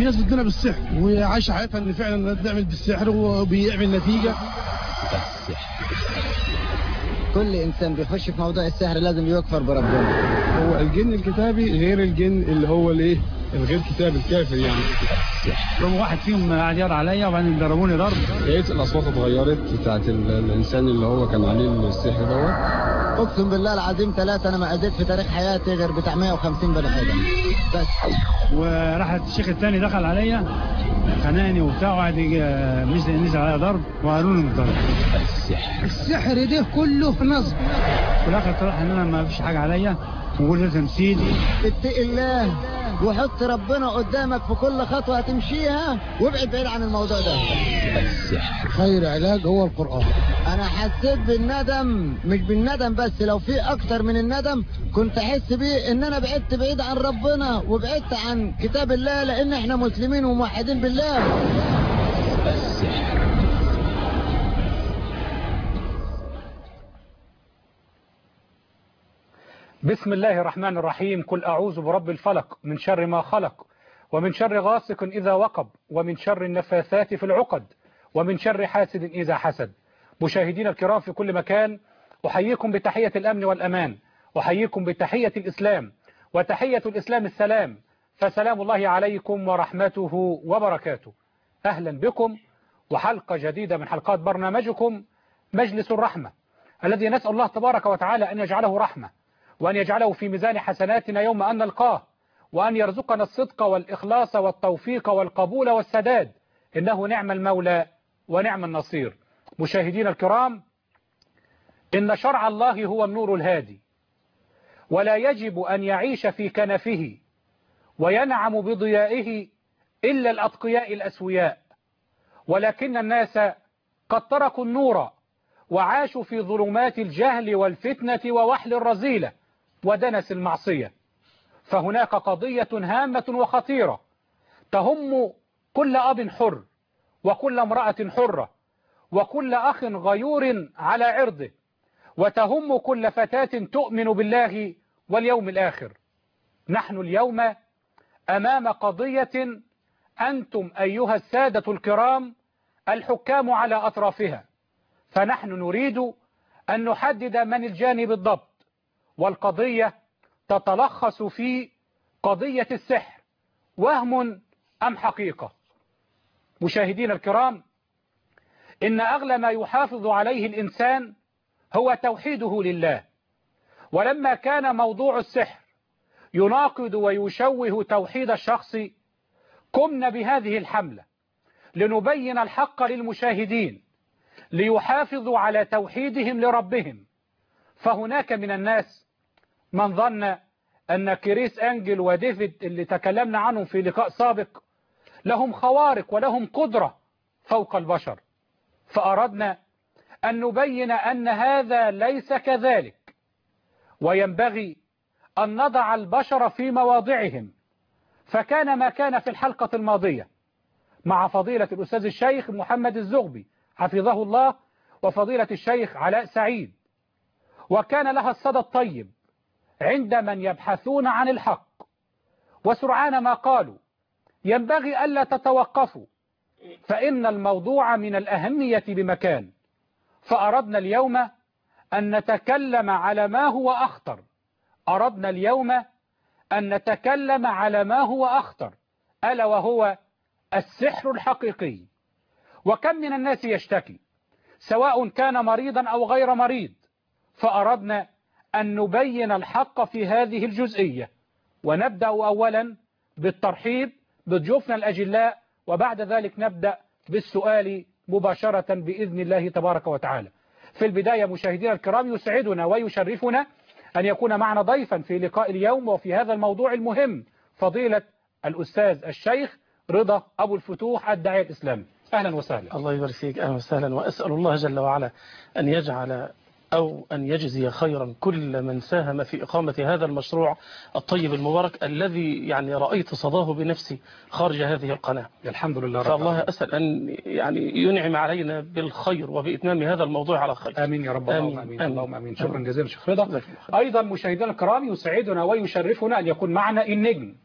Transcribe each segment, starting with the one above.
في ناس بتدينا بالسحر وعايشه حياتها ان فعلا الناس بتعمل بالسحر وبيعمل نتيجه كل انسان بيخش في موضوع السحر لازم يكفر بربنا هو الجن الكتابي غير الجن اللي هو الايه الغير كتابي الكافر يعني يوم واحد فيهم قعد يقرا عليا وبعدين ضربوني ضرب لقيت الاصوات اتغيرت بتاعت ال- الانسان اللي هو كان عليه السحر دوت اقسم بالله العظيم ثلاثة انا ما اذيت في تاريخ حياتي غير بتاع 150 بني ادم بس وراح الشيخ الثاني دخل عليا خناني وبتاع وقعد يجي- نزل نزل عليا ضرب وقالوا لي ضرب السحر ده كله نصب في الاخر طلع ان انا ما فيش حاجه عليا وقول ده تمثيل اتق الله وحط ربنا قدامك في كل خطوة هتمشيها وابعد بعيد عن الموضوع ده خير علاج هو القران انا حسيت بالندم مش بالندم بس لو في اكتر من الندم كنت احس بيه ان انا بعدت بعيد عن ربنا وبعدت عن كتاب الله لان احنا مسلمين وموحدين بالله بسم الله الرحمن الرحيم قل أعوذ برب الفلق من شر ما خلق ومن شر غاسق إذا وقب ومن شر النفاثات في العقد ومن شر حاسد إذا حسد مشاهدين الكرام في كل مكان أحييكم بتحية الأمن والأمان أحييكم بتحية الإسلام وتحية الإسلام السلام فسلام الله عليكم ورحمته وبركاته أهلا بكم وحلقة جديدة من حلقات برنامجكم مجلس الرحمة الذي نسأل الله تبارك وتعالى أن يجعله رحمة وأن يجعله في ميزان حسناتنا يوم أن نلقاه وأن يرزقنا الصدق والإخلاص والتوفيق والقبول والسداد إنه نعم المولى ونعم النصير مشاهدين الكرام إن شرع الله هو النور الهادي ولا يجب أن يعيش في كنفه وينعم بضيائه إلا الأتقياء الأسوياء ولكن الناس قد تركوا النور وعاشوا في ظلمات الجهل والفتنة ووحل الرذيلة ودنس المعصية فهناك قضية هامة وخطيرة تهم كل أب حر وكل امرأة حرة وكل أخ غيور على عرضه وتهم كل فتاة تؤمن بالله واليوم الآخر نحن اليوم أمام قضية أنتم أيها السادة الكرام الحكام على أطرافها فنحن نريد أن نحدد من الجانب بالضبط والقضية تتلخص في قضية السحر وهم أم حقيقة مشاهدين الكرام إن أغلى ما يحافظ عليه الإنسان هو توحيده لله ولما كان موضوع السحر يناقض ويشوه توحيد الشخص قمنا بهذه الحملة لنبين الحق للمشاهدين ليحافظوا على توحيدهم لربهم فهناك من الناس من ظن أن كريس أنجل وديفيد اللي تكلمنا عنهم في لقاء سابق لهم خوارق ولهم قدرة فوق البشر فأردنا أن نبين أن هذا ليس كذلك وينبغي أن نضع البشر في مواضعهم فكان ما كان في الحلقة الماضية مع فضيلة الأستاذ الشيخ محمد الزغبي حفظه الله وفضيلة الشيخ علاء سعيد وكان لها الصدى الطيب عند من يبحثون عن الحق وسرعان ما قالوا ينبغي ألا تتوقفوا فإن الموضوع من الأهمية بمكان فأردنا اليوم أن نتكلم على ما هو أخطر أردنا اليوم أن نتكلم على ما هو أخطر ألا وهو السحر الحقيقي وكم من الناس يشتكي سواء كان مريضا أو غير مريض فأردنا أن نبين الحق في هذه الجزئية ونبدأ أولا بالترحيب بضيوفنا الأجلاء وبعد ذلك نبدأ بالسؤال مباشرة بإذن الله تبارك وتعالى في البداية مشاهدينا الكرام يسعدنا ويشرفنا أن يكون معنا ضيفا في لقاء اليوم وفي هذا الموضوع المهم فضيلة الأستاذ الشيخ رضا أبو الفتوح الداعية الإسلامي أهلا وسهلا الله يبارك فيك أهلا وسهلا وأسأل الله جل وعلا أن يجعل أو أن يجزي خيرا كل من ساهم في إقامة هذا المشروع الطيب المبارك الذي يعني رأيت صداه بنفسي خارج هذه القناة الحمد لله رب فالله العالمين. أسأل أن يعني ينعم علينا بالخير وبإتمام هذا الموضوع على خير آمين يا رب آمين. اللهم آمين آمين. اللهم آمين شكرا آمين. جزيلا شيخ رضا جزاك الله خير. أيضا مشاهدينا الكرام يسعدنا ويشرفنا أن يكون معنا النجم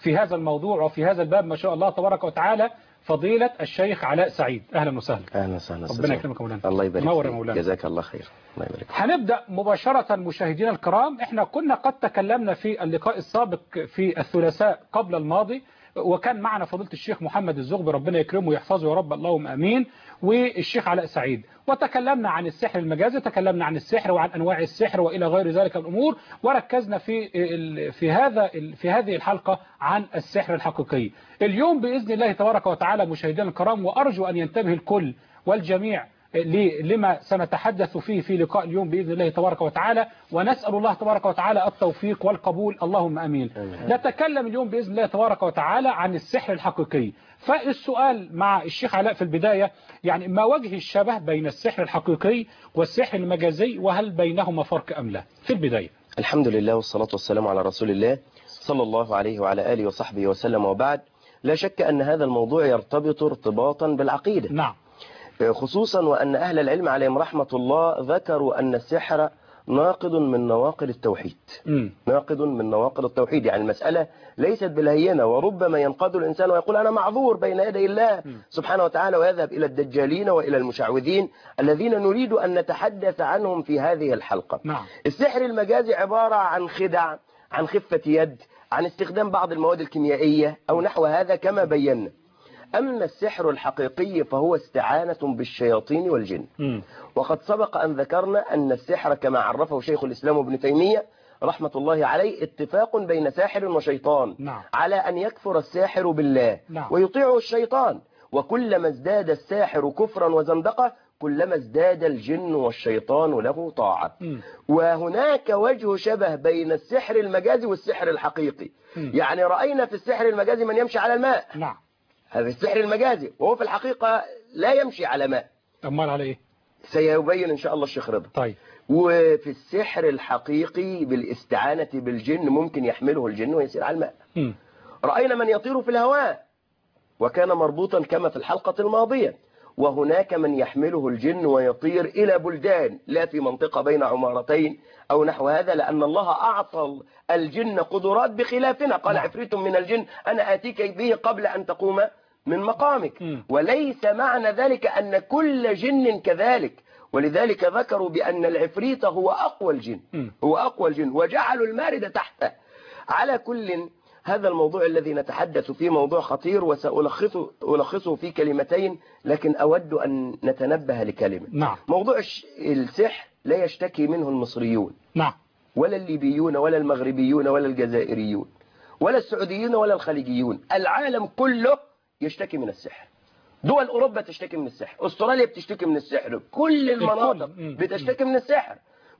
في هذا الموضوع وفي هذا الباب ما شاء الله تبارك وتعالى فضيلة الشيخ علاء سعيد أهلا وسهلا اهلا وسهلا ربنا أستاذ. يكرمك يا مولانا. الله يبارك منور يا فيك. مولانا. جزاك الله خير الله يبارك فيك. هنبدأ مباشرة مشاهدينا الكرام احنا كنا قد تكلمنا في اللقاء السابق في الثلاثاء قبل الماضي وكان معنا فضيلة الشيخ محمد الزغبي ربنا يكرمه ويحفظه يا رب اللهم امين والشيخ علاء سعيد وتكلمنا عن السحر المجازي تكلمنا عن السحر وعن انواع السحر والى غير ذلك من الامور وركزنا في ال- في هذا ال- في هذه الحلقة عن السحر الحقيقي اليوم باذن الله تبارك وتعالى مشاهدينا الكرام وارجو ان ينتبه الكل والجميع ل- لما سنتحدث فيه في لقاء اليوم بإذن الله تبارك وتعالى ونسأل الله تبارك وتعالى التوفيق والقبول اللهم أمين نتكلم اليوم بإذن الله تبارك وتعالى عن السحر الحقيقي فالسؤال مع الشيخ علاء في البداية يعني ما وجه الشبه بين السحر الحقيقي والسحر المجازي وهل بينهما فرق أم لا في البداية الحمد لله والصلاة والسلام على رسول الله صلى الله عليه وعلى آله وصحبه وسلم وبعد لا شك أن هذا الموضوع يرتبط ارتباطا بالعقيدة نعم خصوصا وأن أهل العلم عليهم رحمة الله ذكروا أن السحر ناقض من نواقض التوحيد مم. ناقض من نواقض التوحيد يعني المسألة ليست بالهينة وربما ينقض الإنسان ويقول أنا معذور بين يدي الله سبحانه وتعالى ويذهب إلى الدجالين وإلى المشعوذين الذين نريد أن نتحدث عنهم في هذه الحلقة نعم السحر المجازي عبارة عن خدع عن خفة يد عن استخدام بعض المواد الكيميائية أو نحو هذا كما بينا أما السحر الحقيقي فهو استعانة بالشياطين والجن مم. وقد سبق أن ذكرنا أن السحر كما عرفه شيخ الإسلام ابن تيمية رحمة الله عليه اتفاق بين ساحر وشيطان نعم. على أن يكفر الساحر بالله نعم. ويطيعه الشيطان وكلما ازداد الساحر كفرا وزندقة كلما ازداد الجن والشيطان له طاعة مم. وهناك وجه شبه بين السحر المجازي والسحر الحقيقي مم. يعني رأينا في السحر المجازي من يمشي على الماء نعم هذا السحر المجازي وهو في الحقيقة لا يمشي على ماء أمال على إيه سيبين إن شاء الله الشيخ رضا طيب وفي السحر الحقيقي بالاستعانة بالجن ممكن يحمله الجن ويسير على الماء مم. رأينا من يطير في الهواء وكان مربوطا كما في الحلقة الماضية وهناك من يحمله الجن ويطير إلى بلدان لا في منطقة بين عمارتين أو نحو هذا لأن الله أعطى الجن قدرات بخلافنا قال نعم. عفريت من الجن أنا آتيك به قبل أن تقوم من مقامك مم. وليس معنى ذلك أن كل جن كذلك ولذلك ذكروا بأن العفريت هو أقوى الجن مم. هو أقوى الجن وجعلوا المارد تحته على كل هذا الموضوع الذي نتحدث فيه موضوع خطير وسألخصه ألخصه في كلمتين لكن أود أن نتنبه لكلمة نعم موضوع الش- السحر لا يشتكي منه المصريون نعم ولا الليبيون ولا المغربيون ولا الجزائريون ولا السعوديون ولا الخليجيون العالم كله يشتكي من السحر دول أوروبا تشتكي من السحر أستراليا بتشتكي من السحر كل المناطق مم. بتشتكي من السحر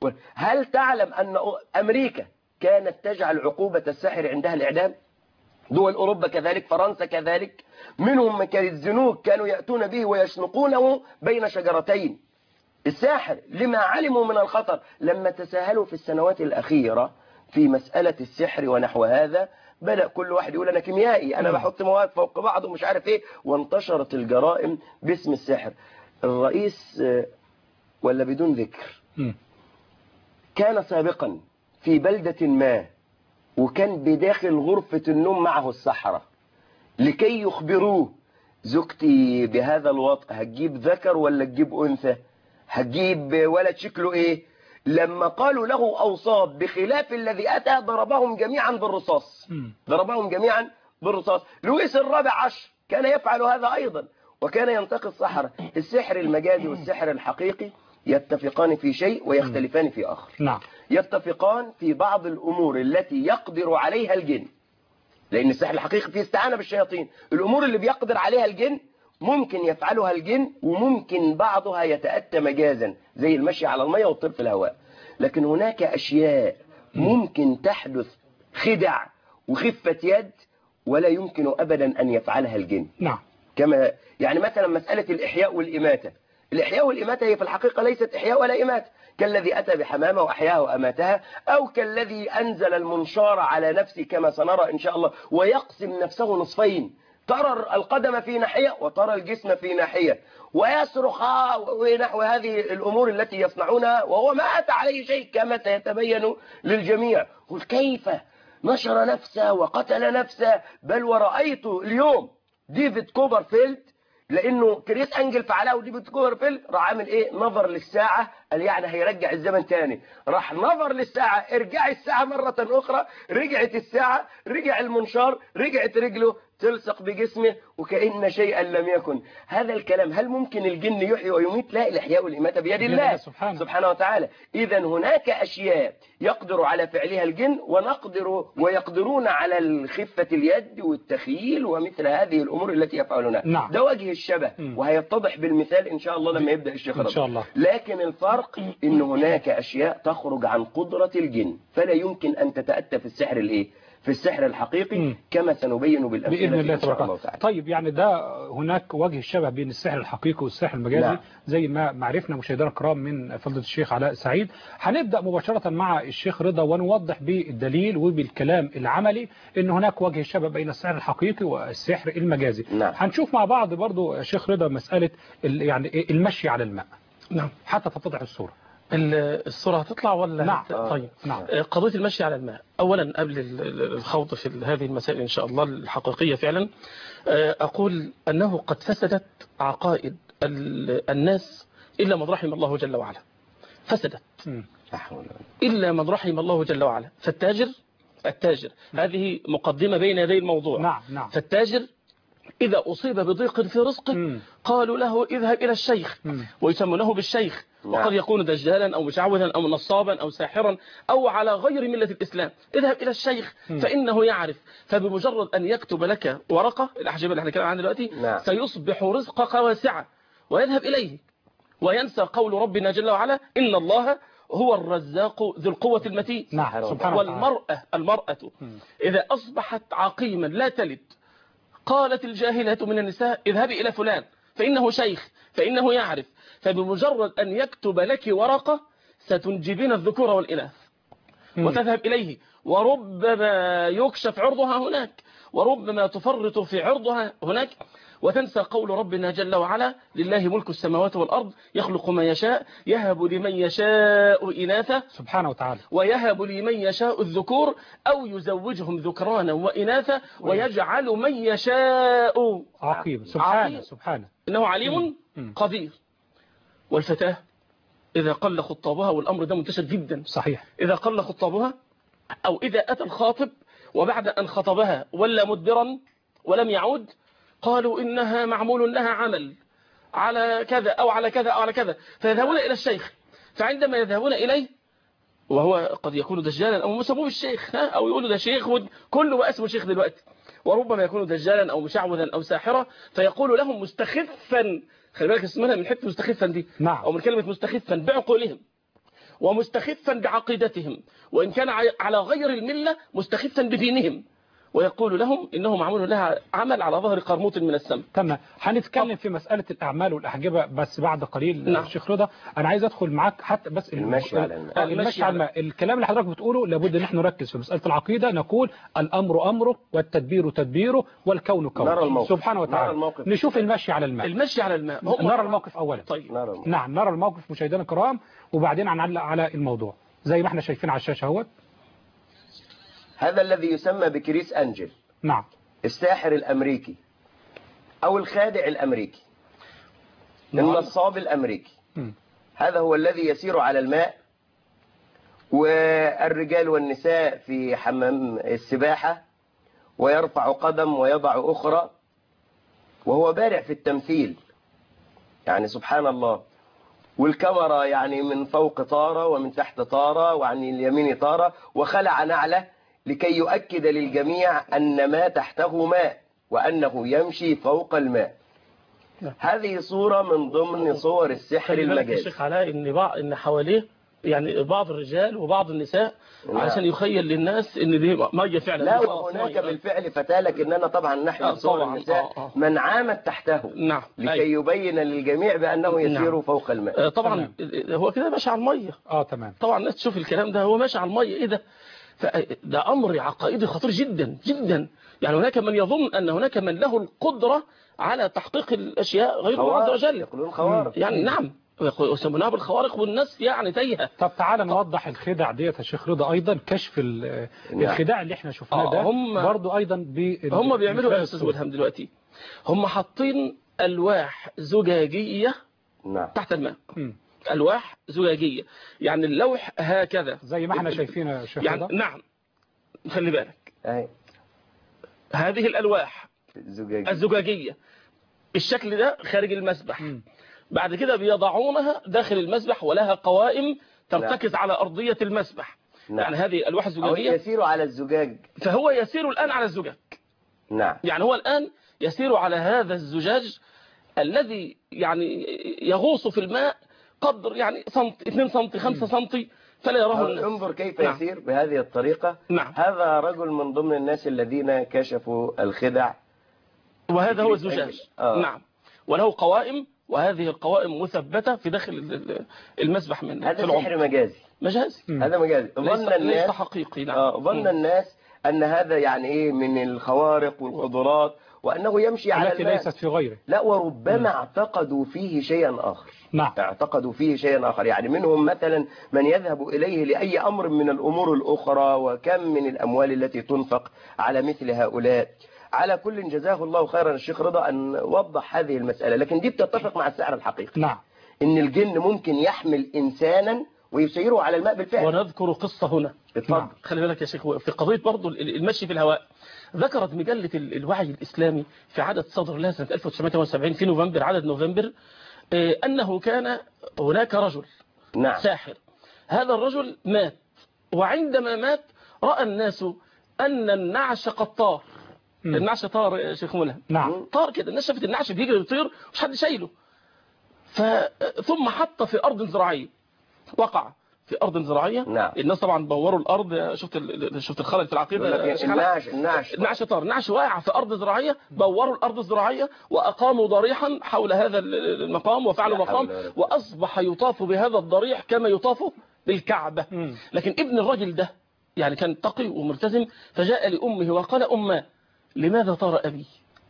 هل تعلم أن أ- أمريكا كانت تجعل عقوبة السحر عندها الإعدام دول أوروبا كذلك فرنسا كذلك منهم من كان الزنوج كانوا يأتون به ويشنقونه بين شجرتين الساحر لما علموا من الخطر لما تساهلوا في السنوات الأخيرة في مسألة السحر ونحو هذا بدأ كل واحد يقول أنا كيميائي أنا مم. بحط مواد فوق بعض ومش عارف إيه وانتشرت الجرائم باسم السحر الرئيس آه، ولا بدون ذكر مم. كان سابقا في بلدة ما وكان بداخل غرفة النوم معه السحرة لكي يخبروه زوجتي بهذا الوضع هتجيب ذكر ولا تجيب أنثى هتجيب ولد شكله إيه لما قالوا له أوصاب بخلاف الذي أتى ضربهم جميعا بالرصاص مم. ضربهم جميعا بالرصاص لويس الرابع عشر كان يفعل هذا أيضا وكان ينتقي السحرة السحر المجازي والسحر الحقيقي يتفقان في شيء ويختلفان في آخر نعم يتفقان في بعض الأمور التي يقدر عليها الجن لأن السحر الحقيقي فيه استعانة بالشياطين الأمور اللي بيقدر عليها الجن ممكن يفعلها الجن وممكن بعضها يتأتى مجازا زي المشي على المية والطير في الهواء لكن هناك أشياء ممكن تحدث خدع وخفة يد ولا يمكن أبدا أن يفعلها الجن نعم كما يعني مثلا مسألة الإحياء والإماتة الإحياء والإماتة هي في الحقيقة ليست إحياء ولا إماتة كالذي أتى بحمامة وأحياها وأماتها أو كالذي أنزل المنشار على نفسه كما سنرى إن شاء الله ويقسم نفسه نصفين ترى القدم في ناحية وترى الجسم في ناحية ويصرخ آه ونحو هذه الأمور التي يصنعونها وهو ما أتى عليه شيء كما سيتبين للجميع قل كيف نشر نفسه وقتل نفسه بل ورأيت اليوم ديفيد كوبرفيلد لانه كريس انجل فعلها وديفيد كوبرفيلد راح عامل ايه نظر للساعه قال يعني هيرجع الزمن تاني راح نظر للساعه ارجعي الساعه مره اخرى رجعت الساعه رجع المنشار رجعت رجله تلصق بجسمه وكأن شيئا لم يكن هذا الكلام هل ممكن الجن يحيي ويميت لا الإحياء والإماتة بيد بيد الله الله سبحانه. سبحانه وتعالى إذا هناك أشياء يقدر على فعلها الجن ونقدر ويقدرون على الخفة اليد والتخيل ومثل هذه الأمور التي يفعلونها نعم. ده وجه الشبه مم. وهيتضح بالمثال إن شاء الله لما يبدأ الشيخ إن رضا. شاء الله. لكن الفرق إن هناك أشياء تخرج عن قدرة الجن فلا يمكن أن تتأتى في السحر الإيه في السحر الحقيقي مم. كما سنبين بالأمثلة بإذن الله إن شاء تبارك الله الله تعالى طيب يعني ده هناك وجه الشبه بين السحر الحقيقي والسحر المجازي نعم. زي ما معرفنا مشاهدينا الكرام من فضيلة الشيخ علاء سعيد هنبدأ مباشرة مع الشيخ رضا ونوضح بالدليل وبالكلام العملي ان هناك وجه الشبه بين السحر الحقيقي والسحر المجازي نعم. هنشوف مع بعض برضو يا شيخ رضا مسألة ال- يعني المشي على الماء نعم حتى تتضح الصورة ال- الصورة هتطلع ولا نعم. هت- طيب نعم. آه، قضية المشي على الماء أولا قبل ال- ال- الخوض في ال- هذه المسائل إن شاء الله الحقيقية فعلا آه، أقول أنه قد فسدت عقائد ال- الناس إلا من رحم الله جل وعلا فسدت مم. لا حول ولا إلا من رحم الله جل وعلا فالتاجر التاجر هذه مقدمة بين يدي الموضوع نعم نعم فالتاجر إذا أصيب بضيق في رزقه مم. قالوا له اذهب إلى الشيخ مم. ويسمونه بالشيخ نعم. وقد يكون دجالا أو مشعوذا أو نصابا أو ساحرا أو على غير ملة الإسلام اذهب إلى الشيخ مم. فإنه يعرف فبمجرد أن يكتب لك ورقة الأحجبة اللي احنا كلام عنها دلوقتي نعم. سيصبح رزقك واسعا ويذهب إليه وينسى قول ربنا جل وعلا إن الله هو الرزاق ذو القوة المتين نعم سبحانه وتعالى والمرأة المرأة إذا أصبحت عقيما لا تلد قالت الجاهلة من النساء اذهبي إلى فلان فإنه شيخ فإنه يعرف فبمجرد أن يكتب لك ورقة ستنجبين الذكور والإناث مم. وتذهب إليه وربما يكشف عرضها هناك وربما تفرط في عرضها هناك وتنسى قول ربنا جل وعلا لله ملك السماوات والأرض يخلق ما يشاء يهب لمن يشاء إناثا سبحانه وتعالى ويهب لمن يشاء الذكور أو يزوجهم ذكرانا وإناثا ويجعل من يشاء عقيم سبحانه عقيم. سبحانه إنه عليم مم. قدير والفتاة إذا قل خطابها والأمر ده منتشر جدا صحيح إذا قل خطابها أو إذا أتى الخاطب وبعد أن خطبها ولا مدبرا ولم يعود قالوا إنها معمول لها عمل على كذا أو على كذا أو على كذا فيذهبون إلى الشيخ فعندما يذهبون إليه وهو قد يكون دجالا أو مسموه الشيخ ها؟ أو يقولوا ده شيخ ود- كله بقى اسمه شيخ دلوقتي وربما يكون دجالا أو مشعوذا أو ساحرا فيقول لهم مستخفا خلي بالك اسمها من حته مستخفا دي نعم. أو من كلمة مستخفا بعقولهم ومستخفا بعقيدتهم وإن كان ع- على غير الملة مستخفا بدينهم ويقول لهم إنه معمول لها عمل على ظهر قرموط من السماء تمام هنتكلم في مسألة الأعمال والأحجبة بس بعد قليل نعم. الشيخ رضا أنا عايز أدخل معاك حتى بس المشي على الماء. آه، المشي على الماء الكلام اللي حضرتك بتقوله لابد ان احنا نركز في مسألة العقيدة نقول الأمر أمره والتدبير تدبيره والكون كونه نرى الموقف. سبحانه نرى وتعالى الموقف. نشوف المشي على الماء المشي على الماء هم نرى الموقف أولا طيب نرى الموقف. نعم نرى الموقف مشاهدينا الكرام وبعدين هنعلق على الموضوع زي ما احنا شايفين على الشاشة اهوت هذا الذي يسمى بكريس أنجل نعم الساحر الأمريكي أو الخادع الأمريكي نعم. النصاب الأمريكي مم. هذا هو الذي يسير على الماء والرجال والنساء في حمام السباحة ويرفع قدم ويضع أخرى وهو بارع في التمثيل يعني سبحان الله والكاميرا يعني من فوق طارة ومن تحت طارة وعن اليمين طارة وخلع نعله لكي يؤكد للجميع أن ما تحته ماء وأنه يمشي فوق الماء نعم. هذه صورة من ضمن صور السحر خلي بالك يا المجازي شيخ علاء ان بعض ان حواليه يعني بعض الرجال وبعض النساء نعم. علشان يخيل للناس ان دي ميه فعلا لا دي خلاص وهناك مية. بالفعل فتاة لكننا طبعا آه، نحن صور طبعاً. النساء آه، آه. من عامت تحته نعم لكي أيوة. يبين للجميع بأنه يسير نعم. فوق الماء آه، طبعا هو كده ماشي على الميه اه تمام طبعا الناس تشوف الكلام ده هو ماشي على الميه ايه ده ف- ده امر عقائدي خطير جدا جدا يعني هناك من يظن ان هناك من له القدره على تحقيق الاشياء غير الله عز خوارق وجل يقولون خوارق يعني نعم ويسمونها بالخوارق والناس يعني تايهه طب تعالى نوضح الخدع ديت يا شيخ رضا ايضا كشف ال- نعم. الخداع اللي احنا شفناه آه، ده هم- برضو ايضا بال- هم بيعملوا ايه يا استاذ الصورة. ملهم دلوقتي هم حاطين الواح زجاجيه نعم تحت الماء مم. الواح زجاجيه يعني اللوح هكذا زي ما احنا شايفين يا شيخ يعني رضا نعم خلي بالك اهي هذه الالواح زجاج الزجاجيه بالشكل ده خارج المسبح مم. بعد كده بيضعونها داخل المسبح ولها قوائم ترتكز على ارضيه المسبح نعم. يعني هذه الالواح أو الزجاجيه يسير على الزجاج فهو يسير الان على الزجاج نعم يعني هو الآن يسير على هذا الزجاج الذي يعني يغوص في الماء قدر يعني سنت 2 سنتي 5 سنتي فلا يراه أو الناس انظر كيف نعم. يسير بهذه الطريقة نعم. هذا رجل من ضمن الناس الذين كشفوا الخدع وهذا هو فكرة الزجاج آه. نعم وله قوائم وهذه القوائم مثبتة في داخل ال- ال- المسبح من هذا في العمق سحر مجازي مجازي مم. هذا مجازي ليس, ظن ليس الناس حقيقي نعم آه، ظن مم. الناس أن هذا يعني إيه من الخوارق والقدرات وأنه يمشي على التي الماء ليست في غيره لا وربما اعتقدوا فيه شيئا آخر نعم اعتقدوا فيه شيئا آخر يعني منهم مثلا من يذهب إليه لأي أمر من الأمور الأخرى وكم من الأموال التي تنفق على مثل هؤلاء على كل جزاه الله خيرا الشيخ رضا أن وضح هذه المسألة لكن دي بتتفق مع السحر الحقيقي نعم إن الجن ممكن يحمل إنسانا ويسيره على الماء بالفعل ونذكر قصة هنا اتفضل خلي بالك يا شيخ في قضية برضو المشي في الهواء ذكرت مجلة ال- الوعي الإسلامي في عدد صدر لها سنة 1978 في نوفمبر عدد نوفمبر آه، أنه كان هناك رجل نعم ساحر هذا الرجل مات وعندما مات رأى الناس أن النعش قد طار مم. النعش طار يا شيخ ملهم نعم طار كده الناس شافت النعش بيجري ويطير مش حد شايله ف... ثم حط في أرض زراعية وقع في أرض زراعية نعم. الناس طبعا بوروا الأرض شفت ال... شفت الخلل في العقيدة يقول يا لك شيخ علاء؟ النعش النعش النعش طار النعش واقع في أرض زراعية بوروا الأرض الزراعية وأقاموا ضريحا حول هذا المقام وفعلوا لا حول مقام ولا قوة. وأصبح يطاف بهذا الضريح كما يطاف بالكعبة مم. لكن ابن الرجل ده يعني كان تقي وملتزم فجاء لأمه وقال أمه لماذا طار أبي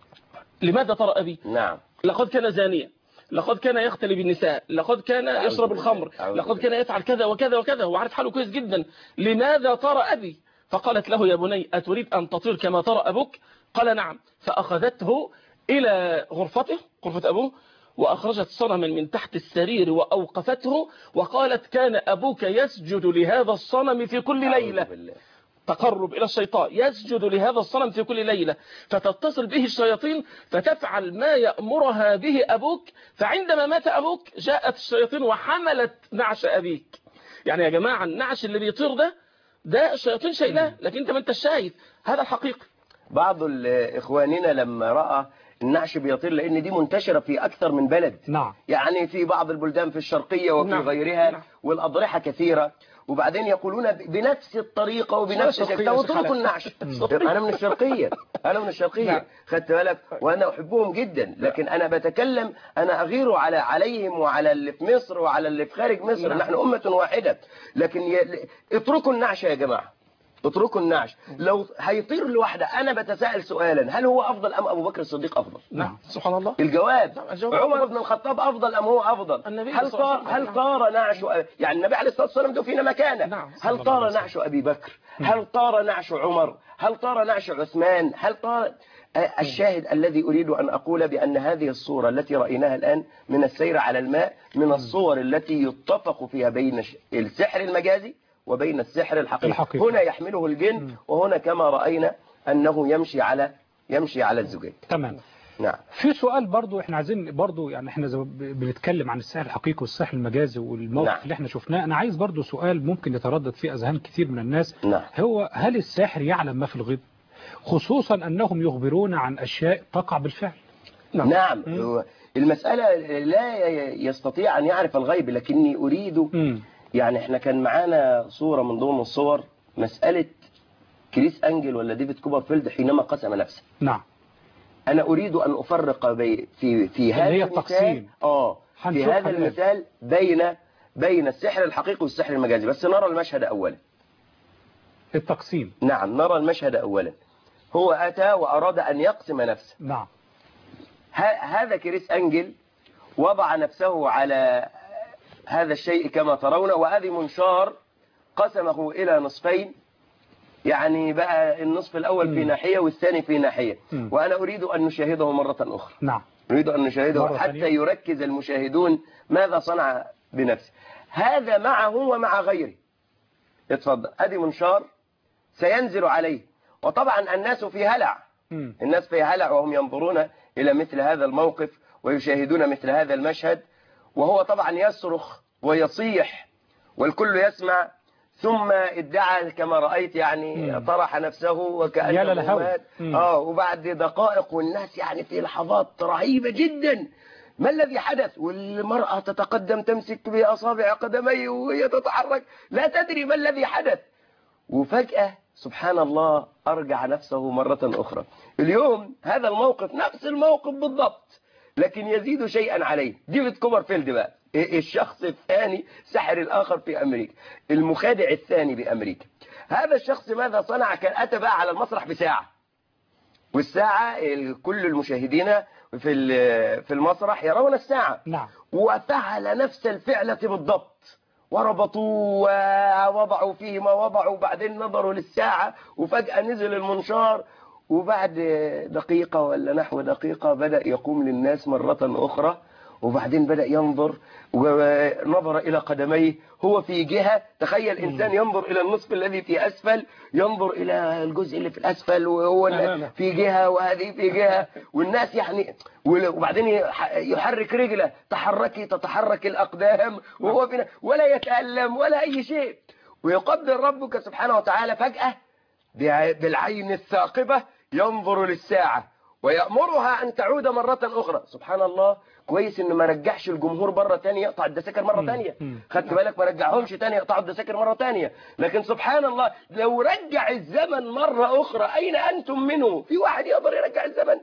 لماذا طار أبي نعم لقد كان زانيا لقد كان يختلي بالنساء لقد كان يشرب بالله. الخمر أعوذ لقد بالله. كان يفعل كذا وكذا وكذا هو عارف حاله كويس جدا لماذا طار أبي فقالت له يا بني أتريد أن تطير كما طار أبوك قال نعم فأخذته إلى غرفته غرفة أبوه وأخرجت صنما من تحت السرير وأوقفته وقالت كان أبوك يسجد لهذا الصنم في كل ليلة أعوذ بالله. تقرب إلى الشيطان يسجد لهذا الصنم في كل ليلة فتتصل به الشياطين فتفعل ما يأمرها به أبوك فعندما مات أبوك جاءت الشياطين وحملت نعش أبيك يعني يا جماعة النعش اللي بيطير ده ده الشياطين شايلاه لكن انت ما انت شايف هذا الحقيقي بعض ال- إخواننا لما رأى النعش بيطير لأن دي منتشرة في أكثر من بلد نعم يعني في بعض البلدان في الشرقية وفي نعم. غيرها نعم. والأضرحة كثيرة وبعدين يقولون ب- بنفس الطريقة وبنفس الشرقية الشكل يا شيخ واتركوا علاء. النعش أنا من الشرقية أنا من الشرقية نعم. خدت بالك وأنا أحبهم جدا لكن أنا بتكلم أنا أغير على عليهم وعلى اللي في مصر وعلى اللي في خارج مصر نعم. نحن أمة واحدة لكن ي... اتركوا النعش يا جماعة اتركوا النعش لو هيطير لوحده أنا بتساءل سؤالا هل هو أفضل أم أبو بكر الصديق أفضل نعم سبحان الله الجواب نعم، الجواب عمر أفضل. بن الخطاب افضل ام هو افضل النبي هل صلى الله عليه طار وسلم. هل نعم. طار نعش يعني النبي عليه الصلاه والسلام ده فينا مكانه نعم. هل طار نعش ابي بكر هل طار نعش عمر هل طار نعش عثمان هل طار آه، الشاهد الذي أريد أن أقول بأن هذه الصورة التي رأيناها الآن من السير على الماء من الصور التي يتفق فيها بين ش- السحر المجازي وبين السحر الحقيقي الحقيقي. هنا يحمله الجن وهنا كما رأينا أنه يمشي على يمشي على الزجاج تمام نعم في سؤال برضو احنا عايزين برضو يعني احنا زي ما ب- بنتكلم عن السحر الحقيقي والسحر المجازي والموقف نعم. اللي احنا شفناه انا عايز برضو سؤال ممكن يتردد في اذهان كتير من الناس نعم. هو هل الساحر يعلم ما في الغيب خصوصا انهم يخبرون عن اشياء تقع بالفعل نعم. نعم هو المسألة لا ي- يستطيع أن يعرف الغيب لكني أريد امم يعني احنا كان معانا صورة من ضمن الصور مسألة كريس أنجل ولا ديفيد كوبرفيلد حينما قسم نفسه نعم أنا أريد أن أفرق بي في في هذا هي المثال التقسيم. آه في هنشوفها هذا الآن. المثال بين بين السحر الحقيقي والسحر المجازي بس نرى المشهد أولا التقسيم نعم نرى المشهد أولا هو أتى وأراد أن يقسم نفسه نعم ه- هذا كريس أنجل وضع نفسه على هذا الشيء كما ترون وهذه منشار قسمه إلى نصفين يعني بقى النصف الأول في ناحية والثاني في ناحية مم. وأنا أريد أن نشاهده مرة أخرى نعم نريد أن نشاهده مرة حتى ثانية. يركز المشاهدون ماذا صنع بنفسه هذا معه ومع غيره اتفضل هذه منشار سينزل عليه وطبعا الناس في هلع مم. الناس في هلع وهم ينظرون إلى مثل هذا الموقف ويشاهدون مثل هذا المشهد وهو طبعا يصرخ ويصيح والكل يسمع ثم ادعى كما رأيت يعني مم. طرح نفسه يا وكأنه للهول. مات مم. اه وبعد دقائق والناس يعني في لحظات رهيبة جدا ما الذي حدث والمرأة تتقدم تمسك بأصابع قدميه وهي تتحرك لا تدري ما الذي حدث وفجأة سبحان الله أرجع نفسه مرة أخرى اليوم هذا الموقف نفس الموقف بالضبط لكن يزيد شيئا عليه ديفيد كوبرفيلد بقى إيه الشخص الثاني سحر الآخر في أمريكا المخادع الثاني بأمريكا هذا الشخص ماذا صنع كان أتى بقى على المسرح بساعة والساعة ال- كل المشاهدين في ال- في المسرح يرون الساعة نعم وفعل نفس الفعلة بالضبط وربطوا ووضعوا فيه ما وضعوا بعدين نظروا للساعة وفجأة نزل المنشار وبعد دقيقة ولا نحو دقيقة بدأ يقوم للناس مرة أخرى وبعدين بدأ ينظر ونظر إلى قدميه هو في جهة تخيل إنسان ينظر إلى النصف الذي في أسفل ينظر إلى الجزء اللي في الأسفل وهو أمامه. في جهة وهذه في جهة والناس يعني وبعدين يح- يحرك رجله تحركي تتحرك الأقدام وهو في ولا يتألم ولا أي شيء ويقدر ربك سبحانه وتعالى فجأة بع- بالعين الثاقبة ينظر للساعة ويأمرها أن تعود مرة أخرى سبحان الله كويس إنه ما رجعش الجمهور مرة تانية يقطع الدساكر مرة تانية مم. خدت بالك ما رجعهمش تاني يقطعوا الدساكر مرة تانية لكن سبحان الله لو رجع الزمن مرة أخرى أين أنتم منه في واحد يقدر يرجع الزمن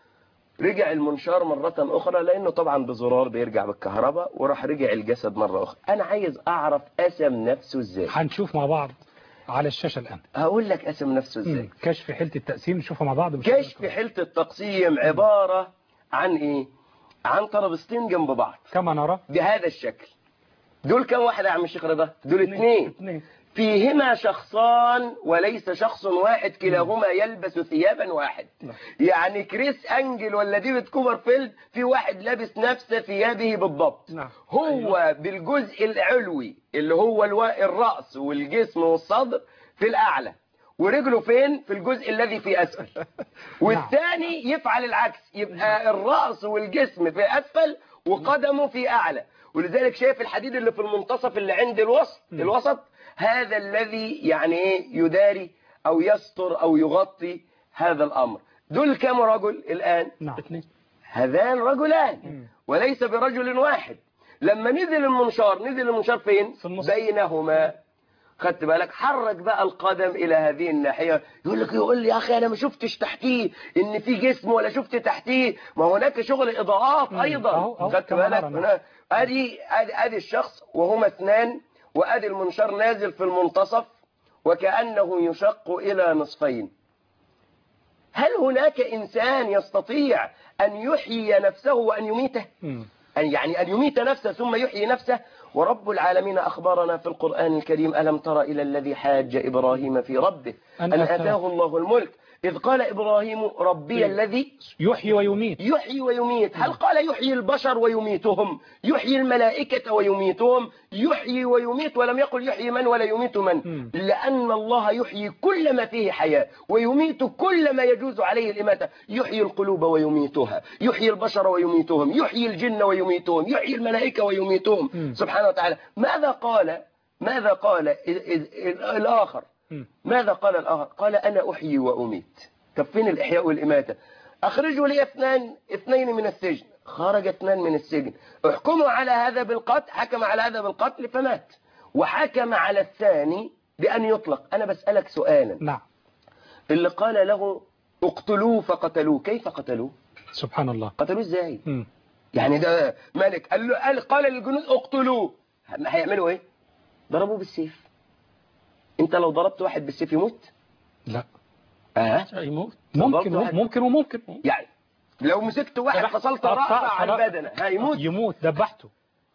رجع المنشار مرة أخرى لأنه طبعا بزرار بيرجع بالكهرباء وراح رجع الجسد مرة أخرى أنا عايز أعرف أسم نفسه إزاي هنشوف مع بعض على الشاشة الآن هقول لك أسم نفسه إزاي مم. كشف حيلة التقسيم نشوفها مع بعض بشكل كشف حيلة التقسيم عبارة عن إيه عن طرابستين جنب بعض كما نرى بهذا الشكل دول كم واحد يا عم الشيخ رضا دول اثنين اثنين فيهما شخصان وليس شخص واحد كلاهما يلبس ثيابا واحد يعني كريس أنجل ولا ديفيد كوبرفيلد في واحد لابس نفس ثيابه بالضبط نعم. هو بالجزء العلوي اللي هو الو- الرأس والجسم والصدر في الأعلى ورجله فين في الجزء الذي في أسفل والثاني يفعل العكس يبقى الرأس والجسم في أسفل وقدمه في أعلى ولذلك شايف الحديد اللي في المنتصف اللي عند الوسط الوسط هذا الذي يعني ايه يداري أو يستر أو يغطي هذا الأمر دول كم رجل الآن نعم اثنين هذان رجلان وليس برجل واحد لما نزل المنشار نزل المنشار فين في النص. بينهما خدت بالك حرك بقى القدم الى هذه الناحيه يقول لك يقول لي يا اخي انا ما شفتش تحتيه ان في جسم ولا شفت تحتيه ما هناك شغل اضاءات ايضا أهو- أهو خدت كما بالك نرى، نعم. هنا ادي ادي ادي الشخص وهما اثنان وادي المنشار نازل في المنتصف وكانه يشق الى نصفين هل هناك انسان يستطيع ان يحيي نفسه وان يميته مم. أن يعني أن يميت نفسه ثم يحيي نفسه ورب العالمين أخبرنا في القرآن الكريم ألم تر إلى الذي حاج إبراهيم في ربه أن أن أتاه. أتاه الله الملك إذ قال إبراهيم ربي الذي يحيي ويميت يحيي ويميت هل قال يحيي البشر ويميتهم يحيي الملائكة ويميتهم يحيي ويميت ولم يقل يحيي من ولا يميت من مم. لأن الله يحيي كل ما فيه حياة ويميت كل ما يجوز عليه الإماتة يحيي القلوب ويميتها يحيي البشر ويميتهم يحيي الجن ويميتهم يحيي الملائكة ويميتهم مم. سبحانه وتعالى ماذا قال ماذا قال ال- ال- ال- الآخر مم. ماذا قال الآخر قال أنا أحيي وأميت طب فين الإحياء والإماتة أخرجوا لي اثنان اثنين من السجن خرج اثنان من السجن احكموا على هذا بالقتل حكم على هذا بالقتل فمات وحكم على الثاني بأن يطلق أنا بسألك سؤالا نعم اللي قال له اقتلوه فقتلوه كيف قتلوه سبحان الله قتلوه ازاي مم. يعني ده ملك قال له قال, قال للجنود اقتلوه هيعملوا ايه ضربوه بالسيف انت لو ضربت واحد بالسيف يموت لا اه يموت ممكن واحد. ممكن وممكن يعني لو مسكت واحد ذبحت- فصلت قطع- رأسه عن قطع- بدنه هيموت يموت ذبحته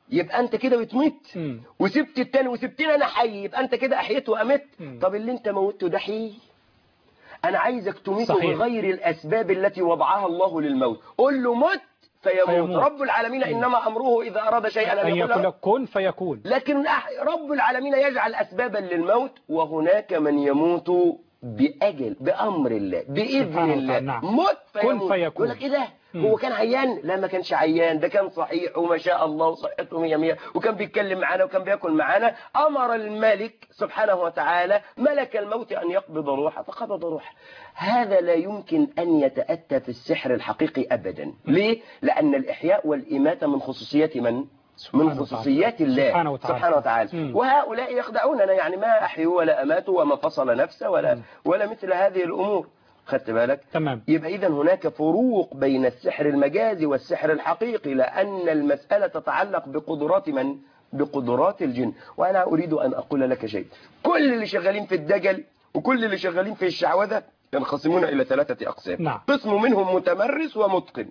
يبقى انت كده بتموت مم. وسبت التاني وسبتني انا حي يبقى انت كده احييت وامت مم. طب اللي انت موته ده حي انا عايزك تميته صحيح. بغير الاسباب التي وضعها الله للموت قل له مت فيموت, فيموت. رب العالمين انما امره اذا اراد شيئا ان أن يقول يقول له لك كن فيكون لكن أح- رب العالمين يجعل أسبابا للموت وهناك من يموت بأجل بأمر الله بإذن سبحانه الله وتعالى، نعم. موت كن فيموت فيكون. يقول لك إيه ده مم. هو كان عيان لا ما كانش عيان ده كان صحيح وما شاء الله وصحته مية مية وكان بيتكلم معانا وكان بياكل معانا أمر الملك سبحانه وتعالى ملك الموت أن يقبض روحه فقبض روحه هذا لا يمكن أن يتأتى في السحر الحقيقي أبدا ليه؟ لأن الإحياء والإماتة من خصوصيات من؟ سبحانه من وتعالى. خصوصيات الله سبحانه وتعالى. سبحانه وتعالى مم. وهؤلاء يخدعوننا يعني ما أحيوا ولا أماتوا وما فصل نفسه ولا ولا مثل هذه الأمور خدت بالك تمام يبقى إذا هناك فروق بين السحر المجازي والسحر الحقيقي لأن المسألة تتعلق بقدرات من؟ بقدرات الجن وأنا أريد أن أقول لك شيء كل اللي شغالين في الدجل وكل اللي شغالين في الشعوذة ينقسمون إلى ثلاثة أقسام نعم. قسم منهم متمرس ومتقن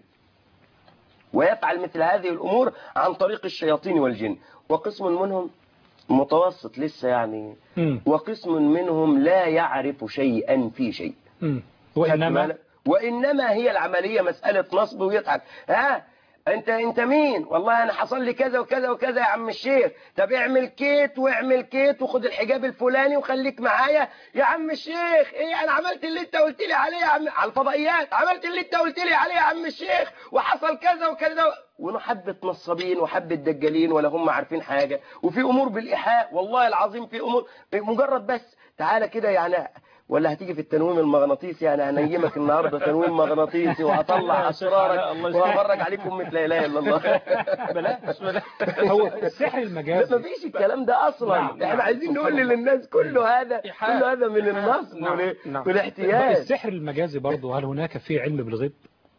ويفعل مثل هذه الأمور عن طريق الشياطين والجن وقسم منهم متوسط لسه يعني مم. وقسم منهم لا يعرف شيئا في شيء مم. خدت وإنما بالك؟ وإنما هي العملية مسألة نصب ويضحك ها انت انت مين والله انا حصل لي كذا وكذا وكذا يا عم الشيخ طب اعمل كيت واعمل كيت وخد الحجاب الفلاني وخليك معايا يا عم الشيخ ايه انا عملت اللي انت قلت لي عليه يا عم على الفضائيات عملت اللي انت قلت لي عليه يا عم الشيخ وحصل كذا وكذا ونحبة نصابين وحبة دجالين ولا هم عارفين حاجة وفي امور بالايحاء والله العظيم في امور مجرد بس تعالى كده يعني ولا هتيجي في التنويم المغناطيسي يعني هنيمك النهارده تنويم مغناطيسي وهطلع اسرارك الله يسلمك. وهفرج عليكم مثل لا اله الا الله بلاش بلاش هو السحر لا المجازي مفيش الكلام ده اصلا نعم، احنا نعم. عايزين نقول للناس كل هذا كل إيحاء. هذا من النصب نعم، وال- نعم. والاحتيال السحر المجازي برضه هل هناك فيه علم بالغيب؟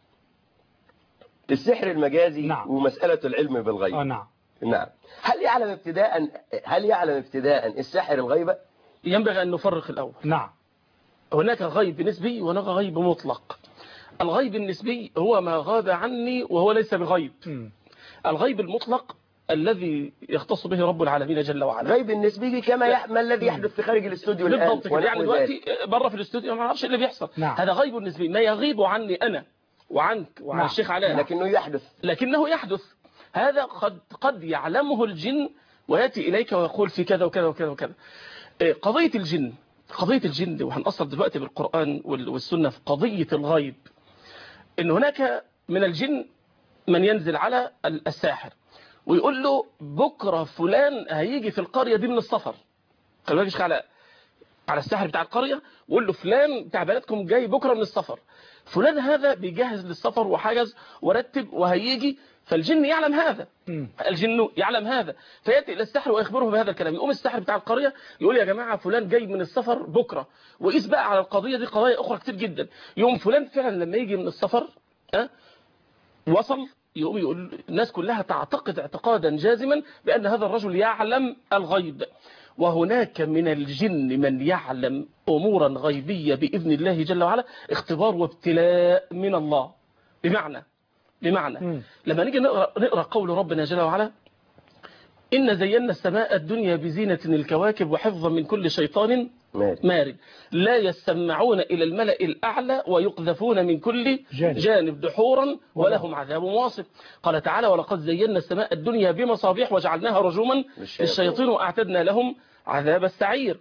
السحر المجازي نعم. ومسألة العلم اه بالغيب نعم نعم هل يعلم ابتداء هل يعلم ابتداء الساحر الغيبة ينبغي أن نفرق الأول نعم هناك غيب نسبي وهناك غيب مطلق الغيب النسبي هو ما غاب عني وهو ليس بغيب مم. الغيب المطلق الذي يختص به رب العالمين جل وعلا غيب النسبي كما يح... ما الذي يحدث في خارج الاستوديو الآن بالضبط كده يعني ونحو ذلك. دلوقتي بره في الاستوديو ما اعرفش إيه اللي بيحصل نعم. هذا غيب نسبي ما يغيب عني انا وعنك وعن نعم. الشيخ علاء لكنه يحدث لكنه يحدث هذا قد قد يعلمه الجن وياتي اليك ويقول في كذا وكذا وكذا وكذا إيه، قضيه الجن قضيه الجن وهنأصل دلوقتي بالقرآن وال- والسنه في قضيه الغيب ان هناك من الجن من ينزل على ال- الساحر ويقول له بكره فلان هيجي في القريه دي من السفر خلي بالك يا شيخ علاء على الساحر بتاع القرية وقول له فلان بتاع بلدكم جاي بكرة من السفر فلان هذا بيجهز للسفر وحجز ورتب وهيجي فالجن يعلم هذا مم. الجن يعلم هذا فيأتي إلى السحر ويخبره بهذا الكلام يقوم السحر بتاع القرية يقول يا جماعة فلان جاي من السفر بكرة وقيس بقى على القضية دي قضايا أخرى كتير جدا يوم فلان فعلا لما يجي من السفر أه وصل يقوم يقول الناس كلها تعتقد اعتقادا جازما بأن هذا الرجل يعلم الغيب وهناك من الجن من يعلم أمورا غيبية بإذن الله جل وعلا اختبار وابتلاء من الله بمعنى بمعنى مم. لما نيجي نقرأ, نقرأ قول ربنا جل وعلا إن زينا السماء الدنيا بزينة الكواكب وحفظا من كل شيطان ماشي. مارد لا يستمعون إلى الملأ الأعلى ويقذفون من كل جانب. جانب دحورا ولهم عذاب واصف قال تعالى ولقد زينا السماء الدنيا بمصابيح وجعلناها رجوما للشياطين. للشياطين وأعتدنا لهم عذاب السعير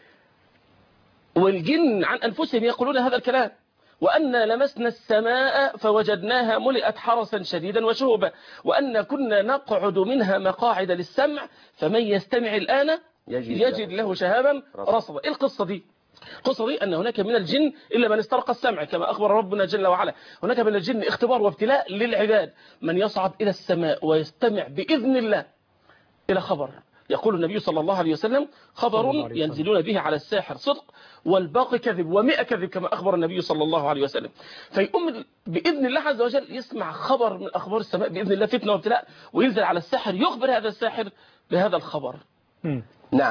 والجن عن أنفسهم يقولون هذا الكلام وأنا لمسنا السماء فوجدناها ملئت حرسا شديدا وشهبا وأن كنا نقعد منها مقاعد للسمع فمن يستمع الآن يجد يجد له شهابا رصدا. رصدا إيه القصة دي القصة دي أن هناك من الجن إلا من استرق السمع كما أخبر ربنا جل وعلا هناك من الجن اختبار وابتلاء للعباد من يصعد إلى السماء ويستمع بإذن الله إلى خبر يقول النبي صلى الله عليه وسلم صلى الله خبر عليه وسلم. ينزلون به على الساحر صدق والباقي كذب ومئة كذب كما أخبر النبي صلى الله عليه وسلم فيقوم بإذن الله عز وجل يسمع خبر من أخبار السماء بإذن الله فتنة وابتلاء وينزل على الساحر يخبر هذا الساحر بهذا الخبر مم. نعم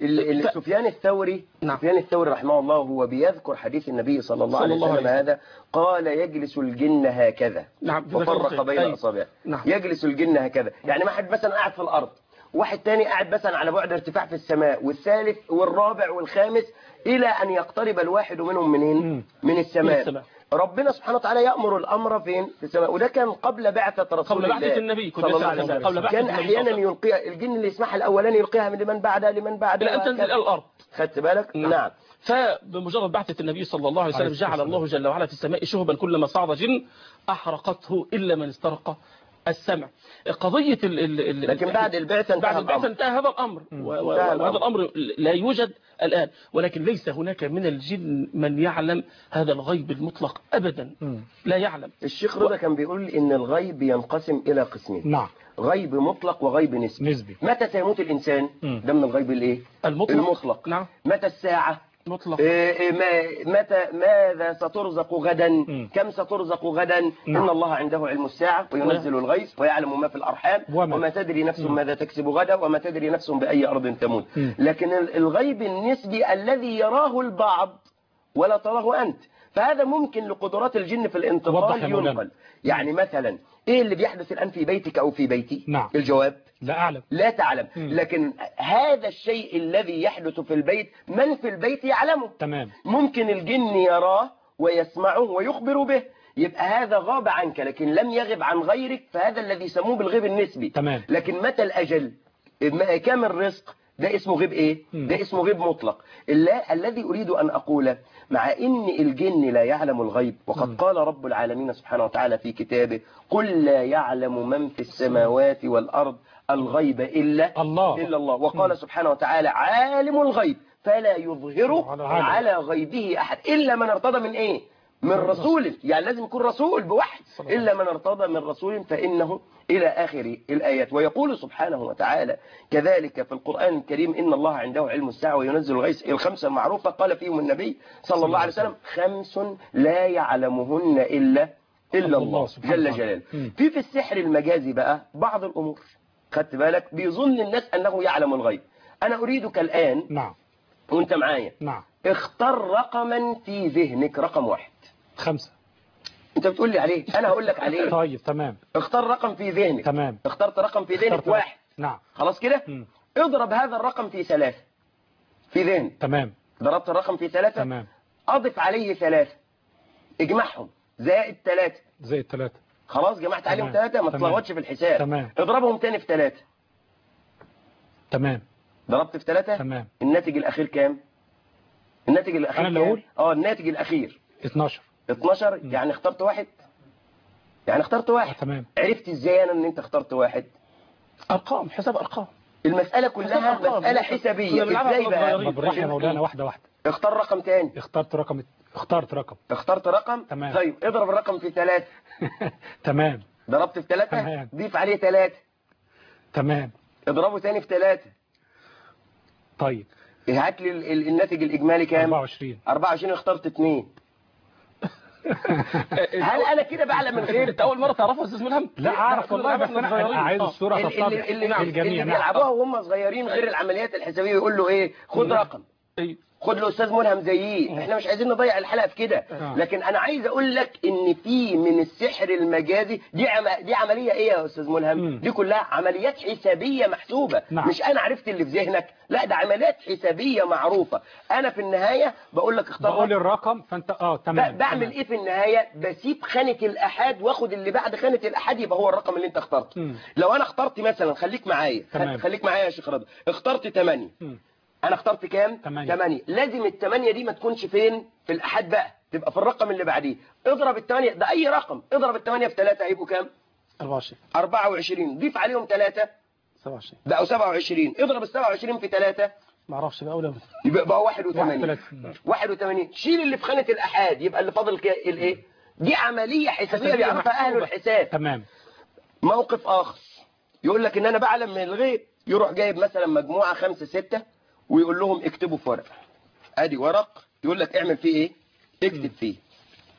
ال- ال- ف- سفيان الثوري نعم. سفيان الثوري رحمه الله هو بيذكر حديث النبي صلى الله صلى عليه الله وسلم عليه هذا قال يجلس الجن هكذا نعم، جزاك الله وفرق خير. بين أي. اصابعه نعم. يجلس الجن هكذا يعني ما حد مثلا قاعد في الارض واحد تاني قاعد مثلا على بعد ارتفاع في السماء والثالث والرابع والخامس الى ان يقترب الواحد منهم منين من السماء, من السماء. ربنا سبحانه وتعالى يأمر الأمر فين في السماء وده كان قبل بعثة رسول قبل بعثة الله النبي كنا صلى الله عليه نسأل وسلم قبل بعثة كان النبي أحيانا صلى الله عليه يلقيها الجن اللي يسمعها الأولاني يلقيها من لمن بعدها لمن بعدها إلى أن تنزل وهكذا. إلى الأرض خدت بالك نعم. نعم فبمجرد بعثة النبي صلى الله عليه وسلم عليه جعل الصلاة الله جل وعلا في السماء شهبا كلما صعد جن أحرقته إلا من استرق السمع قضية ال ال ال لكن بعد البعثة انتهى بعد البعثة الأمر. انتهى هذا الأمر و- و- انتهى وهذا الأمر. الأمر لا يوجد الآن ولكن ليس هناك من الجن من يعلم هذا الغيب المطلق أبدا لا يعلم الشيخ رضا كان بيقول إن الغيب ينقسم إلى قسمين نعم غيب مطلق وغيب نسبي نسبي متى سيموت الإنسان مم. ده من الغيب الإيه المطلق المطلق نعم متى الساعة مطلق إيه إيه ما متى ماذا سترزق غدا مم. كم سترزق غدا نعم. إن الله عنده علم الساعة وينزل الغيث ويعلم ما في الأرحام وما- وما تدري نفس ماذا تكسب غدا وما تدري نفس بأي أرض تموت مم. لكن ال- الغيب النسبي الذي يراه البعض ولا تراه أنت فهذا ممكن لقدرات الجن في وضح الانتقال يا مولانا. ينقل يعني مثلا إيه اللي بيحدث الآن في بيتك أو في بيتي نعم. الجواب لا أعلم لا تعلم مم. لكن هذا الشيء الذي يحدث في البيت من في البيت يعلمه تمام ممكن الجن يراه ويسمعه ويخبر به يبقى هذا غاب عنك لكن لم يغب عن غيرك فهذا الذي يسموه بالغيب النسبي تمام. لكن متى الأجل ما- كم الرزق ده اسمه غيب ايه مم. ده اسمه غيب مطلق إلا الذي أريد أن أقوله مع إن الجن لا يعلم الغيب وقد قال رب العالمين سبحانه وتعالى في كتابه قل لا يعلم من في السماوات والأرض الغيب إلا الله. إلا الله وقال سبحانه وتعالى عالم الغيب فلا يظهره على- على غيبه أحد إلا من ارتضى من إيه من رسول يعني لازم يكون رسول بوحي إلا من ارتضى من رسول فإنه إلى آخر الآيات ويقول سبحانه وتعالى كذلك في القرآن الكريم إن الله عنده علم الساعة وينزل الغيث الخمسة المعروفة قال فيهم النبي صلى الله عليه وسلم خمس لا يعلمهن إلا إلا الله الله سبحانه جل وتعالى. جلاله مم. في في السحر المجازي بقى بعض الأمور خدت بالك بيظن الناس أنه يعلم الغيب أنا أريدك الآن نعم وأنت معايا نعم اختر رقما في ذهنك رقم واحد خمسة انت بتقول لي عليه انا هقول لك عليه طيب تمام اختار رقم في ذهنك تمام اخترت رقم في ذهنك اخترت واحد نعم خلاص كده مم. اضرب هذا الرقم في ثلاثة في ذهنك تمام ضربت الرقم في ثلاثة تمام اضف عليه ثلاثة اجمعهم زائد ثلاثة زي الثلاثة خلاص جمعت عليهم تمام. ثلاثة ما تمام. تلخبطش في الحساب تمام. اضربهم تاني في ثلاثة تمام ضربت في ثلاثة تمام الناتج الاخير كام الناتج الاخير أنا اللي كام؟ أقول؟ اه الناتج الاخير 12 12 يعني اخترت واحد يعني اخترت آه، واحد تمام عرفت ازاي انا ان انت اخترت واحد أرقام حساب أرقام المسألة كلها حسب أرقام. مسألة كنا حسابية بنلعبها ازاي واحنا بقى صغيرين. طب بالراحة يا مولانا واحدة واحدة اختار رقم تاني اخترت رقم اخترت رقم اخترت رقم تمام. طيب اضرب الرقم في ثلاثة تمام ضربت في ثلاثة تمام. ضيف عليه ثلاثة تمام اضربه تاني في ثلاثة طيب هات لي ال- ال- الناتج الإجمالي كام 24 24 اخترت اثنين هل أنا كده بعلم من غير أنت أول مرة تعرفها يا أستاذ ملهم لا اعرف والله بس انا أنا عايز الصورة اللي, تتضح اللي, اللي, للجميع اللي نعم بيلعبوها وهم صغيرين غير العمليات الحسابية يقول له ايه خد رقم أي. خد له استاذ ملهم زيي احنا مش عايزين نضيع الحلقه في كده آه. لكن انا عايز اقول لك ان في من السحر المجازي دي عم... دي عمليه ايه يا استاذ ملهم مم. دي كلها عمليات حسابيه محسوبه نعم. مش انا عرفت اللي في ذهنك لا ده عمليات حسابيه معروفه انا في النهايه بقول لك اختار بقول رقم. الرقم فانت اه تمام ب- بعمل تمام. ايه في النهايه بسيب خانه الاحاد واخد اللي بعد خانه الاحاد يبقى هو الرقم اللي انت اخترته مم. لو انا اخترت مثلا خليك معايا تمام. خليك معايا يا شيخ رضا اخترت 8 مم. انا اخترت كام تمانية. 8 لازم الثمانية دي ما تكونش فين في الاحاد بقى تبقى في الرقم اللي بعديه اضرب الثمانية ده اي رقم اضرب الثمانية في 3 هيبقوا كام 24 24 ضيف عليهم 3 27 بقوا 27 اضرب ال 27 في 3 ما اعرفش بقى ولا يبقى بقى 81 31. 81 شيل اللي في خانة الاحاد يبقى اللي فاضل كا- الايه دي عملية حسابية حسابية بيعرفها اهل محسوبة. الحساب تمام موقف آخر يقول لك إن أنا بعلم من الغيب يروح جايب مثلا مجموعة خمسة ستة ويقول لهم اكتبوا في ورق أدي ورق يقول لك اعمل فيه إيه اكتب فيه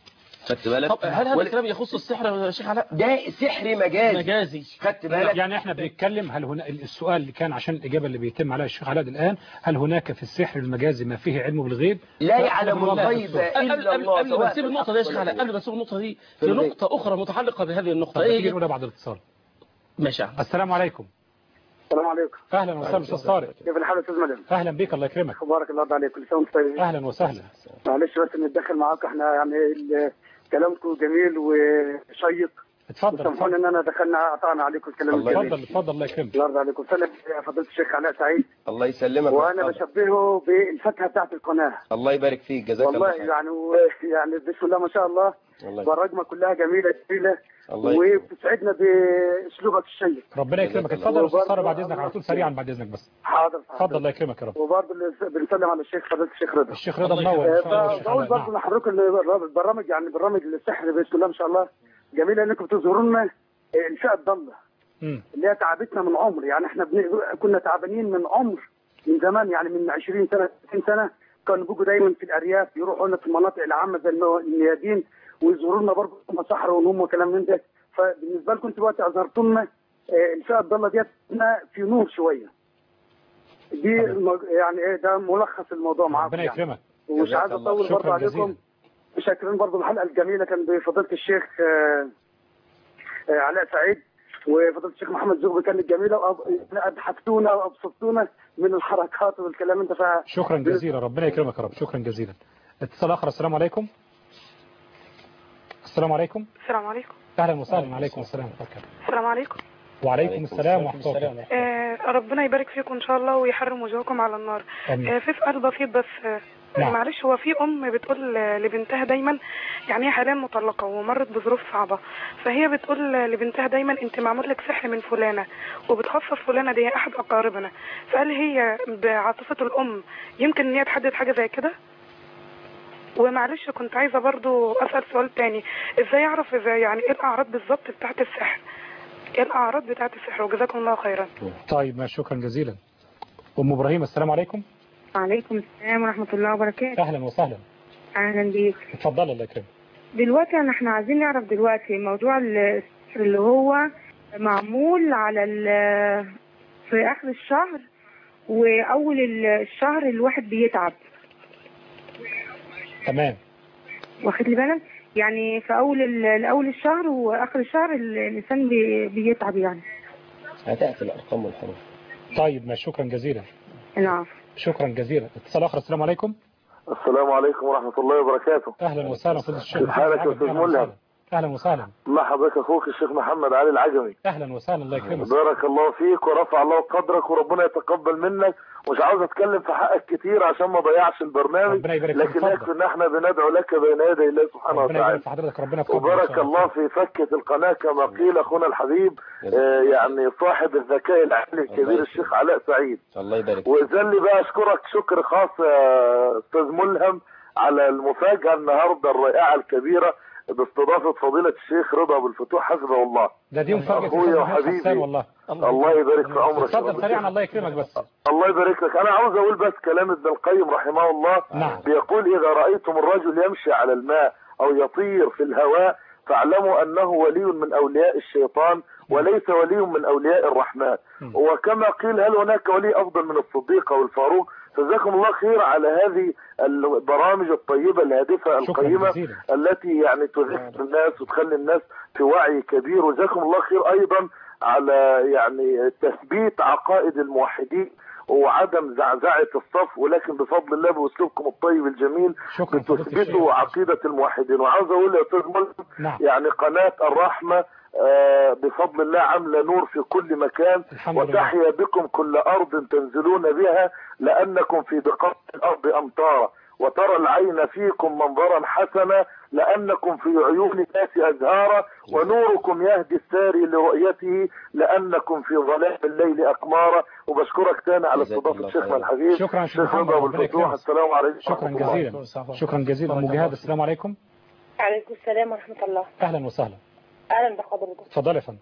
خدت بالك طب هل هذا وال- الكلام يخص السحر يا شيخ علاء ده سحر مجازي مجازي خدت بالك يعني احنا بنتكلم هل هنا السؤال اللي كان عشان الإجابة اللي بيتم عليها الشيخ علاء الآن هل هناك في السحر المجازي ما فيه علم بالغيب لا لا، يعلم لا، الغيب قبل الا قبل الله قبل ما سواء نسيب في النقطة دي يا الحق شيخ علاء ولا قبل ما نسيب النقطة دي في في الغيب. نقطة أخرى متعلقة بهذه النقطة طب تيجي إيه نقولها بعد الاتصال ماشي يا عم. السلام عليكم السلام عليكم اهلا وسهلا استاذ طارق كيف الحال يا استاذ مدن اهلا بك الله يكرمك بارك الله يرضى عليك كل سنه وانتم طيبين اهلا وسهلا معلش بس نتدخل معاكم احنا يعني ال- كلامكم جميل وشيق اتفضل وسامحوني اتفضل ان انا دخلنا قطعنا عليكم الكلام الله الجميل اتفضل اتفضل الله يكرمك الله يرضى عليكم سلم يا فضيله الشيخ علاء سعيد الله يسلمك وانا ويحفظك. بشبهه بالفتحه بتاعت القناه الله يبارك فيك جزاك والله الله خير يعني و- يعني بسم الله ما شاء الله الله برامجنا كلها جميله جميله الله يكرمك. وبتسعدنا باسلوبك الشيق ربنا يكرمك اتفضل يا استاذ طارق بعد اذنك على طول سريعا بعد اذنك بس حاضر اتفضل الله يكرمك يا رب وبرضه بنسلم على الشيخ فضيله الشيخ رضا الشيخ رضا منور ان شاء الله الشيخ بقول علاء برضه نعم لحضرتك ان البرامج يعني برامج السحر بسم الله ما شاء الله جميله انكم بتظهروا لنا الفئه الضاله مم. اللي هي تعبتنا من عمر يعني احنا بن... كنا تعبانين من عمر من زمان يعني من 20 سنه 30 سنه كانوا بيجوا دايما في الارياف يروحوا لنا في المناطق العامه زي المو- الميادين ويظهروا لنا برضه هم سحر ونهم وكلام من ده فبالنسبه لكم انتوا دلوقتي اظهرتوا لنا آه، الفئه الضاله ديت هنا في نور شويه دي المو- يعني ايه ده ملخص الموضوع معاكم ربنا يعني. يكرمك ومش جزاك عايز الله. اطول شكراً برضه جزيلاً. عليكم شاكرين برضه الحلقه الجميله كان بفضيله الشيخ آه، آه، علاء سعيد وفضيله الشيخ محمد زغبي كانت جميله واضحكتونا وابسطتونا من الحركات والكلام انت فا شكرا جزيلا ربنا يكرمك يا رب شكرا جزيلا اتصال اخر السلام عليكم السلام عليكم السلام عليكم اهلا وسهلا عليكم السلام ورحمه الله السلام عليكم وعليكم السلام ورحمه الله وبركاته آه ربنا يبارك فيكم ان شاء الله ويحرم وجوهكم على النار امين آه في سؤال بسيط بس آه نعم. معلش هو في ام بتقول آه، لبنتها دايما يعني هي حاليا مطلقه ومرت بظروف صعبه فهي بتقول آه، لبنتها دايما انت معمول لك سحر من فلانه وبتخصص فلانه دي احد اقاربنا فهل هي بعاطفه الام يمكن ان هي تحدد حاجه زي كده ومعلش كنت عايزه برضو اسال سؤال تاني ازاي اعرف ازاي يعني ايه الاعراض بالظبط بتاعت السحر ايه الاعراض بتاعت السحر وجزاكم الله خيرا طيب ما شكرا جزيلا ام ابراهيم السلام عليكم وعليكم السلام ورحمة الله وبركاته اهلا وسهلا أهلا بيك اتفضل الله يكرمك دلوقتي أنا احنا عايزين نعرف دلوقتي موضوع السحر اللي هو معمول على ال- في آخر الشهر وأول ال- الشهر الواحد بيتعب تمام واخد لي بالك يعني في أول ال- أول الشهر وآخر الشهر ال- الإنسان بي- بيتعب يعني هتأتي الأرقام والحروف طيب ما شكرا جزيلا نعم شكرا جزيلا اتصال اخر السلام عليكم السلام عليكم ورحمه الله وبركاته اهلا وسهلا فضيله الشيخ كيف حالك يا محمد أستاذ أهلا ملهم؟ وسهلا. اهلا وسهلا مع حضرتك اخوك الشيخ محمد علي العجمي اهلا وسهلا الله يكرمك بارك الله فيك ورفع الله قدرك وربنا يتقبل منك مش عاوز اتكلم في حقك كتير عشان ما ضيعش البرنامج ربنا يبارك فيك لكن اتفضل. يكفي ان احنا بندعو لك بين يدي الله سبحانه ربنا وتعالى يبارك في حضرتك ربنا يتقبل إن وبارك شاء الله في فكة القناة كما قيل اخونا الحبيب آه يعني صاحب الذكاء العالي الكبير الشيخ علاء سعيد الله يبارك واذن لي بقى اشكرك شكر خاص يا استاذ ملهم على المفاجأة النهاردة الرائعة الكبيرة باستضافة فضيلة الشيخ رضا ابو الفتوح حسبه الله ده دي مفاجاه أخويا أستاذ وحبيبي. حسان والله الله يبارك في عمرك اتفضل سريعا الله يكرمك بس الله يبارك لك انا عاوز اقول بس كلام ابن القيم رحمه الله نعم. بيقول اذا رايتم الرجل يمشي على الماء او يطير في الهواء فاعلموا انه ولي من اولياء الشيطان وليس ولي من اولياء الرحمن وكما قيل هل هناك ولي افضل من الصديق او الفاروق جزاكم الله خير على هذه البرامج الطيبه الهادفه شكرا القيمه جزيلا التي يعني تذكر الناس وتخلي الناس في وعي كبير وجزاكم الله خير ايضا على يعني تثبيت عقائد الموحدين وعدم زعزعة الصف ولكن بفضل الله بأسلوبكم الطيب الجميل شكرا فضيلة الشيخ. بتثبتوا عقيدة الموحدين وعاوز أقول يا أستاذ ملك نعم يعني قناة الرحمة آه، بفضل الله عاملة نور في كل مكان الحمد لله وتحيا بكم كل أرض تنزلون بها لأنكم في بقاع الأرض أمطارا وترى العين فيكم منظرا حسنا لأنكم في عيون الناس أزهارا ونوركم يهدي الساري لرؤيته لأنكم في ظلام الليل أقمارا وبشكرك تاني على جزاك استضافة الله شيخنا خيرا. الحبيب شكرا شيخ شيخ محمد رضا أبو ربنا الفتوح يكرمك السلام عليكم شكرا ورحمة الله. جزيلا شكرا جزيلا ام جهاد السلام عليكم عليكم السلام ورحمة الله اهلا وسهلا أهلا بحضرتك اتفضل يا فندم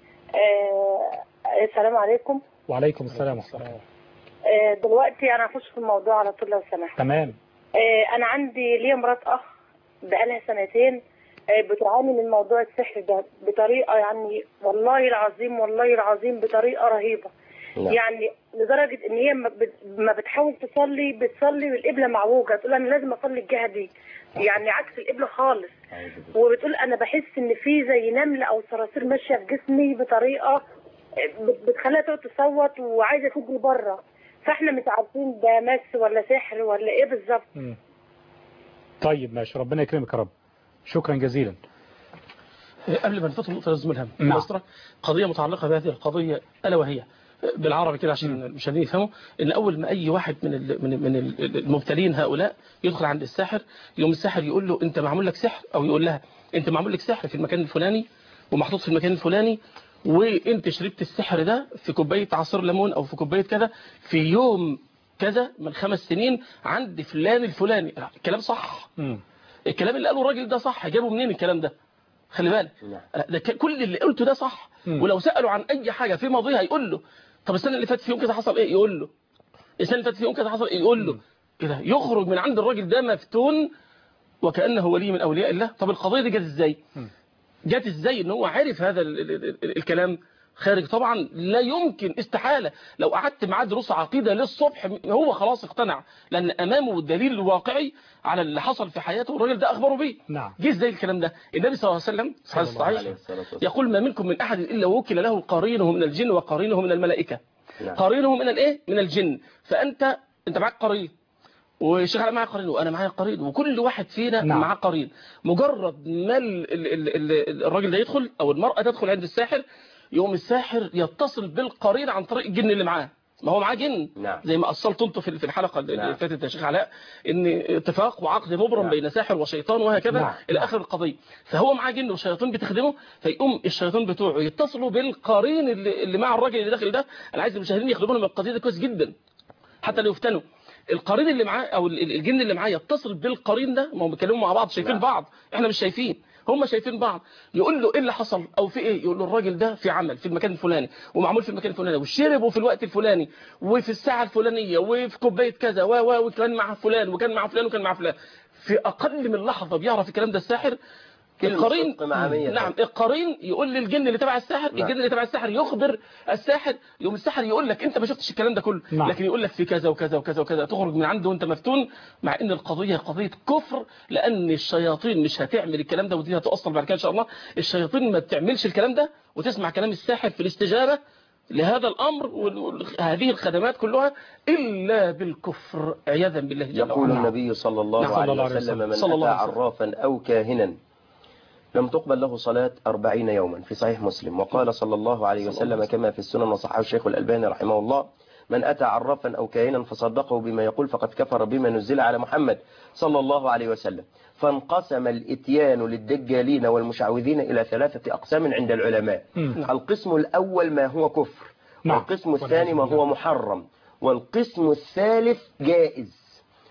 آه السلام عليكم وعليكم السلام ورحمه الله آه دلوقتي أنا هخش في الموضوع على طول لو سمحت تمام آه أنا عندي ليا مرات أخ بقالها سنتين آه، بتعاني من موضوع السحر ده بطريقه يعني والله العظيم والله العظيم بطريقه رهيبه نعم. يعني لدرجه ان هي ما بت- ما بتحاول تصلي بتصلي والقبله معوجه تقول انا لازم اصلي الجهه دي يعني عكس القبله خالص وبتقول انا بحس ان في زي نمله او صراصير ماشيه في جسمي بطريقه بت- بتخليها تقعد تصوت وعايزه تجري بره فاحنا مش عارفين ده مس ولا سحر ولا ايه بالظبط مم. طيب ماشي ربنا يكرمك يا رب شكرا جزيلا قبل ما نفوت النقطة يا أستاذ ملهم نعم. مصر قضية متعلقة بهذه القضية ألا وهي بالعربي كده عشان المشاهدين يفهموا ان اول ما اي واحد من ال- من من ال- المبتلين هؤلاء يدخل عند الساحر يوم الساحر يقول له انت معمول لك سحر او يقول لها انت معمول لك سحر في المكان الفلاني ومحطوط في المكان الفلاني وانت شربت السحر ده في كوبايه عصير ليمون او في كوبايه كذا في يوم كذا من خمس سنين عند فلان الفلاني الكلام صح مم. الكلام اللي قاله الراجل ده صح جابه منين الكلام ده خلي بالك ده ك- كل اللي قلته ده صح مم. ولو سألوا عن اي حاجة في ماضيها يقول له طب السنة اللي فاتت في يوم كذا حصل ايه يقول له السنة اللي فاتت في يوم كذا حصل ايه يقول له كده يخرج من عند الراجل ده مفتون وكأنه ولي من أولياء الله طب القضية دي جت ازاي جت ازاي ان هو عرف هذا ال ال ال الكلام خارج طبعا لا يمكن استحالة لو قعدت معاه دروس عقيدة للصبح هو خلاص اقتنع لأن أمامه الدليل الواقعي على اللي حصل في حياته والراجل ده أخبره بيه نعم جه ازاي الكلام ده النبي صلى الله عليه وسلم في الحديث الصحيح يقول ما منكم من أحد إلا وكل له قرينه من الجن وقرينه من الملائكة نعم. قرينه من الايه من الجن فأنت أنت معاك قرين والشيخ علي معايا قرين وانا معايا قرين وكل واحد فينا نعم. معاه قرين مجرد ما ال- ال- ال- ال- الراجل ده يدخل او المرأة تدخل عند الساحر يقوم الساحر يتصل بالقرين عن طريق الجن اللي معاه ما هو معاه جن نعم. زي ما اصلت انتوا في في الحلقه اللي نعم. فاتت يا شيخ علاء ان اتفاق وعقد مبرم نعم. بين ساحر وشيطان وهكذا نعم. الى اخر القضيه فهو معاه جن وشياطين بتخدمه فيقوم الشياطين بتوعه يتصلوا بالقرين اللي, اللي مع الراجل اللي داخل ده انا عايز المشاهدين ياخدوا بالهم من القضيه دي كويس جدا حتى لو يفتنوا القرين اللي معاه او ال- ال- الجن اللي معاه يتصل بالقرين ده ما هم بيتكلموا مع بعض شايفين نعم. بعض احنا مش شايفين هم شايفين بعض يقول له ايه اللي حصل او في ايه يقول له الراجل ده في عمل في المكان الفلاني ومعمول في المكان الفلاني وشربوا في الوقت الفلاني وفي الساعه الفلانيه وفي كوبايه كذا و و وكان مع فلان وكان مع فلان وكان مع فلان في اقل من لحظه بيعرف الكلام ده الساحر كلمة القرين صدق مع مية نعم صدق. القرين يقول للجن اللي تبع الساحر نعم. الجن اللي تبع الساحر يخبر الساحر يوم الساحر يقول لك انت ما شفتش الكلام ده كله نعم. لكن يقول لك في كذا وكذا وكذا وكذا تخرج من عنده وانت مفتون مع ان القضيه قضيه كفر لان الشياطين مش هتعمل الكلام ده ودي هتوصل بعد كده ان شاء الله الشياطين ما بتعملش الكلام ده وتسمع كلام الساحر في الاستجابه لهذا الامر وهذه الخدمات كلها الا بالكفر عياذا بالله جل يقول وعلا النبي صلى الله نعم. عليه صلى الله عليه وسلم وسلم. من صلى الله أتى عليه وسلم. عرافا أو كاهنا لم تقبل له صلاة أربعين يوما في صحيح مسلم وقال صلى الله عليه وسلم كما في السنن وصححه الشيخ الألباني رحمه الله من أتى عرافا أو كاهنا فصدقه بما يقول فقد كفر بما نزل على محمد صلى الله عليه وسلم فانقسم الاتيان للدجالين والمشعوذين إلى ثلاثة أقسام عند العلماء مم. القسم الأول ما هو كفر نعم. والقسم الثاني ما هو محرم والقسم الثالث جائز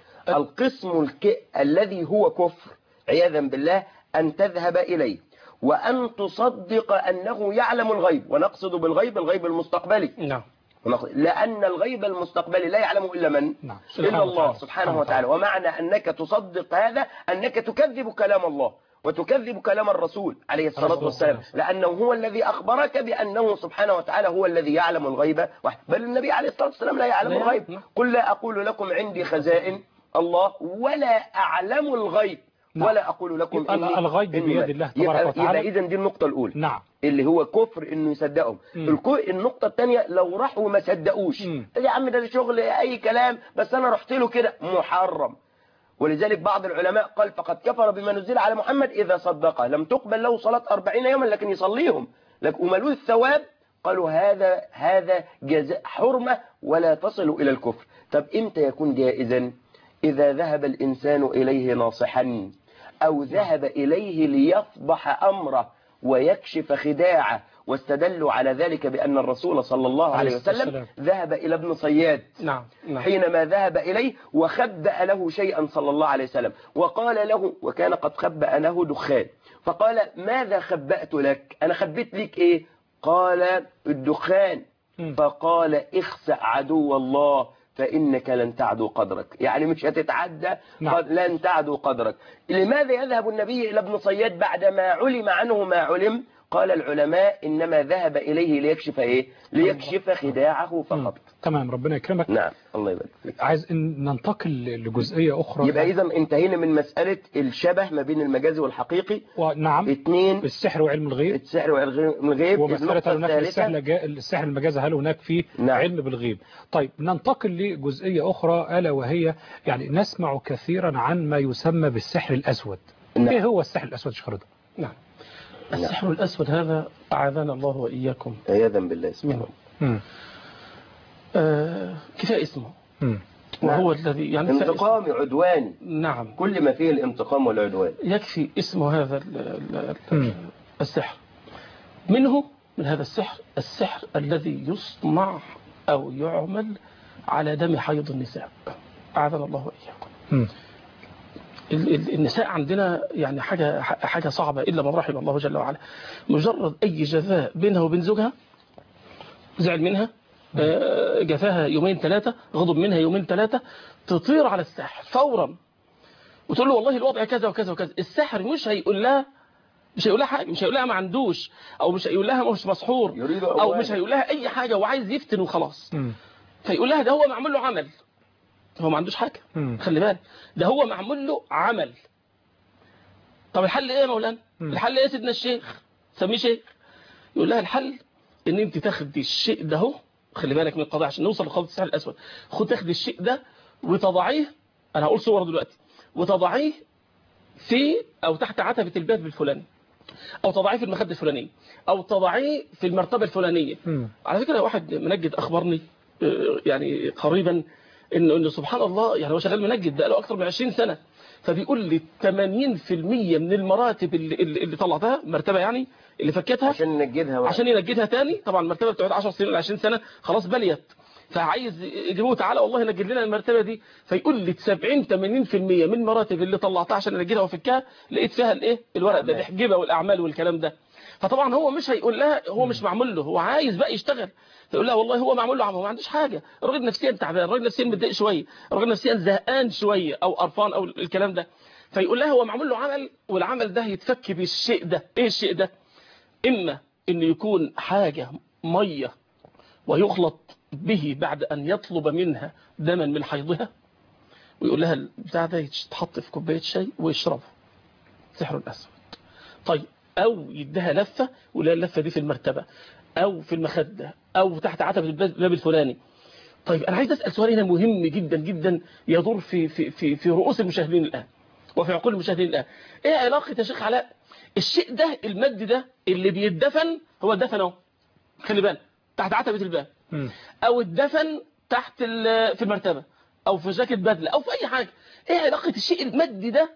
القسم الك... الذي هو كفر عياذا بالله أن تذهب إليه وأن تصدق أنه يعلم الغيب ونقصد بالغيب الغيب المستقبلي نعم ونقصد- لأن الغيب المستقبلي لا يعلم إلا من نعم إلا الله سبحانه وتعالى ومعنى أنك تصدق هذا أنك تكذب كلام الله وتكذب كلام الرسول عليه الصلاة والسلام لأنه هو الذي أخبرك بأنه سبحانه وتعالى هو الذي يعلم الغيب وحده. بل النبي عليه الصلاة والسلام لا يعلم لا يعلم. الغيب قل لا أقول لكم عندي خزائن الله ولا أعلم الغيب نعم. ولا أقول لكم يبقى إني الغيب إني بيد ملك. الله تبارك يبقى, وتعالى. يبقى إذن دي النقطة الأولى نعم اللي هو كفر انه يصدقهم مم. الكو- النقطة الثانية لو راحوا وما صدقوش مم. يا عم ده شغل اي كلام بس انا رحت له كده محرم ولذلك بعض العلماء قال فقد كفر بما نزل على محمد اذا صدقه لم تقبل له صلاة أربعين يوما لكن يصليهم لكن وملوه الثواب قالوا هذا هذا جزاء حرمة ولا تصل إلى الكفر طب إمتى يكون جائزا إذا ذهب الإنسان إليه ناصحا أو ذهب إليه ليفضح أمره ويكشف خداعه واستدلوا على ذلك بأن الرسول صلى الله عليه عليه الصلاة وسلم والسلام. ذهب إلى ابن صياد نعم نعم حينما ذهب إليه وخبأ له شيئا صلى الله عليه وسلم وقال له وكان قد خبأ له دخان فقال ماذا خبأت لك أنا خبيت لك إيه قال الدخان مم. فقال اخسأ عدو الله فإنك لن تعدو قدرك يعني مش هتتعدى نعم. قد لن تعدو قدرك لماذا يذهب النبي إلى ابن صياد بعدما علم عنه ما علم قال العلماء إنما ذهب إليه ليكشف إيه ليكشف خداعه فقط تمام ربنا يكرمك نعم الله يبارك فيك عايز إن ننتقل لجزئية أخرى يبقى إذا انتهينا من مسألة الشبه ما بين المجازي والحقيقي ونعم اثنين السحر وعلم الغيب السحر وعلم الغيب ومسألة النقطة هل هناك الثالثة السحر جا- السحر المجازي هل هناك فيه نعم. علم بالغيب طيب ننتقل لجزئية أخرى ألا وهي يعني نسمع كثيرا عن ما يسمى بالسحر الأسود نعم. إيه هو السحر الأسود شيخ رضا نعم السحر الأسود هذا أعاذنا الله وإياكم عياذا بالله سبحانه منه مم. آه كفاية اسمه مم. وهو الذي يعني كفاية انتقام عدواني اسمه. نعم كل ما فيه الانتقام والعدوان يكفي اسم هذا ال- ال- مم. ال- السحر منه من هذا السحر السحر الذي يصنع أو يعمل على دم حيض النساء أعاذنا الله وإياكم مم. ال- ال- النساء عندنا يعني حاجة حاجة صعبة إلا من رحم الله جل وعلا مجرد أي جفاء بينها وبين زوجها زعل منها آه، جفاها يومين ثلاثة غضب منها يومين ثلاثة تطير على الساحر فورا وتقول له والله الوضع كذا وكذا وكذا الساحر مش هيقول لها مش هيقول لها حاجة مش هيقول لها ما عندوش أو مش هيقول لها مش مسحور يريد أو أولا. مش هيقول لها أي حاجة وعايز يفتن وخلاص مم. فيقول لها ده هو معمول له عمل هو ما عندوش حاجة مم. خلي بالك ده هو معمول له عمل طب الحل ايه يا مولانا مم. الحل ايه يا سيدنا الشيخ سميه شيخ يقول لها الحل ان انت تاخدي الشيء ده اهو خلي بالك من القضاء عشان نوصل لخلط السحر الاسود خد تاخدي الشيء ده وتضعيه انا هقول صور دلوقتي وتضعيه في او تحت عتبة الباب الفلاني او تضعيه في المخدة الفلانية او تضعيه في المرتبة الفلانية مم. على فكرة واحد منجد أخبرني آه، يعني قريبا إنه إنه سبحان الله يعني هو شغال منجد بقاله أكثر من 20 سنة فبيقول لي 80% من المراتب اللي, اللي اللي طلعتها مرتبة يعني اللي فكتها عشان نجدها بقى. عشان ينجدها تاني طبعا المرتبة بتقعد 10 سنين ولا 20 سنة خلاص بليت فعايز يجيبوه تعالى والله نجد لنا المرتبة دي فيقول لي 70 80% من المراتب اللي طلعتها عشان انجدها وافكها لقيت فيها الايه الورق ده الحجبه والاعمال والكلام ده فطبعا هو مش هيقول لها هو مش معمول له هو عايز بقى يشتغل فيقول لها والله هو معمول له عمل هو ما عندوش حاجه الراجل نفسيا تعبان الراجل نفسيا متضايق شويه الراجل نفسيا زهقان شويه او قرفان او الكلام ده فيقول لها هو معمول له عمل والعمل ده يتفك بالشيء ده ايه الشيء ده اما انه يكون حاجه ميه ويخلط به بعد أن يطلب منها دما من حيضها ويقول لها البتاع ده يتحط في كوباية شاي ويشربه سحر أسود طيب أو يديها لفة ولا اللفة دي في المرتبة أو في المخدة أو تحت عتبة الباب الفلاني طيب أنا عايز أسأل سؤال هنا مهم جدا جدا يدور في, في, في, في رؤوس المشاهدين الآن وفي عقول المشاهدين الآن إيه علاقة يا شيخ علاء الشيء ده المد ده اللي بيدفن هو دفن اهو خلي بالك تحت عتبة الباب مم. او الدفن تحت ال- في المرتبة او في جاكيت بدلة او في اي حاجة ايه علاقة الشيء المادي ده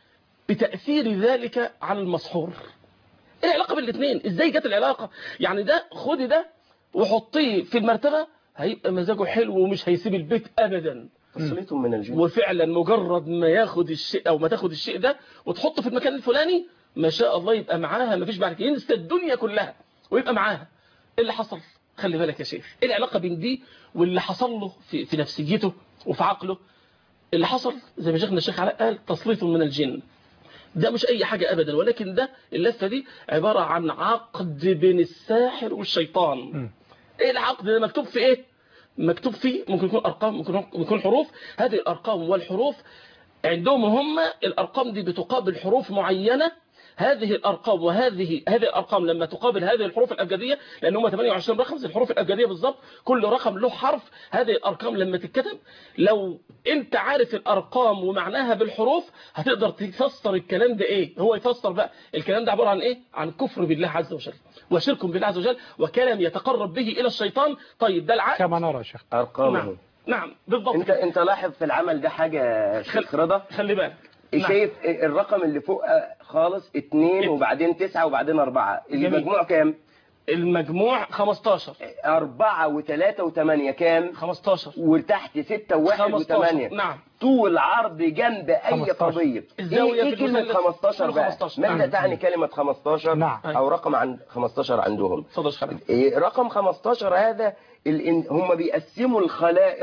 بتأثير ذلك على المسحور ايه العلاقة بالاثنين ازاي جت العلاقة يعني ده خدي ده وحطيه في المرتبة هيبقى مزاجه حلو ومش هيسيب البيت ابدا تسليط من الجن وفعلا مجرد ما ياخد الشيء او ما تاخد الشيء ده وتحطه في المكان الفلاني ما شاء الله يبقى معاها ما فيش بعد كده ينسى الدنيا كلها ويبقى معاها ايه اللي حصل خلي بالك يا شيخ ايه العلاقه بين دي واللي حصل له في, في نفسيته وفي عقله اللي حصل زي ما شيخنا الشيخ علاء قال تسليط من الجن ده مش اي حاجه ابدا ولكن ده اللفه دي عباره عن عقد بين الساحر والشيطان م. ايه العقد ده مكتوب في ايه مكتوب فيه ممكن يكون ارقام ممكن يكون حروف هذه الارقام والحروف عندهم هم الارقام دي بتقابل حروف معينه هذه الارقام وهذه هذه الارقام لما تقابل هذه الحروف الابجديه لان هم 28 رقم زي الحروف الابجديه بالظبط كل رقم له حرف هذه الارقام لما تتكتب لو انت عارف الارقام ومعناها بالحروف هتقدر تفسر الكلام ده ايه هو يفسر بقى الكلام ده عباره عن ايه عن كفر بالله عز وجل وشرك بالله عز وجل وكلام يتقرب به الى الشيطان طيب ده العقل كما نرى يا شيخ ارقامه نعم نعم بالضبط انت انت لاحظ في العمل ده حاجه شيخ رضا خلي بالك نعم. شايف الرقم اللي فوق خالص اتنين وبعدين تسعة وبعدين أربعة جميل. المجموع كام؟ المجموع 15 أربعة وثلاثة وثمانية كام؟ 15 وتحت ستة وواحد 15 وثمانية نعم طول عرض جنب أي 15. قضية الزاوية إيه, إيه في كلمة المثلث 15 كله بقى؟ 15. ماذا نعم. تعني كلمة 15 نعم. أو رقم عن 15 عندهم اتفضل يا شيخ إيه رقم 15 هذا الإن- هم بيقسموا الخلائق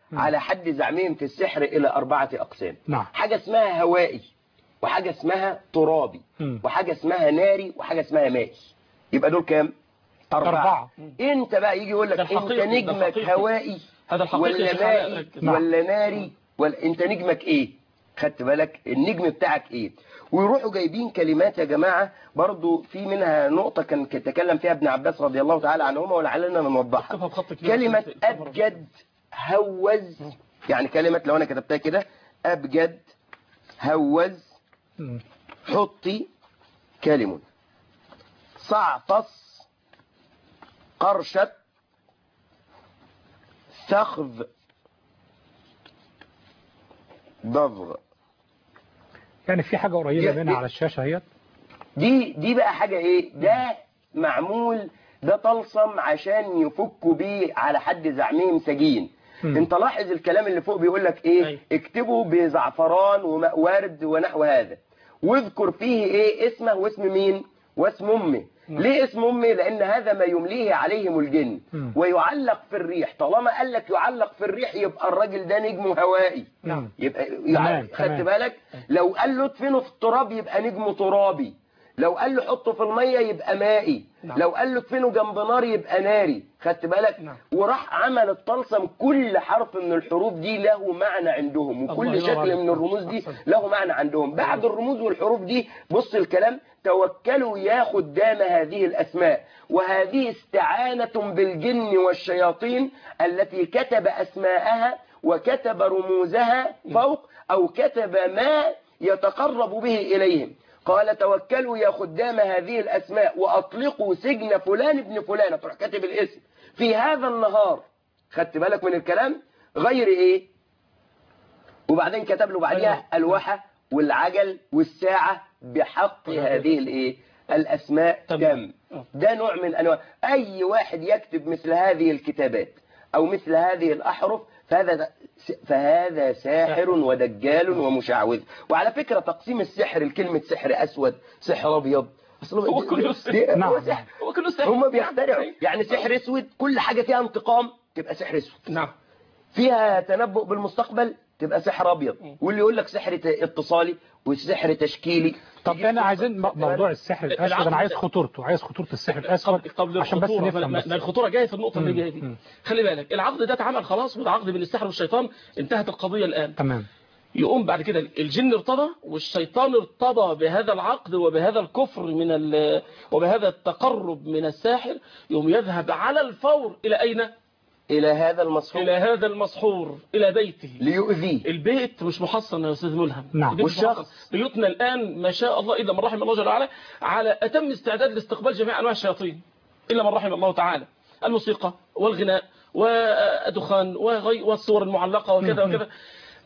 على حد زعمهم في السحر إلى أربعة أقسام نعم حاجة اسمها هوائي وحاجة اسمها ترابي مم. وحاجة اسمها ناري وحاجة اسمها مائي يبقى دول كام؟ أربعة, أربعة. انت بقى يجي يقول لك ده انت الحقيقي، ده نجمك الحقيقي. هوائي هذا الحقيقي ولا يا شيخ مائي علاء. نعم. ولا ناري ولا انت نجمك ايه خدت بالك النجم بتاعك ايه ويروحوا جايبين كلمات يا جماعة برضو في منها نقطة كان تكلم فيها ابن عباس رضي الله تعالى عنهما ولعلنا نوضحها اكتبها بخط كبير كلمة عشان تفهم. أبجد هوز يعني كلمة لو أنا كتبتها كده أبجد هوز مم. حطي كلم صعطس قرشت ثخذ ضغ يعني في حاجة قريبة يا- منها يا- على الشاشة اهيت دي دي بقى حاجة ايه ده معمول ده طلسم عشان يفكوا بيه على حد زعمهم سجين مم. انت لاحظ الكلام اللي فوق بيقول لك ايه أيوة. اكتبوا بزعفران وماء ورد ونحو هذا واذكر فيه ايه اسمه واسم مين واسم امه ليه اسم امه لان هذا ما يمليه عليهم الجن مم. ويعلق في الريح طالما قال لك يعلق في الريح يبقى الراجل ده نجم هوائي نعم يبقى تمام، يعني خدت تمام. بالك لو قال له ادفنه في التراب يبقى نجم ترابي لو قال له حطه في الميه يبقى مائي نعم. لو قال له ادفنه جنب نار يبقى ناري خدت بالك نعم. وراح عمل الطلسم كل حرف من الحروف دي له معنى عندهم الله وكل ينور شكل عليك. من الرموز دي أحسن. له معنى عندهم بعد الرموز والحروف دي بص الكلام توكلوا يا خدام هذه الأسماء وهذه استعانة بالجن والشياطين التي كتب أسماءها وكتب رموزها فوق أو كتب ما يتقرب به إليهم قال توكلوا يا خدام هذه الأسماء وأطلقوا سجن فلان ابن فلان تروح كاتب الاسم في هذا النهار خدت بالك من الكلام غير إيه وبعدين كتب له بعدها الوحة والعجل والساعة بحق هذه الايه الاسماء تمام. تم ده نوع من انواع اي واحد يكتب مثل هذه الكتابات او مثل هذه الاحرف فهذا فهذا ساحر ودجال ومشعوذ وعلى فكرة تقسيم السحر الكلمة سحر اسود سحر ابيض أصل هو كله سحر. دي- هو نعم. سحر هو كله سحر هم بيخترعوا يعني سحر اسود كل حاجة فيها انتقام تبقى سحر اسود نعم فيها تنبؤ بالمستقبل تبقى سحر ابيض واللي يقول لك سحر ت- اتصالي وسحر تشكيلي طب يجيب انا قصة- عايزين م- موضوع السحر الاسود العقل انا عايز ده- خطورته عايز خطورة السحر الاسود قبل قبل عشان بس الخطورة نفهم ما- بس ما الخطورة جاية في النقطة اللي مم. جاية دي مم. خلي بالك العقد ده اتعمل خلاص وده عقد بين السحر والشيطان انتهت القضية الآن تمام يقوم بعد كده الجن ارتضى والشيطان ارتضى بهذا العقد وبهذا الكفر من ال- وبهذا التقرب من الساحر يقوم يذهب على الفور إلى أين؟ الى هذا المصحوب إلى هذا المسحور إلى بيته ليؤذيه البيت مش محصن يا أستاذ ملهم نعم. البيت مش والشخص؟ محصن. بيوتنا الآن ما شاء الله إلا من رحم الله جل وعلا على أتم استعداد لاستقبال جميع أنواع الشياطين إلا من رحم الله تعالى الموسيقى والغناء والدخان وغي والصور المعلقة وكذا مم. وكذا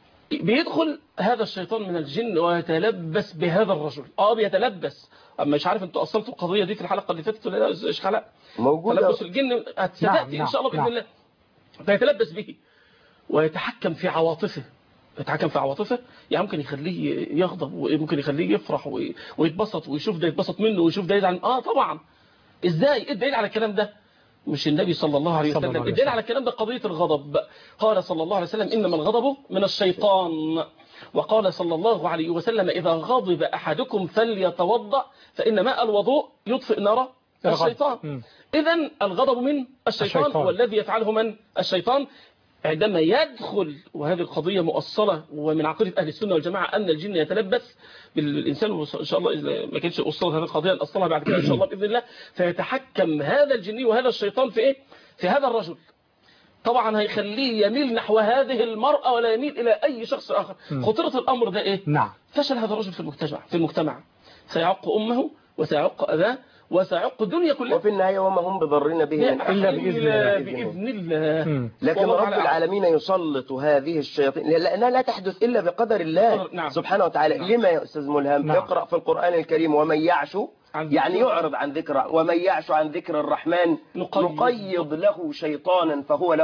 بيدخل هذا الشيطان من الجن ويتلبس بهذا الرجل اه بيتلبس اما مش عارف انتوا اصلتوا القضيه دي في الحلقه اللي فاتت ولا لا يا شيخ علاء موجودة تلبس الجن هتستأتي نعم، ان شاء الله باذن نعم. الله فيتلبس به ويتحكم في عواطفه يتحكم في عواطفه يعني ممكن يخليه يغضب وممكن يخليه يفرح وي- ويتبسط ويشوف ده يتبسط منه ويشوف ده يزعل اه طبعا ازاي ايه الدليل على الكلام ده مش النبي صلى الله عليه صلى الله وسلم عليه الدليل وسلم. على الكلام ده قضية الغضب قال صلى الله عليه وسلم إنما الغضب من الشيطان وقال صلى الله عليه وسلم إذا غضب أحدكم فليتوضأ فإن ماء الوضوء يطفئ نار الغضب. الشيطان مم. إذا الغضب من الشيطان, الشيطان. والذي يفعله من الشيطان عندما يدخل وهذه القضية مؤصلة ومن عقيدة أهل السنة والجماعة أن الجن يتلبس بالإنسان وإن شاء الله إذا ما كانش أصلت هذه القضية نأصلها بعد كده إن شاء الله بإذن الله فيتحكم هذا الجني وهذا الشيطان في إيه؟ في هذا الرجل طبعا هيخليه يميل نحو هذه المرأة ولا يميل إلى أي شخص آخر م. خطورة الأمر ده إيه؟ نعم فشل هذا الرجل في المجتمع في المجتمع سيعق أمه وسيعق أباه وسيعق الدنيا كلها وفي النهاية وما هم بضرين به من أحد. إلا بإذن الله. بإذن الله مم. لكن والله رب تعالى أعلم. العالمين يسلط هذه الشياطين لأنها لا تحدث إلا بقدر الله قدر- نعم. سبحانه وتعالى نعم. لما يا أستاذ ملهم نعم. اقرأ في القرآن الكريم ومن يعش عن يعني ذكر- يعرض عن ذكر ومن يعش عن ذكر الرحمن نقيض. نقيض له شيطانا فهو له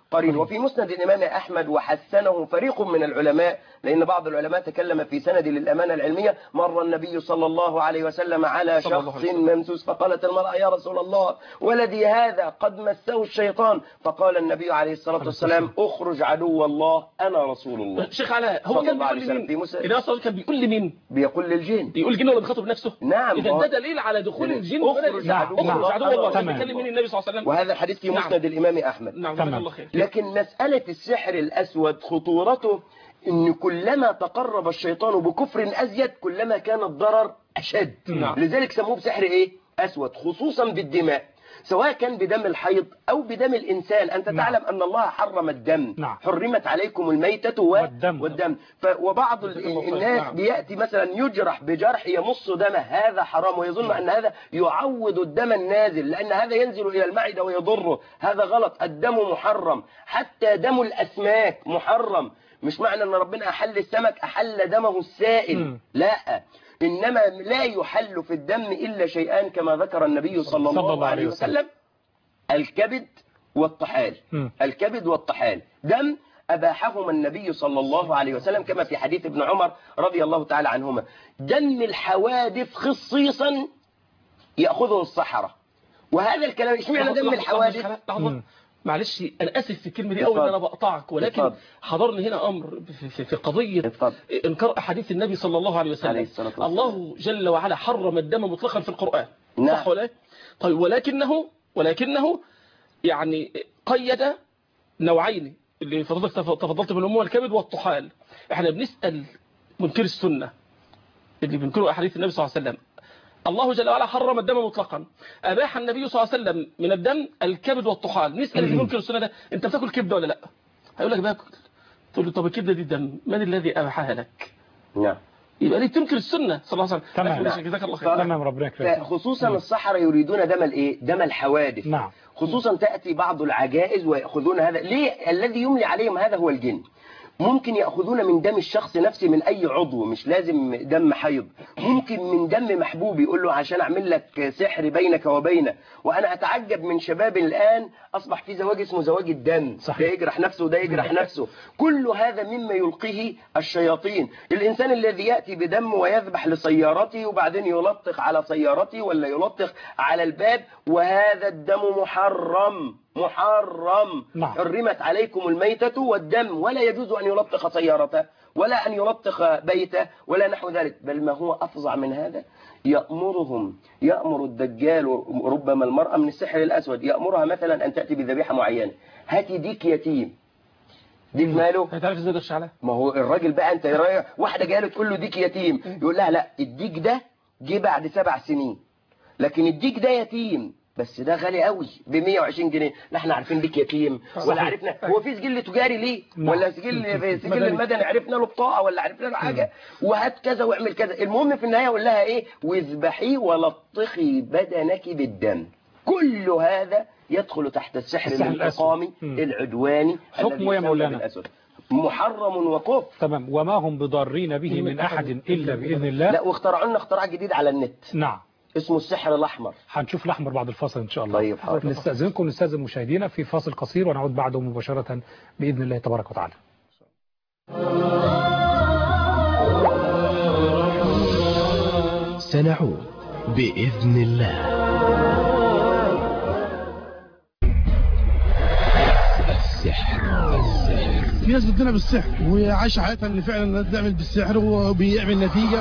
قرين وفي مسند الإمام أحمد وحسنه فريق من العلماء لأن بعض العلماء تكلم في سند للأمانة العلمية مر النبي صلى الله عليه وسلم على صلى الله شخص عليه وسلم. ممسوس فقالت المرأة يا رسول الله ولدي هذا قد مسه الشيطان فقال النبي عليه الصلاة والسلام اخرج عدو الله أنا رسول الله شيخ علاء هو صلى كان الله عليه بيقول وسلم في لمين مسند النبي صلى الله عليه وسلم كان بيقول لمين بيقول للجن يقول الجن ولا بيخاطب نفسه نعم اذا هو- ده دليل على دخول الجن اخرج عدو اخرج الله عدو الله كان تمام. بيتكلم مين النبي صلى الله عليه وسلم وهذا الحديث في نعم. مسند الإمام أحمد نعم تمام. جزاك الله خير لكن مسألة السحر الأسود خطورته إن كلما تقرب الشيطان بكفر أزيد كلما كان الضرر أشد نعم. لذلك سموه بسحر إيه؟ أسود خصوصا بالدماء سواء كان بدم الحيض أو بدم الإنسان أنت نعم. تعلم أن الله حرم الدم نعم. حرمت عليكم الميتة و... والدم. والدم ف... وبعض ال... جزاك الله خير. الناس نعم. بيأتي مثلا يجرح بجرح يمص دمه هذا حرام ويظن أن هذا يعوض الدم النازل لأن هذا ينزل إلى المعدة ويضره هذا غلط الدم محرم حتى دم الأسماك محرم مش معنى أن ربنا أحل السمك أحل دمه السائل مم. لا إنما لا يحل في الدم إلا شيئان كما ذكر النبي صلى الله, عليه وسلم الكبد والطحال مم. الكبد والطحال دم أباحهما النبي صلى الله عليه وسلم كما في حديث ابن عمر رضي الله تعالى عنهما دم الحوادث خصيصا يأخذه الصحراء وهذا الكلام ايش معنى لحظة- دم لحظة- الحوادث لحظة- لحظة مم. معلش انا اسف في الكلمه دي قوي ان اتفضل. انا بقطعك ولكن اتفضل. حضرني هنا امر في, في, في قضيه اتفضل. انكار احاديث النبي صلى الله عليه عليه وسلم الصلاة والسلام. الله جل وعلا حرم الدم مطلقا في القران نعم. صح ولا لا؟ طيب ولكنه ولكنه يعني قيد نوعين اللي فضلتك تف- تفضلت منهم هو الكبد والطحال احنا بنسال منكر السنه اللي بينكروا احاديث النبي صلى الله عليه وسلم الله جل وعلا حرم الدم مطلقا أباح النبي صلى الله عليه وسلم من الدم الكبد والطحال نسأل اللي منكر السنة ده أنت بتاكل كبدة ولا لا هيقول لك باكل تقول له طب الكبدة دي دم من الذي أباحها لك نعم يبقى ليه تنكر السنة صلى الله عليه وسلم تمام. لكن جزاك الله خير تمام ربنا يكرمك خصوصا الصحراء يريدون دم الايه دم الحوادث نعم خصوصا تأتي بعض العجائز ويأخذون هذا ليه الذي يملي عليهم هذا هو الجن ممكن يأخذون من دم الشخص نفسه من أي عضو مش لازم دم حيض ممكن من دم محبوب يقول له عشان أعمل لك سحر بينك وبينه وأنا أتعجب من شباب الآن أصبح في زواج اسمه زواج الدم صحيح. ده يجرح نفسه وده يجرح نفسه كل هذا مما يلقيه الشياطين الإنسان الذي يأتي بدم ويذبح لسيارته وبعدين يلطخ على سيارته ولا يلطخ على الباب وهذا الدم محرم محرم نعم. حرمت عليكم الميتة والدم ولا يجوز أن يلطخ سيارته ولا أن يلطخ بيته ولا نحو ذلك بل ما هو أفظع من هذا يأمرهم يأمر الدجال ربما المرأة من السحر الأسود يأمرها مثلا أن تأتي بذبيحة معينة هاتي ديك يتيم ديك ماله هتعرف ازاي ده الشعلة ما هو الراجل بقى انت رايح واحده جايه له تقول له ديك يتيم يقول لها لا الديك ده جه بعد سبع سنين لكن الديك ده يتيم بس ده غالي قوي ب 120 جنيه لا احنا عارفين ديك يتيم ولا عرفنا هو في سجل تجاري ليه نعم. ولا سجل في سجل مدني. المدني عرفنا له بطاقه ولا عرفنا له حاجه وهات كذا واعمل كذا المهم في النهايه اقول لها ايه واذبحي ولطخي بدنك بالدم كل هذا يدخل تحت السحر السحر الأسود. الانتقامي مم. العدواني حكمه الذي يا يسمى مولانا؟ بالأسود. محرم وكفر تمام وما هم بضارين به من أحد إلا بإذن الله لا واخترعوا لنا اختراع جديد على النت نعم اسمه السحر الاحمر هنشوف الأحمر بعد الفاصل إن شاء الله طيب حاضر. نستأذنكم نستأذن مشاهدينا في فاصل قصير ونعود بعده مباشرة بإذن الله تبارك وتعالى سنعود بإذن الله السحر السحر في ناس بتدينا بالسحر وعايشه حياتها ان فعلا الناس تعمل بالسحر وبيعمل نتيجه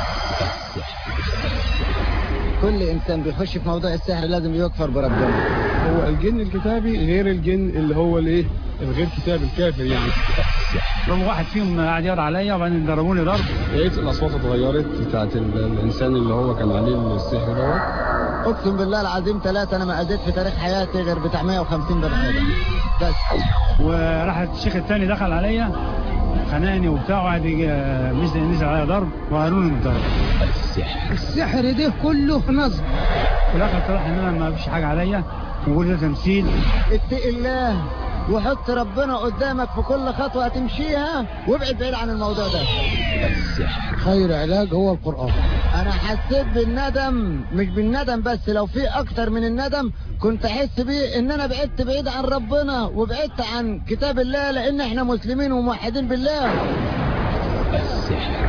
كل انسان بيخش في موضوع السحر لازم يكفر بربنا هو الجن الكتابي غير الجن اللي هو الايه الغير كتابي الكافر يعني يوم واحد فيهم قعد يقرا عليا وبعدين ضربوني ضرب لقيت الاصوات اتغيرت بتاعت ال- الانسان اللي هو كان عليه السحر دوت اقسم بالله العظيم ثلاثة انا ما اذيت في تاريخ حياتي غير بتاع 150 بني ادم بس وراح الشيخ الثاني دخل عليا خناني وبتاع وقعد يجي- نزل نزل عليا ضرب وقالوني بالضرب السحر السحر ده كله نصب في الاخر طلع ان انا ما فيش حاجه عليا وقول ده تمثيل اتق الله وحط ربنا قدامك في كل خطوة تمشيها وابعد بعيد عن الموضوع ده السحر خير علاج هو القرآن أنا حسيت بالندم مش بالندم بس لو في أكتر من الندم كنت أحس بيه إن أنا بعدت بعيد عن ربنا وبعدت عن كتاب الله لأن إحنا مسلمين وموحدين بالله السحر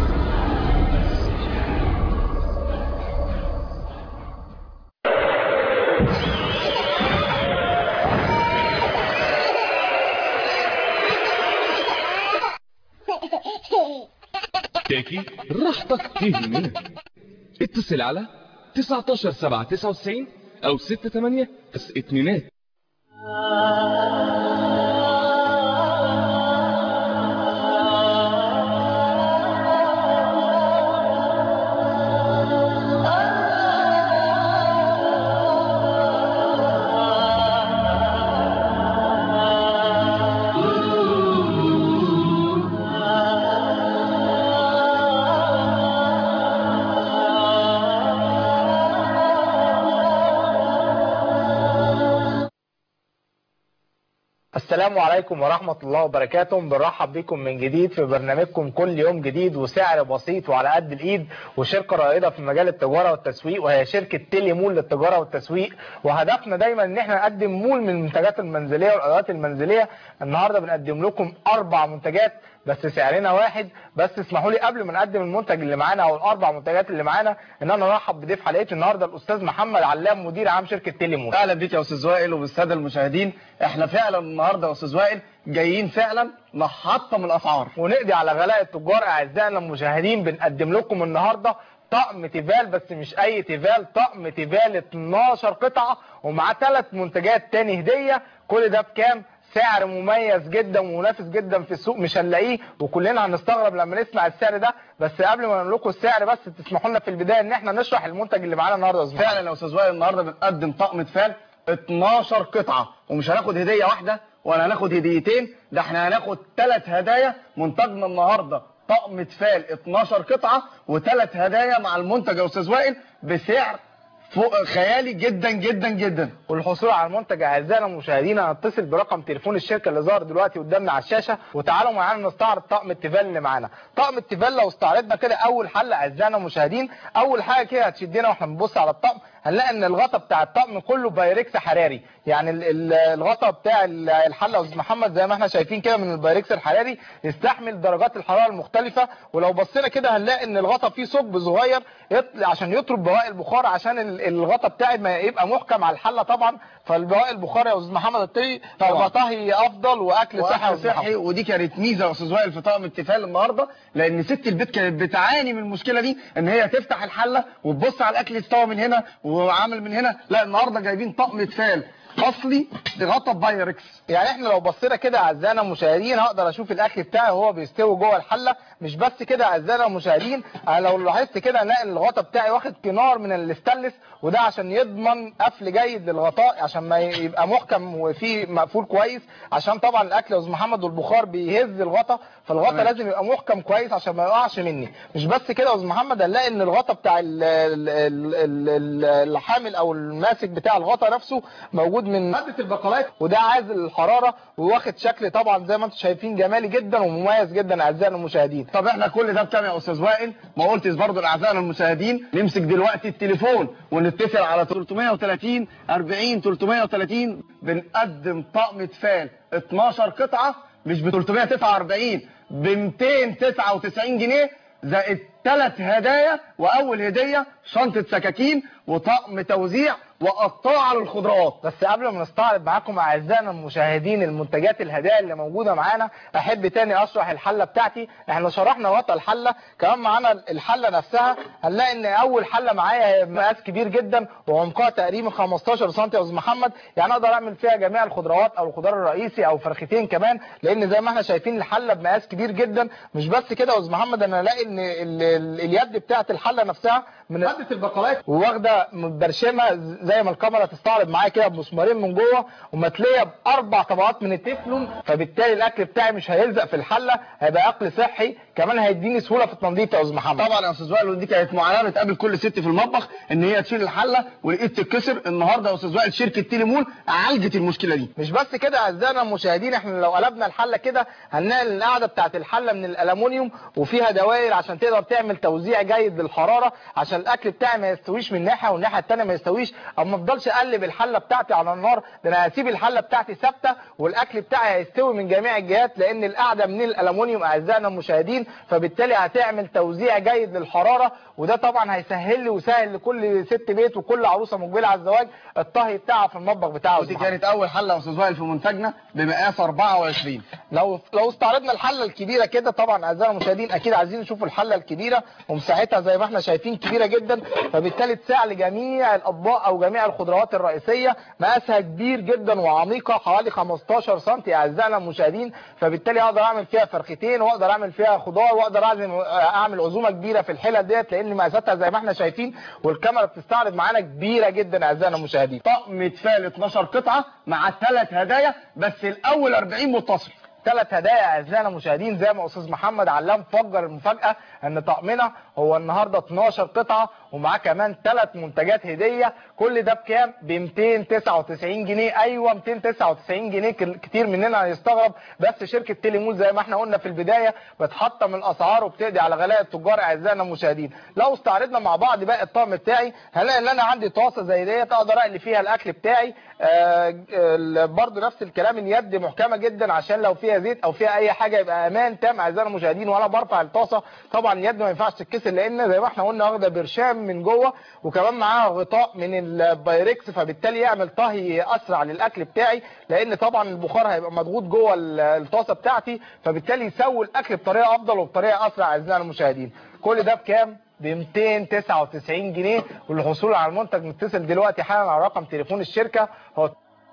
تاكي راحتك تهمنا اتصل على 19 7 99 او 6 8 بس اتنينات السلام عليكم ورحمة الله وبركاته بنرحب بكم من جديد في برنامجكم كل يوم جديد وسعر بسيط وعلى قد الإيد وشركة رائدة في مجال التجارة والتسويق وهي شركة تيلي مول للتجارة والتسويق وهدفنا دايما ان احنا نقدم مول من المنتجات المنزلية والأدوات المنزلية النهاردة بنقدم لكم أربع منتجات بس سعرنا واحد بس اسمحوا لي قبل ما نقدم المنتج اللي معانا او الاربع منتجات اللي معانا ان انا ارحب بضيف حلقتي النهارده الاستاذ محمد علام مدير عام شركه تيلي مول اهلا بيك يا استاذ وائل وبالساده المشاهدين احنا فعلا النهارده يا استاذ وائل جايين فعلا نحطم الاسعار ونقضي على غلاء التجار اعزائنا المشاهدين بنقدم لكم النهارده طقم تيفال بس مش اي تيفال طقم تيفال 12 قطعه ومعاه ثلاث منتجات تاني هديه كل ده بكام سعر مميز جدا ومنافس جدا في السوق مش هنلاقيه وكلنا هنستغرب لما نسمع السعر ده بس قبل ما نقول لكم السعر بس تسمحوا لنا في البدايه ان احنا نشرح المنتج اللي معانا النهارده يا أستاذ فعلا يا استاذ وائل النهارده بنقدم طقم تفال 12 قطعه ومش هناخد هديه واحده ولا هناخد هديتين ده احنا هناخد ثلاث هدايا منتجنا النهارده طقم تفال 12 قطعه وثلاث هدايا مع المنتج يا استاذ وائل بسعر فوق خيالي جدا جدا جدا والحصول على المنتج اعزائنا المشاهدين هنتصل برقم تليفون الشركه اللي ظهر دلوقتي قدامنا على الشاشه وتعالوا معانا نستعرض طقم التيفال اللي معانا طقم التيفال لو استعرضنا كده اول حل اعزائنا المشاهدين اول حاجه كده هتشدنا واحنا بنبص على الطقم هنلاقي ان الغطا بتاع الطقم كله بايركس حراري يعني ال- ال- الغطا بتاع ال- الحله يا استاذ محمد زي ما احنا شايفين كده من البايركس الحراري يستحمل درجات الحراره المختلفه ولو بصينا كده هنلاقي ان الغطا فيه ثقب صغير يط- عشان يطرد بواقي البخار عشان ال- الغطا بتاعي ما يبقى محكم على الحله طبعا فالبواقي البخار يا استاذ محمد الطري طبعا. طهي افضل واكل صحي يا واكل أستاذ محمد. صحي ودي كانت ميزه يا استاذ وائل في طقم التفال النهارده لان ست البيت كانت بتعاني من المشكله دي ان هي تفتح الحله وتبص على الاكل يستوى من هنا وعامل من هنا لا النهارده جايبين طقم تفال اصلي غطا بايركس يعني احنا لو بصينا كده اعزائنا المشاهدين هقدر اشوف الاكل بتاعي وهو بيستوي جوه الحله مش بس كده اعزائنا المشاهدين انا لو لاحظت كده هنلاقي الغطا بتاعي واخد كنار من الاستانلس وده عشان يضمن قفل جيد للغطاء عشان ما يبقى محكم وفيه مقفول كويس عشان طبعا الاكل يا استاذ محمد والبخار بيهز الغطا فالغطا تمام. لازم يبقى محكم كويس عشان ما يقعش مني مش بس كده يا استاذ محمد هنلاقي ان الغطا بتاع ال- ال- ال- ال- ال- الحامل او الماسك بتاع الغطا نفسه موجود من ماده البقلايات وده عازل الحراره وواخد شكل طبعا زي ما انتم شايفين جمالي جدا ومميز جدا اعزائنا المشاهدين طب احنا كل ده بكام يا استاذ وائل ما قلتش برضه لاعزائنا المشاهدين نمسك دلوقتي التليفون ونتصل على 330 40 330 بنقدم طقم تفال 12 قطعه مش ب 349 ب 299 جنيه زائد ثلاث هدايا واول هديه شنطه سكاكين وطقم توزيع وقطاعه للخضروات بس قبل ما نستعرض معاكم اعزائنا المشاهدين المنتجات الهدايا اللي موجوده معانا احب تاني اشرح الحله بتاعتي احنا شرحنا غطا الحله كمان معانا الحله نفسها هنلاقي ان اول حله معايا هي مقاس كبير جدا وعمقها تقريبا 15 سم يا استاذ محمد يعني اقدر اعمل فيها جميع الخضروات او الخضار الرئيسي او فرختين كمان لان زي ما احنا شايفين الحله بمقاس كبير جدا مش بس كده يا استاذ محمد انا الاقي ان ال- ال- اليد بتاعت الحله نفسها من ماده البقلايات وواخده برشمه زي ما الكاميرا تستعرض معايا كده بمسمارين من جوه ومتليه باربع طبقات من التeflon فبالتالي الاكل بتاعي مش هيلزق في الحله هيبقى اكل صحي كمان هيديني سهوله في التنظيف يا استاذ محمد طبعا يا استاذ وائل ودي كانت معاناه بتقابل كل ست في المطبخ ان هي تشيل الحله والايد تتكسر النهارده يا استاذ وائل شركه تيليمون عالجت المشكله دي مش بس كده اعزائنا المشاهدين احنا لو قلبنا الحله كده هنلاقي القاعده بتاعت الحله من الالومنيوم وفيها دوائر عشان تقدر تعمل توزيع جيد للحراره عشان الاكل بتاعي ما يستويش من ناحيه والناحيه الثانيه ما يستويش او ما افضلش اقلب الحله بتاعتي على النار ده انا هسيب الحله بتاعتي ثابته والاكل بتاعي هيستوي من جميع الجهات لان القاعده من الالومنيوم اعزائنا المشاهدين فبالتالي هتعمل توزيع جيد للحراره وده طبعا هيسهل لي ويسهل لكل ست بيت وكل عروسه مقبله على الزواج الطهي بتاعها في المطبخ بتاعها ودي كانت اول حله يا استاذ وائل في منتجنا بمقاس 24 لو لو استعرضنا الحله الكبيره كده طبعا اعزائنا المشاهدين اكيد عايزين نشوف الحله الكبيره ومساحتها زي ما احنا شايفين كبيره جدا فبالتالي تساع لجميع الاطباق او جميع الخضروات الرئيسيه مقاسها كبير جدا وعميقه حوالي 15 سم اعزائنا المشاهدين فبالتالي اقدر اعمل فيها فرختين واقدر اعمل فيها خضار واقدر اعزم اعمل عزومه كبيره في الحلل ديت لان مقاساتها زي ما احنا شايفين والكاميرا بتستعرض معانا كبيره جدا اعزائنا المشاهدين طقم تفال 12 قطعه مع ثلاث هدايا بس الاول 40 متصل ثلاث هدايا اعزائنا المشاهدين زي ما استاذ محمد علام فجر المفاجاه ان طقمنا هو النهارده 12 قطعه ومعاه كمان ثلاث منتجات هديه كل ده بكام ب 299 جنيه ايوه 299 جنيه كتير مننا هيستغرب بس شركه تيليمول زي ما احنا قلنا في البدايه بتحطم الاسعار وبتقضي على غلاء التجار اعزائنا المشاهدين لو استعرضنا مع بعض بقى الطقم بتاعي هنلاقي ان انا عندي طاسه زي ديت اقدر اقلي فيها الاكل بتاعي آه برضو نفس الكلام اليد محكمه جدا عشان لو فيها زيت او فيها اي حاجه يبقى امان تام اعزائنا المشاهدين وانا برفع الطاسه طبعا اليد ما ينفعش تتكسر لان زي ما احنا قلنا واخده برشام من جوه وكمان معاها غطاء من البايركس فبالتالي يعمل طهي اسرع للاكل بتاعي لان طبعا البخار هيبقى مضغوط جوه الطاسه بتاعتي فبالتالي يسوي الاكل بطريقه افضل وبطريقه اسرع اعزائنا المشاهدين كل ده بكام ب 299 جنيه والحصول على المنتج نتصل دلوقتي حالا على رقم تليفون الشركه هو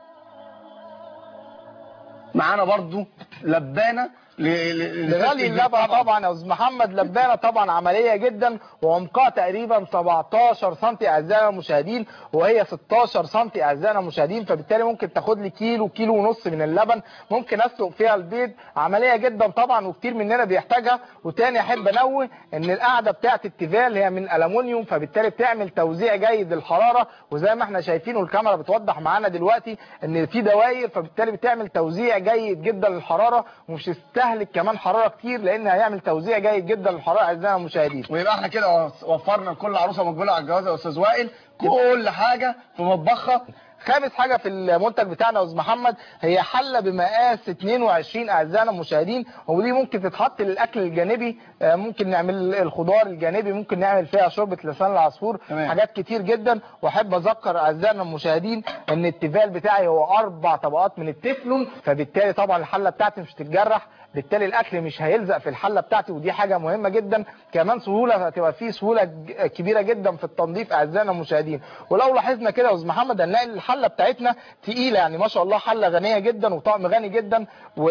معانا برضو لبانه لغلي اللبن طبعا يا استاذ محمد لبانه طبعا عمليه جدا وعمقها تقريبا 17 سم اعزائنا المشاهدين وهي 16 سم اعزائنا المشاهدين فبالتالي ممكن تاخد لي كيلو كيلو ونص من اللبن ممكن اسلق فيها البيض عمليه جدا طبعا وكتير مننا بيحتاجها وتاني احب انوه ان القاعده بتاعه التيفال هي من الومنيوم فبالتالي بتعمل توزيع جيد للحراره وزي ما احنا شايفين والكاميرا بتوضح معانا دلوقتي ان في دواير فبالتالي بتعمل توزيع جيد جدا للحراره ومش تستهلك كمان حراره كتير لان هيعمل توزيع جيد جدا للحراره اعزائنا المشاهدين ويبقى احنا كده وفرنا لكل عروسه مقبله على الجواز يا استاذ وائل كل حاجه في مطبخها خامس حاجه في المنتج بتاعنا يا استاذ محمد هي حله بمقاس 22 اعزائنا المشاهدين ودي ممكن تتحط للاكل الجانبي ممكن نعمل الخضار الجانبي ممكن نعمل فيها شوربه لسان العصفور تمام. حاجات كتير جدا واحب اذكر اعزائنا المشاهدين ان التيفال بتاعي هو اربع طبقات من التeflon فبالتالي طبعا الحله بتاعتي مش هتتجرح بالتالي الاكل مش هيلزق في الحله بتاعتي ودي حاجه مهمه جدا كمان سهوله هتبقى فيه سهوله ج- كبيره جدا في التنظيف اعزائنا المشاهدين ولو لاحظنا كده يا استاذ محمد هنلاقي الحله بتاعتنا تقيله يعني ما شاء الله حله غنيه جدا وطعم غني جدا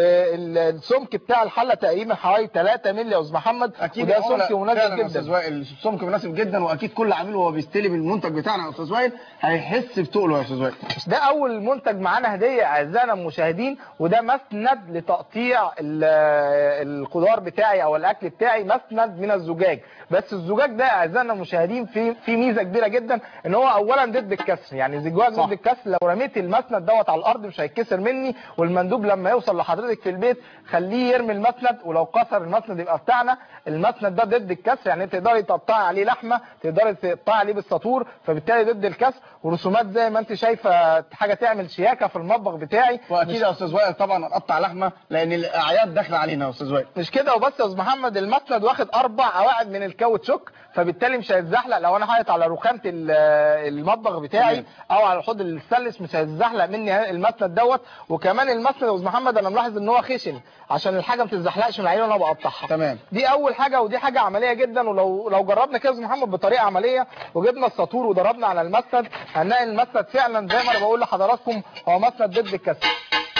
والسمك بتاع الحله تقريبا حوالي 3 مللي يا استاذ محمد اكيد وده العملاء سمك مناسب فعلا يا جدا استاذ وائل السمك مناسب جدا واكيد كل عميل وهو بيستلم المنتج بتاعنا يا استاذ وائل هيحس بتقله يا استاذ وائل ده اول منتج معانا هديه اعزائنا المشاهدين وده مسند لتقطيع ال- الخضار بتاعي او الاكل بتاعي مسند من الزجاج بس الزجاج ده اعزائنا المشاهدين في في ميزه كبيره جدا ان هو اولا ضد الكسر يعني زجاج ضد الكسر لو رميت المسند دوت على الارض مش هيتكسر مني والمندوب لما يوصل لحضرتك في البيت خليه يرمي المسند ولو كسر المسند يبقى بتاعنا المسند ده ضد الكسر يعني تقدري تقطعي عليه لحمه تقدري تقطعي عليه بالسطور فبالتالي ضد الكسر ورسومات زي ما انت شايفه حاجه تعمل شياكه في المطبخ بتاعي واكيد مش- يا استاذ وائل طبعا هنقطع لحمه لان الاعياد داخله علينا يا استاذ وائل مش كده وبس يا استاذ محمد المسند واخد اربع قواعد من الكاوتشوك فبالتالي مش هيتزحلق لو انا حاطط على رخامه ال- المطبخ بتاعي تمام. او على الحوض الستانلس مش هيتزحلق مني المسند دوت وكمان المسند يا استاذ محمد انا ملاحظ ان هو خشن عشان الحاجه ما تتزحلقش من العين وانا بقطعها تمام دي اول حاجه ودي حاجه عمليه جدا ولو لو جربنا كده يا استاذ محمد بطريقه عمليه وجبنا السطور وضربنا على المسند هنلاقي المسند فعلا زي ما انا بقول لحضراتكم هو مسند ضد الكسر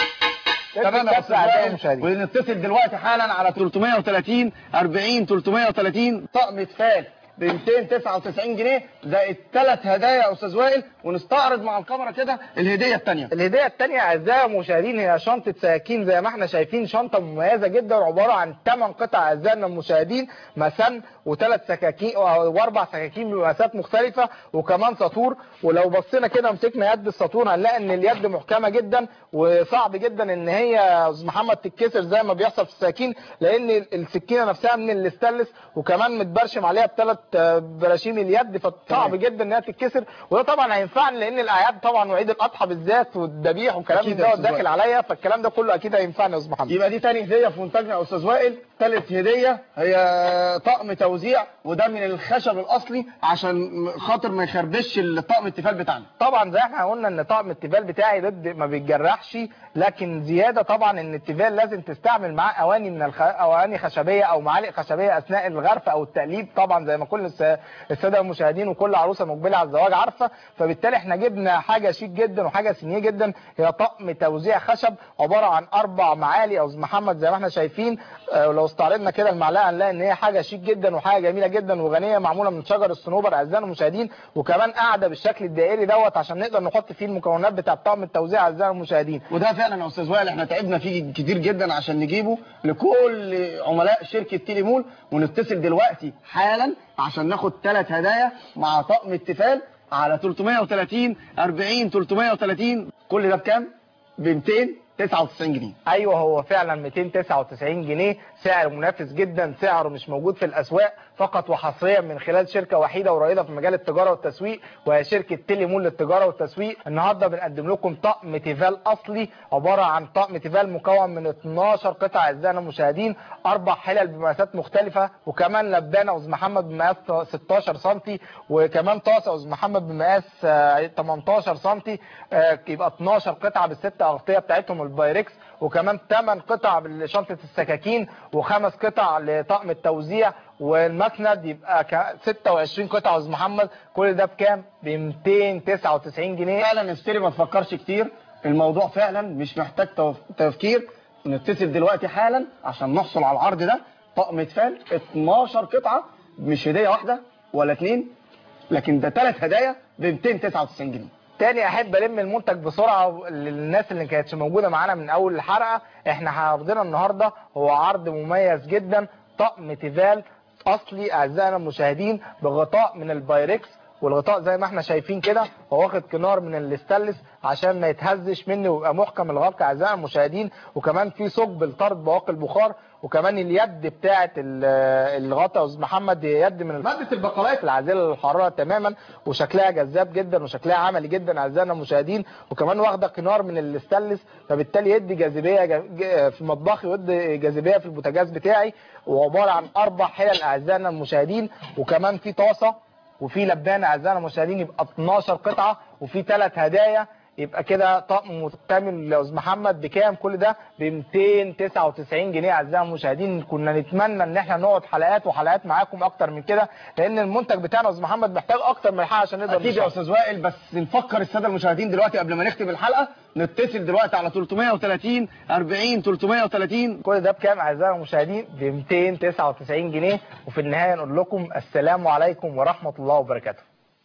ضد تمام يا الكسر استاذ أعزائي وائل المشاهدين. ونتصل دلوقتي حالا على 330 40 330 طقم تفال ب 299 جنيه زائد ثلاث هدايا يا استاذ وائل ونستعرض مع الكاميرا كده الهديه الثانيه الهديه الثانيه اعزائي المشاهدين هي شنطه سكاكين زي ما احنا شايفين شنطه مميزه جدا عباره عن 8 قطع اعزائنا المشاهدين مسام وثلاث سكاكين واربع سكاكين بمقاسات مختلفه وكمان ساطور ولو بصينا كده مسكنا يد الساطور هنلاقي ان اليد محكمه جدا وصعب جدا ان هي يا استاذ محمد تتكسر زي ما بيحصل في السكاكين لان السكينه نفسها من الاستانلس وكمان متبرشم عليها بثلاث براشيم اليد فصعب جدا انها تتكسر وده طبعا هينفعني لان الاعياد طبعا وعيد الاضحى بالذات والذبيح والكلام أكيد من يا دوت أستاذ داخل وائل. عليا فالكلام ده كله اكيد هينفعني يا استاذ محمد يبقى دي تاني هديه في منتجنا يا استاذ وائل ثالث هديه هي طقم توزيع وده من الخشب الاصلي عشان خاطر ما يخربش الطقم التيفال بتاعنا طبعا زي احنا قلنا ان طقم التيفال بتاعي ضد ما بيتجرحش لكن زياده طبعا ان التيفال لازم تستعمل معاه اواني من الخ... اواني خشبيه او معالق خشبيه اثناء الغرف او التقليب طبعا زي ما كل الس- الساده المشاهدين وكل عروسه مقبله على الزواج عارفه فبالتالي احنا جبنا حاجه شيك جدا وحاجه سنيه جدا هي طقم توزيع خشب عباره عن اربع معالي او أستاذ محمد زي ما احنا شايفين آه، ولو استعرضنا كده المعلقه هنلاقي ان هي حاجه شيك جدا وحاجه جميله جدا وغنيه معموله من شجر الصنوبر اعزائنا المشاهدين وكمان قاعده بالشكل الدائري دوت عشان نقدر نحط فيه المكونات بتاع طقم التوزيع اعزائنا المشاهدين وده فعلا يا استاذ وائل احنا تعبنا فيه كتير جدا عشان نجيبه لكل عملاء شركه تيلي مول ونتصل دلوقتي حالا عشان ناخد ثلاث هدايا مع طقم التيفال على 330 40 330 كل ده بكام؟ ب 299 جنيه ايوه هو فعلا 299 جنيه سعر منافس جدا سعره مش موجود في الاسواق فقط وحصريا من خلال شركه وحيده ورائده في مجال التجاره والتسويق وهي شركه تيلي مول للتجاره والتسويق النهارده بنقدم لكم طقم تيفال اصلي عباره عن طقم تيفال مكون من 12 قطعه اعزائنا المشاهدين اربع حلل بمقاسات مختلفه وكمان لبانه استاذ محمد بمقاس 16 سم وكمان طاسه استاذ محمد بمقاس آه، 18 سم يبقى 12 قطعه بالست اغطيه بتاعتهم البايركس وكمان 8 قطع بشنطه السكاكين وخمس قطع لطقم التوزيع والمسند يبقى ك- 26 قطعه يا استاذ محمد كل ده بكام؟ ب 299 جنيه فعلا اشتري ما تفكرش كتير الموضوع فعلا مش محتاج توف- تفكير نتصل دلوقتي حالا عشان نحصل على العرض ده طقم تفال 12 قطعه مش هديه واحده ولا اتنين لكن ده ثلاث هدايا ب 299 جنيه تاني احب الم المنتج بسرعه للناس اللي كانتش موجوده معانا من اول الحلقه احنا عرضنا النهارده هو عرض مميز جدا طقم تيفال اصلي اعزائنا المشاهدين بغطاء من البايركس والغطاء زي ما احنا شايفين كده هو واخد كنار من الاستانلس عشان ما يتهزش منه ويبقى محكم الغلق اعزائنا المشاهدين وكمان في ثقب لطرد بواقي البخار وكمان اليد بتاعه ال- الغطا يا استاذ محمد هي يد من ماده البقلايات العازله للحراره تماما وشكلها جذاب جدا وشكلها عملي جدا اعزائنا المشاهدين وكمان واخده كنار من الاستانلس فبالتالي يدي جاذبيه ج- ج- في مطبخي ويدي جاذبيه في البوتاجاز بتاعي وعباره عن اربع حلل اعزائنا المشاهدين وكمان في طاسه وفي لبانه اعزائنا المشاهدين يبقى 12 قطعه وفي ثلاث هدايا يبقى كده طقم مكتمل يا استاذ محمد بكام كل ده ب 299 جنيه اعزائي المشاهدين كنا نتمنى ان احنا نقعد حلقات وحلقات معاكم اكتر من كده لان المنتج بتاعنا يا استاذ محمد محتاج اكتر من حلقه عشان نقدر اكيد يا نشرحه. استاذ وائل بس نفكر الساده المشاهدين دلوقتي قبل ما نختم الحلقه نتصل دلوقتي على 330 40 330 كل ده بكام اعزائي المشاهدين ب 299 جنيه وفي النهايه نقول لكم السلام عليكم ورحمه الله وبركاته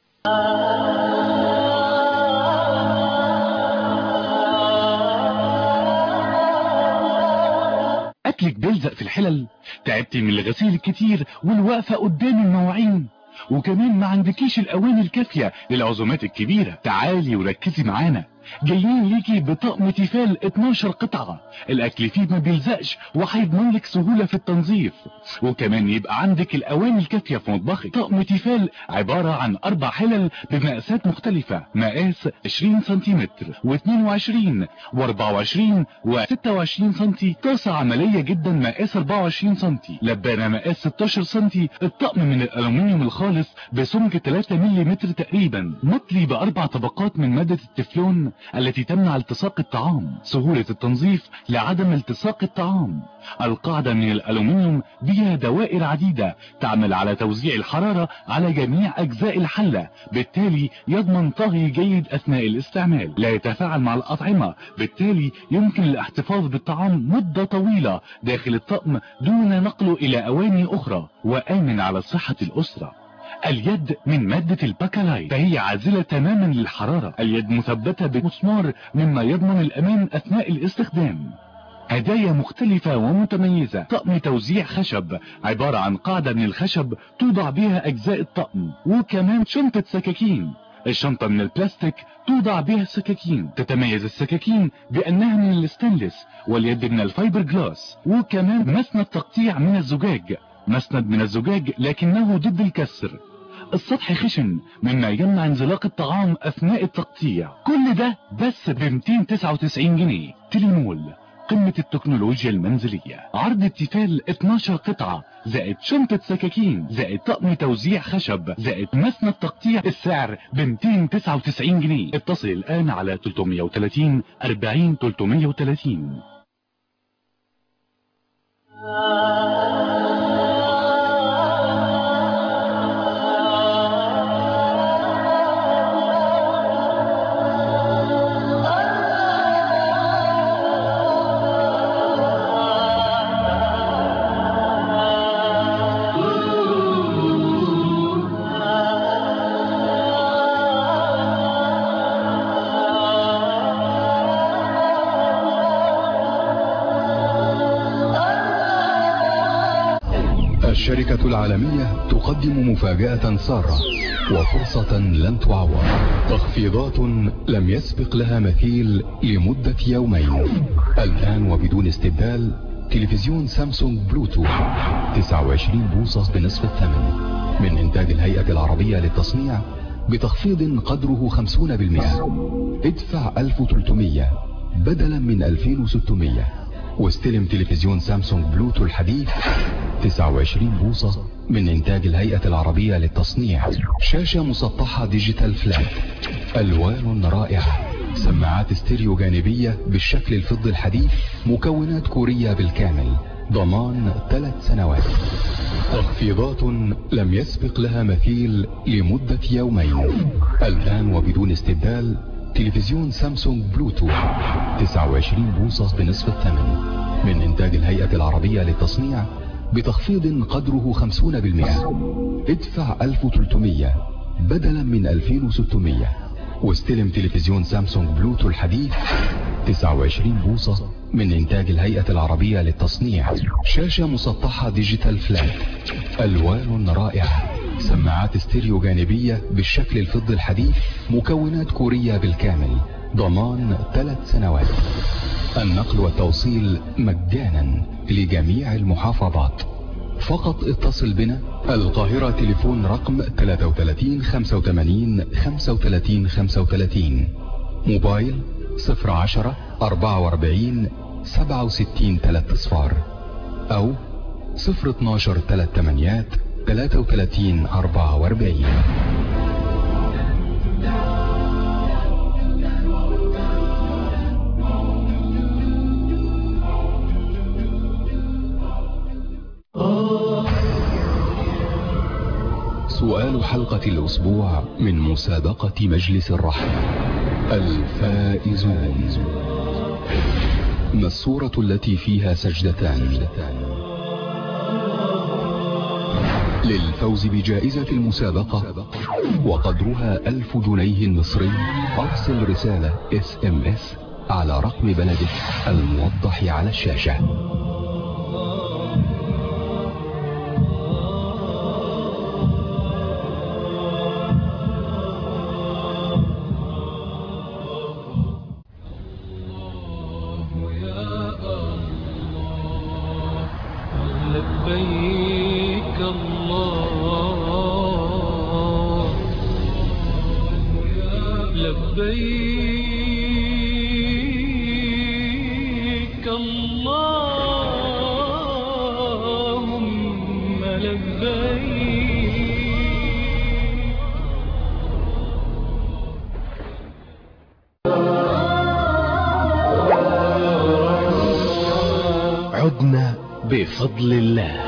أكلك بيلزق في الحلل تعبتي من الغسيل الكتير والوقفة قدام المواعين وكمان ما عندكيش الأواني الكافية للعزومات الكبيرة تعالي وركزي معانا جايين ليكي بطقم تيفال 12 قطعة الأكل فيه ما بيلزقش وهيضمن لك سهولة في التنظيف وكمان يبقى عندك الأواني الكافية في مطبخك طقم تيفال عبارة عن أربع حلل بمقاسات مختلفة مقاس 20 سنتيمتر و22 و24 و26 سنتي طاسة عملية جدا مقاس 24 سنتي لبانة مقاس 16 سنتي الطقم من الألومنيوم الخالص بسمك 3 ملم تقريبا مطلي بأربع طبقات من مادة التفلون التي تمنع التصاق الطعام سهولة التنظيف لعدم التصاق الطعام القاعدة من الألومنيوم بها دوائر عديدة تعمل على توزيع الحرارة على جميع أجزاء الحلة بالتالي يضمن طهي جيد أثناء الاستعمال لا يتفاعل مع الأطعمة بالتالي يمكن الاحتفاظ بالطعام مدة طويلة داخل الطقم دون نقله إلى أواني أخرى وآمن على صحة الأسرة اليد من مادة الباكالايت فهي عازلة تماما للحرارة اليد مثبتة بمسمار مما يضمن الأمان أثناء الاستخدام هدايا مختلفة ومتميزة طقم توزيع خشب عبارة عن قاعدة من الخشب توضع بها أجزاء الطقم وكمان شنطة سكاكين الشنطة من البلاستيك توضع بها السكاكين تتميز السكاكين بأنها من الستانلس واليد من الفايبر جلاس وكمان مسند تقطيع من الزجاج مسند من الزجاج لكنه ضد الكسر السطح خشن مما يمنع انزلاق الطعام أثناء التقطيع كل ده بس ب 299 جنيه تليمول قمة التكنولوجيا المنزلية عرض التيفال 12 قطعة زائد شنطة سكاكين زائد طقم توزيع خشب زائد مسند تقطيع السعر ب 299 جنيه اتصل الآن على 330 40 330 الشركة العالمية تقدم مفاجأة سارة وفرصة لن تعوض تخفيضات لم يسبق لها مثيل لمدة يومين الآن وبدون استبدال تلفزيون سامسونج بلوتوث 29 بوصة بنصف الثمن من إنتاج الهيئة العربية للتصنيع بتخفيض قدره 50% ادفع 1300 بدلا من 2600 واستلم تلفزيون سامسونج بلوتو الحديث 29 بوصة من إنتاج الهيئة العربية للتصنيع شاشة مسطحة ديجيتال فلات ألوان رائعة سماعات استيريو جانبية بالشكل الفضي الحديث مكونات كورية بالكامل ضمان ثلاث سنوات تخفيضات لم يسبق لها مثيل لمدة يومين الآن وبدون استبدال تلفزيون سامسونج بلوتوث 29 بوصة بنصف الثمن من إنتاج الهيئة العربية للتصنيع بتخفيض قدره 50% ادفع 1300 بدلا من 2600 واستلم تلفزيون سامسونج بلوتو الحديث 29 بوصة من إنتاج الهيئة العربية للتصنيع شاشة مسطحة ديجيتال فلات ألوان رائعة سماعات استيريو جانبية بالشكل الفضي الحديث مكونات كورية بالكامل ضمان ثلاث سنوات النقل والتوصيل مجانا لجميع المحافظات فقط اتصل بنا القاهرة تليفون رقم 33 85 35 35 موبايل 010 44 67 3 صفار أو 012 3 تمانيات 33 44 سؤال حلقة الأسبوع من مسابقة مجلس الرحمة الفائزون ما الصورة التي فيها سجدتان للفوز بجائزة المسابقة وقدرها ألف جنيه مصري أرسل رسالة اس ام اس على رقم بلدك الموضح على الشاشة لبيك الله لبيك اللهم لبيك عدنا بفضل الله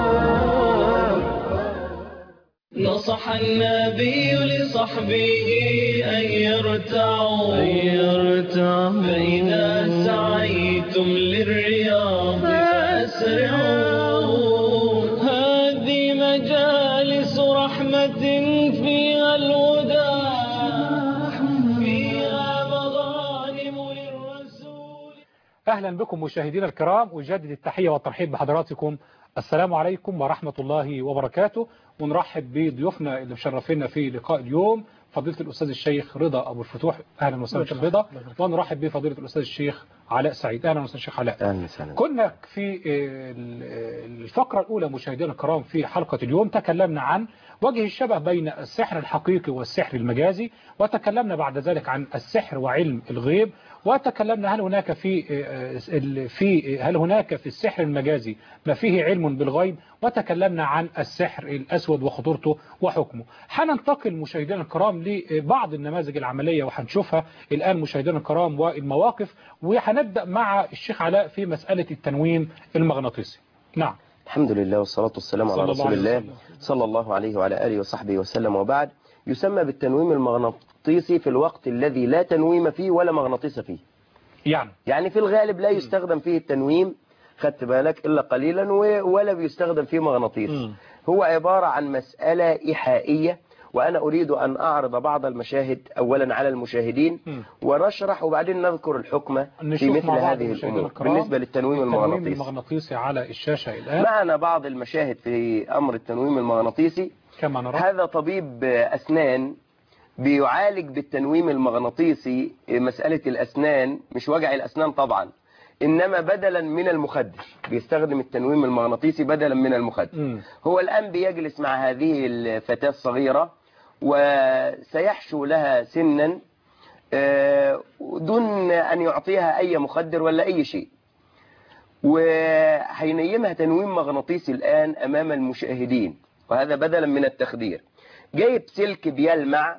نصح النبي لصحبه أن يرتعوا أن يرتعوا فإذا سعيتم للرياض فأسرعوا هذه مجالس رحمة أهلا بكم مشاهدينا الكرام أجدد التحية والترحيب بحضراتكم السلام عليكم ورحمة الله وبركاته ونرحب بضيوفنا اللي مشرفينا في لقاء اليوم فضيلة الأستاذ الشيخ رضا أبو الفتوح أهلا وسهلا شيخ رضا ونرحب بفضيلة الأستاذ الشيخ علاء سعيد أهلا وسهلا شيخ علاء أهلا وسهلا كنا في الفقرة الأولى مشاهدينا الكرام في حلقة اليوم تكلمنا عن وجه الشبه بين السحر الحقيقي والسحر المجازي وتكلمنا بعد ذلك عن السحر وعلم الغيب وتكلمنا هل هناك في في هل هناك في السحر المجازي ما فيه علم بالغيب وتكلمنا عن السحر الأسود وخطورته وحكمه هننتقل مشاهدينا الكرام لبعض النماذج العملية وهنشوفها الآن مشاهدينا الكرام والمواقف وهنبدأ مع الشيخ علاء في مسألة التنويم المغناطيسي نعم الحمد لله والصلاة والسلام على رسول الله صلى الله عليه وعلى آله وصحبه وسلم وبعد يسمى بالتنويم المغناطيسي في الوقت الذي لا تنويم فيه ولا مغناطيس فيه يعني يعني في الغالب لا يستخدم فيه التنويم خدت بالك إلا قليلا ولا بيستخدم فيه مغناطيس هو عبارة عن مسألة إيحائية وأنا أريد أن أعرض بعض المشاهد أولا على المشاهدين ونشرح وبعدين نذكر الحكم في مثل هذه الأمور بالنسبة للتنويم المغناطيسي المغناطيسي على الشاشة الآن معنا بعض المشاهد في أمر التنويم المغناطيسي كما نرى هذا طبيب أسنان بيعالج بالتنويم المغناطيسي مسألة الأسنان مش وجع الأسنان طبعا إنما بدلا من المخدر بيستخدم التنويم المغناطيسي بدلا من المخدر هو الآن بيجلس مع هذه الفتاة الصغيرة وسيحشو لها سنا دون أن يعطيها أي مخدر ولا أي شيء وهينيمها تنويم مغناطيسي الآن أمام المشاهدين وهذا بدلا من التخدير جايب سلك بيلمع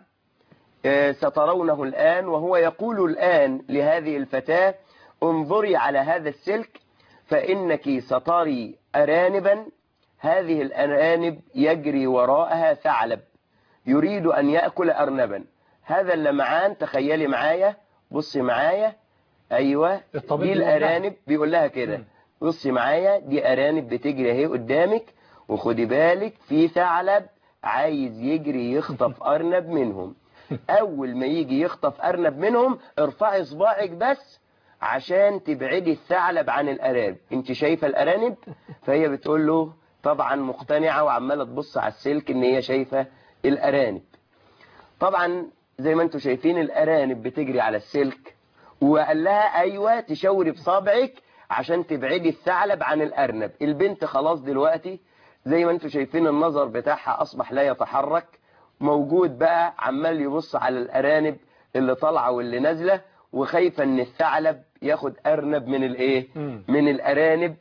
سترونه الآن وهو يقول الآن لهذه الفتاة انظري على هذا السلك فإنك ستري أرانبا هذه الأرانب يجري وراءها ثعلب يريد أن يأكل أرنبا هذا اللمعان تخيلي معايا بصي معايا أيوة دي الأرانب بيقول لها كده بصي معايا دي أرانب بتجري اهي قدامك وخدي بالك في ثعلب عايز يجري يخطف أرنب منهم أول ما يجي يخطف أرنب منهم ارفعي صباعك بس عشان تبعدي الثعلب عن الأرانب انت شايفة الأرانب فهي بتقول له طبعا مقتنعة وعمالة تبص على السلك ان هي شايفة الأرانب طبعا زي ما انتم شايفين الأرانب بتجري على السلك وقال لها أيوة تشاوري بصابعك عشان تبعدي الثعلب عن الأرنب البنت خلاص دلوقتي زي ما انتم شايفين النظر بتاعها أصبح لا يتحرك موجود بقى عمال يبص على الأرانب اللي طالعة واللي نازلة وخايفة ان الثعلب ياخد أرنب من الايه من الأرانب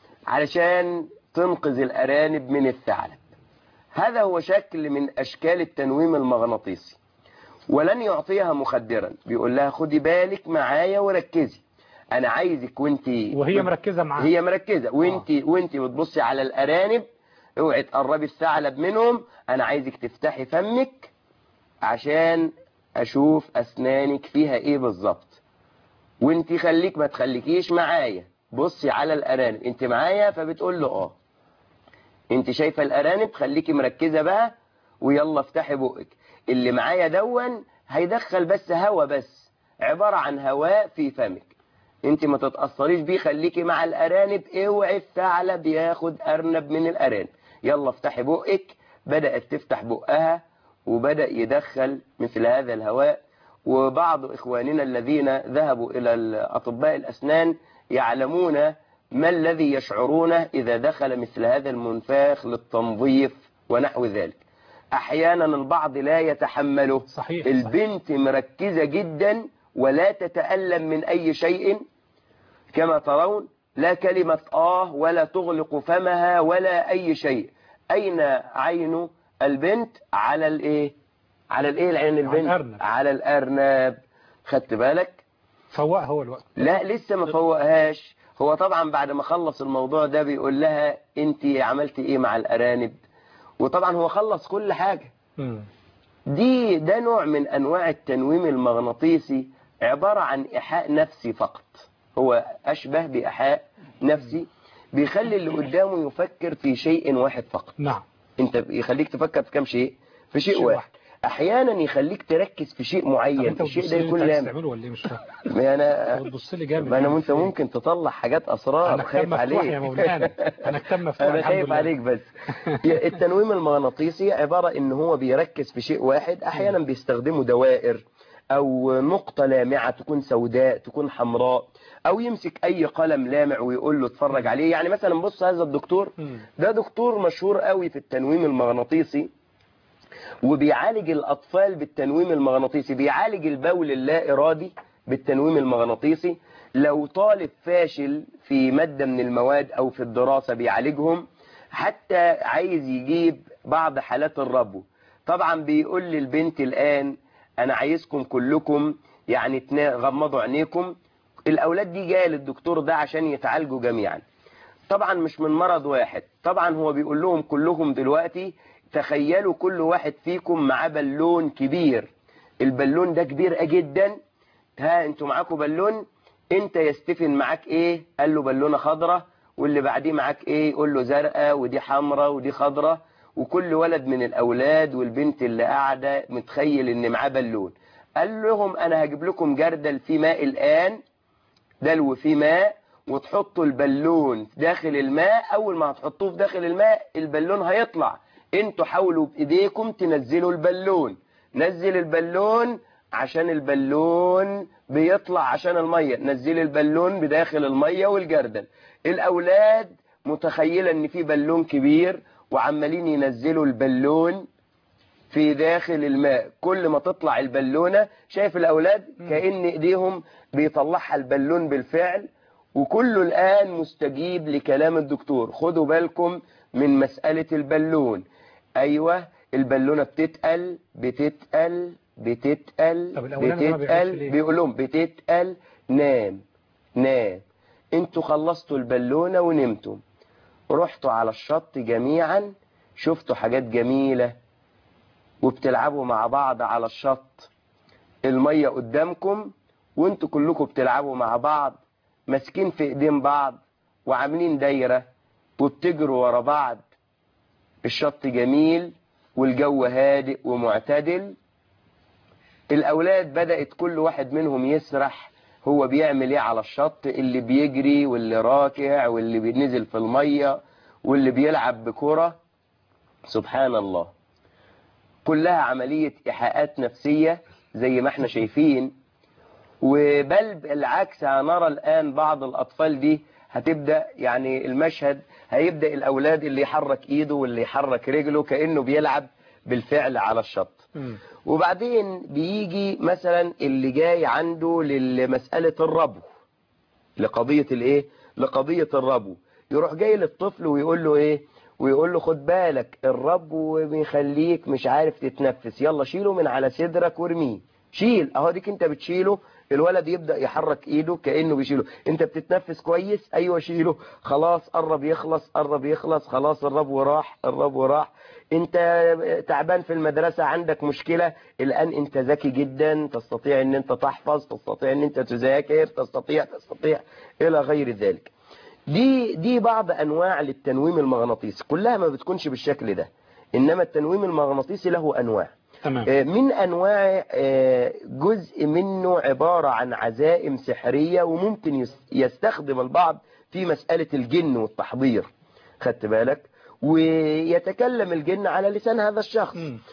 علشان تنقذ الأرانب من الثعلب هذا هو شكل من أشكال التنويم المغناطيسي ولن يعطيها مخدرا بيقول لها خدي بالك معايا وركزي أنا عايزك وانت وهي مركزة معاه هي مركزة وانت آه. وانت بتبصي على الأرانب اوعي تقربي الثعلب منهم أنا عايزك تفتحي فمك عشان أشوف أسنانك فيها إيه بالظبط وانت خليك ما تخليكيش معايا بصي على الأرانب انت معايا فبتقول له اه انت شايفة الأرانب خليكي مركزة بقى ويلا افتحي بقك اللي معايا دون هيدخل بس هوا بس عبارة عن هواء في فمك انت ما تتأثريش بيه خليكي مع الأرانب اوعي الثعلب ياخد أرنب من الأرانب يلا افتحي بقك بدأت تفتح بقها وبدأ يدخل مثل هذا الهواء وبعض إخواننا الذين ذهبوا إلى أطباء الأسنان يعلمون ما الذي يشعرونه إذا دخل مثل هذا المنفاخ للتنظيف ونحو ذلك أحيانا البعض لا يتحمله صحيح البنت صحيح. مركزة جدا ولا تتألم من أي شيء كما ترون لا كلمة آه ولا تغلق فمها ولا أي شيء أين عين البنت على الإيه على الإيه العين البنت على الأرنب, على الأرنب خدت بالك فوق هو الوقت لا لسه ما فوقهاش هو طبعا بعد ما خلص الموضوع ده بيقول لها انت عملتي ايه مع الارانب وطبعا هو خلص كل حاجة م. دي ده نوع من انواع التنويم المغناطيسي عبارة عن ايحاء نفسي فقط هو اشبه بايحاء نفسي بيخلي اللي قدامه يفكر في شيء واحد فقط نعم انت يخليك تفكر في كم شيء في شيء, شيء واحد. واحد. احيانا يخليك تركز في شيء طب معين انت الشيء بتبص ده لي يكون انت عايز لامع تعمله ولا ايه مش فاهم ما انا انت بتبص لي جامد ما انا يعني وانت في إيه؟ ممكن تطلع حاجات اسرار انا خايف كتاب مفتوح عليك يا مولانا انا كتاب مفتوح انا الحمد خايف لله. عليك بس التنويم المغناطيسي عبارة ان هو بيركز في شيء واحد احيانا بيستخدموا دوائر او نقطة لامعة تكون سوداء تكون حمراء او يمسك اي قلم لامع ويقول له اتفرج عليه يعني مثلا بص هذا الدكتور ده دكتور مشهور قوي في التنويم المغناطيسي وبيعالج الأطفال بالتنويم المغناطيسي بيعالج البول اللا إرادي بالتنويم المغناطيسي لو طالب فاشل في مادة من المواد أو في الدراسة بيعالجهم حتى عايز يجيب بعض حالات الربو طبعا بيقول للبنت الآن أنا عايزكم كلكم يعني تنا- غمضوا عينيكم الأولاد دي جاية للدكتور ده عشان يتعالجوا جميعا طبعا مش من مرض واحد طبعا هو بيقول لهم كلهم دلوقتي تخيلوا كل واحد فيكم معاه بالون كبير البالون ده كبير جدا ها انتوا معاكم بالون انت يستفن معاك ايه قال له بالونه خضراء واللي بعديه معاك ايه يقول له زرقاء ودي حمراء ودي خضراء وكل ولد من الاولاد والبنت اللي قاعده متخيل ان معاه بالون قال لهم انا هجيب لكم جردل في ماء الان دلو فيه ماء وتحطوا البالون داخل الماء اول ما هتحطوه في داخل الماء البالون هيطلع انتوا حاولوا بايديكم تنزلوا البالون نزل البالون عشان البالون بيطلع عشان المية نزل البالون بداخل المية والجردل الاولاد متخيلة ان في بالون كبير وعمالين ينزلوا البالون في داخل الماء كل ما تطلع البالونة شايف الأولاد كأن إيديهم بيطلعها البالون بالفعل وكله الآن مستجيب لكلام الدكتور خدوا بالكم من مسألة البالون أيوة البالونة بتتقل بتتقل بتتقل طب الأولاني ده ما بيعملش بتتقل ليه؟ بيقول لهم بتتقل نام نام انتوا خلصتوا البالونة ونمتم رحتوا على الشط جميعا شفتوا حاجات جميلة وبتلعبوا مع بعض على الشط المية قدامكم وانتوا كلكم بتلعبوا مع بعض ماسكين في ايدين بعض وعاملين دايرة وبتجروا ورا بعض الشط جميل والجو هادئ ومعتدل الأولاد بدأت كل واحد منهم يسرح هو بيعمل ايه على الشط اللي بيجري واللي راكع واللي بينزل في المية واللي بيلعب بكرة سبحان الله كلها عملية إيحاءات نفسية زي ما احنا شايفين وبل بالعكس هنرى الآن بعض الأطفال دي هتبدأ يعني المشهد هيبدأ الأولاد اللي يحرك إيده واللي يحرك رجله كأنه بيلعب بالفعل على الشط وبعدين بيجي مثلا اللي جاي عنده لمسألة الربو لقضية الايه لقضية الربو يروح جاي للطفل ويقول له ايه ويقول له خد بالك الربو بيخليك مش عارف تتنفس يلا شيله من على صدرك وارميه شيل اهو ديك انت بتشيله الولد يبدأ يحرك ايده كأنه بيشيله انت بتتنفس كويس ايوه شيله خلاص قرب يخلص قرب يخلص خلاص الربو راح الربو راح انت تعبان في المدرسة عندك مشكلة الان انت ذكي جدا تستطيع ان انت تحفظ تستطيع ان انت تذاكر تستطيع تستطيع الى غير ذلك دي دي بعض انواع للتنويم المغناطيسي كلها ما بتكونش بالشكل ده انما التنويم المغناطيسي له انواع تمام آه، من انواع آه، جزء منه عبارة عن عزائم سحرية وممكن يس- يستخدم البعض في مسألة الجن والتحضير خدت بالك ويتكلم الجن على لسان هذا الشخص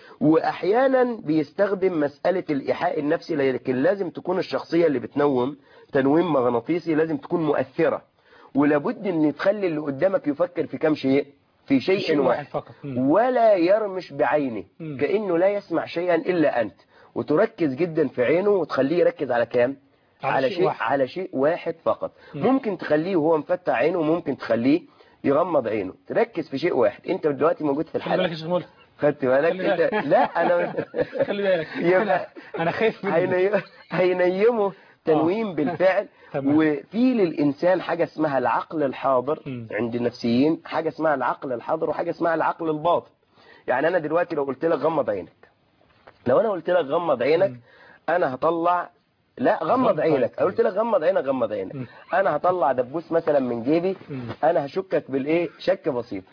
واحيانا بيستخدم مسألة الايحاء النفسي لكن لازم تكون الشخصية اللي بتنوم تنويم مغناطيسي لازم تكون مؤثرة ولابد ان تخلي اللي قدامك يفكر في كم شيء في شيء, شيء واحد واحد فقط مم. ولا يرمش بعينه مم. كأنه لا يسمع شيئا إلا أنت وتركز جدا في عينه وتخليه يركز على كام على على شيء شيء واحد. على شيء واحد فقط مم. ممكن تخليه وهو مفتح عينه وممكن تخليه يغمض عينه تركز في شيء واحد انت دلوقتي موجود في خلي بالك الحلقة يا شيخ مولى خدت بالك خلي انت بالك. لا انا خلي بالك يبقى انا خايف منه هيني- هينيمه تنويم بالفعل تمام. وفي للإنسان حاجة اسمها العقل الحاضر عند النفسيين حاجة اسمها العقل الحاضر وحاجة اسمها العقل الباطن يعني أنا دلوقتي لو قلت لك غمض عينك لو أنا قلت لك غمض عينك أنا هطلع لا غمض غمض عينك عينك. قلت لك غمض عينك غمض عينك انا هطلع دبوس مثلا من جيبي انا هشكك بالايه شك بسيط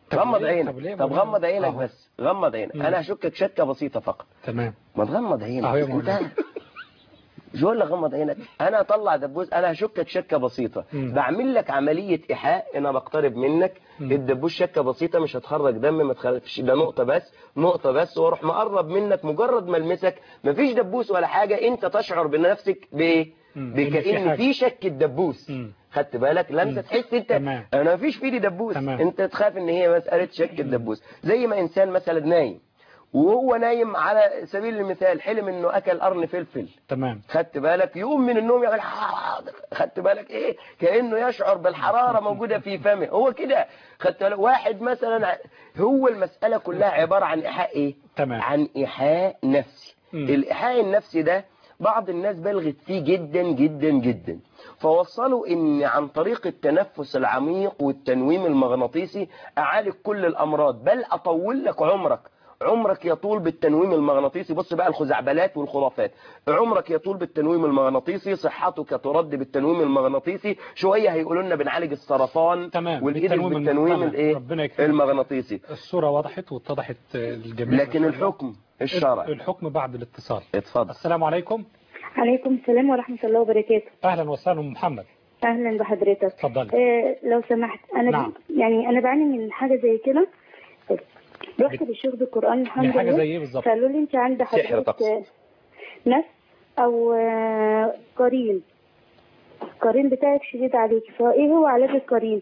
طب غمض ليه؟ عينك طب ليه؟ طب ما- غمض عينك أهو. بس غمض عينك مم. انا هشكك شكه بسيطه فقط تمام ما تغمض عينك أهو يا انت مولانا. شو ولا غمض عينك انا اطلع دبوس انا هشكك شكه بسيطه مم. بعمل لك عمليه ايحاء انا بقترب منك مم. الدبوس شكه بسيطه مش هتخرج دم ما تخرجش ده نقطه بس نقطه بس واروح مقرب منك مجرد ما المسك مفيش دبوس ولا حاجه انت تشعر بنفسك بايه مم. إن في بكأن حاجة. في شك الدبوس مم. خدت بالك لمسه تحس انت تمام. انا مفيش في ايدي دبوس تمام. انت تخاف ان هي مساله شك الدبوس زي ما انسان مثلا نايم وهو نايم على سبيل المثال حلم انه اكل قرن فلفل تمام خدت بالك يقوم من النوم يعمل حاضر خدت بالك ايه كانه يشعر بالحراره موجوده في فمه هو كده خدت بالك واحد مثلا ع- هو المساله كلها عباره عن ايحاء ايه تمام. عن ايحاء نفسي مم. الايحاء النفسي ده بعض الناس بلغت فيه جدا جدا جدا فوصلوا ان عن طريق التنفس العميق والتنويم المغناطيسي اعالج كل الامراض بل اطول لك عمرك عمرك يطول بالتنويم المغناطيسي بص بقى الخزعبلات والخرافات عمرك يطول بالتنويم المغناطيسي صحتك ترد بالتنويم المغناطيسي شويه هيقولوا لنا بنعالج السرطان تمام والايدز بالتنويم بالتنويم المغناطيسي. الايه ربنا يكرمك. المغناطيسي الصورة وضحت واتضحت الجميع لكن الحكم الشرعي الحكم بعد الاتصال اتفضل السلام عليكم عليكم السلام ورحمة الله وبركاته اهلا وسهلا أم محمد أهلا بحضرتك اتفضلي آه لو سمحت أنا نعم. يعني أنا بعاني من حاجة زي كده رحت للشيخ القرآن الحمد من حاجة لله زي إيه بالظبط؟ فقالوا لي أنت عندك سحر حضرتك طقس. آه، نس أو آه، قرين القرين بتاعك شديد عليك فإيه هو علاج القرين؟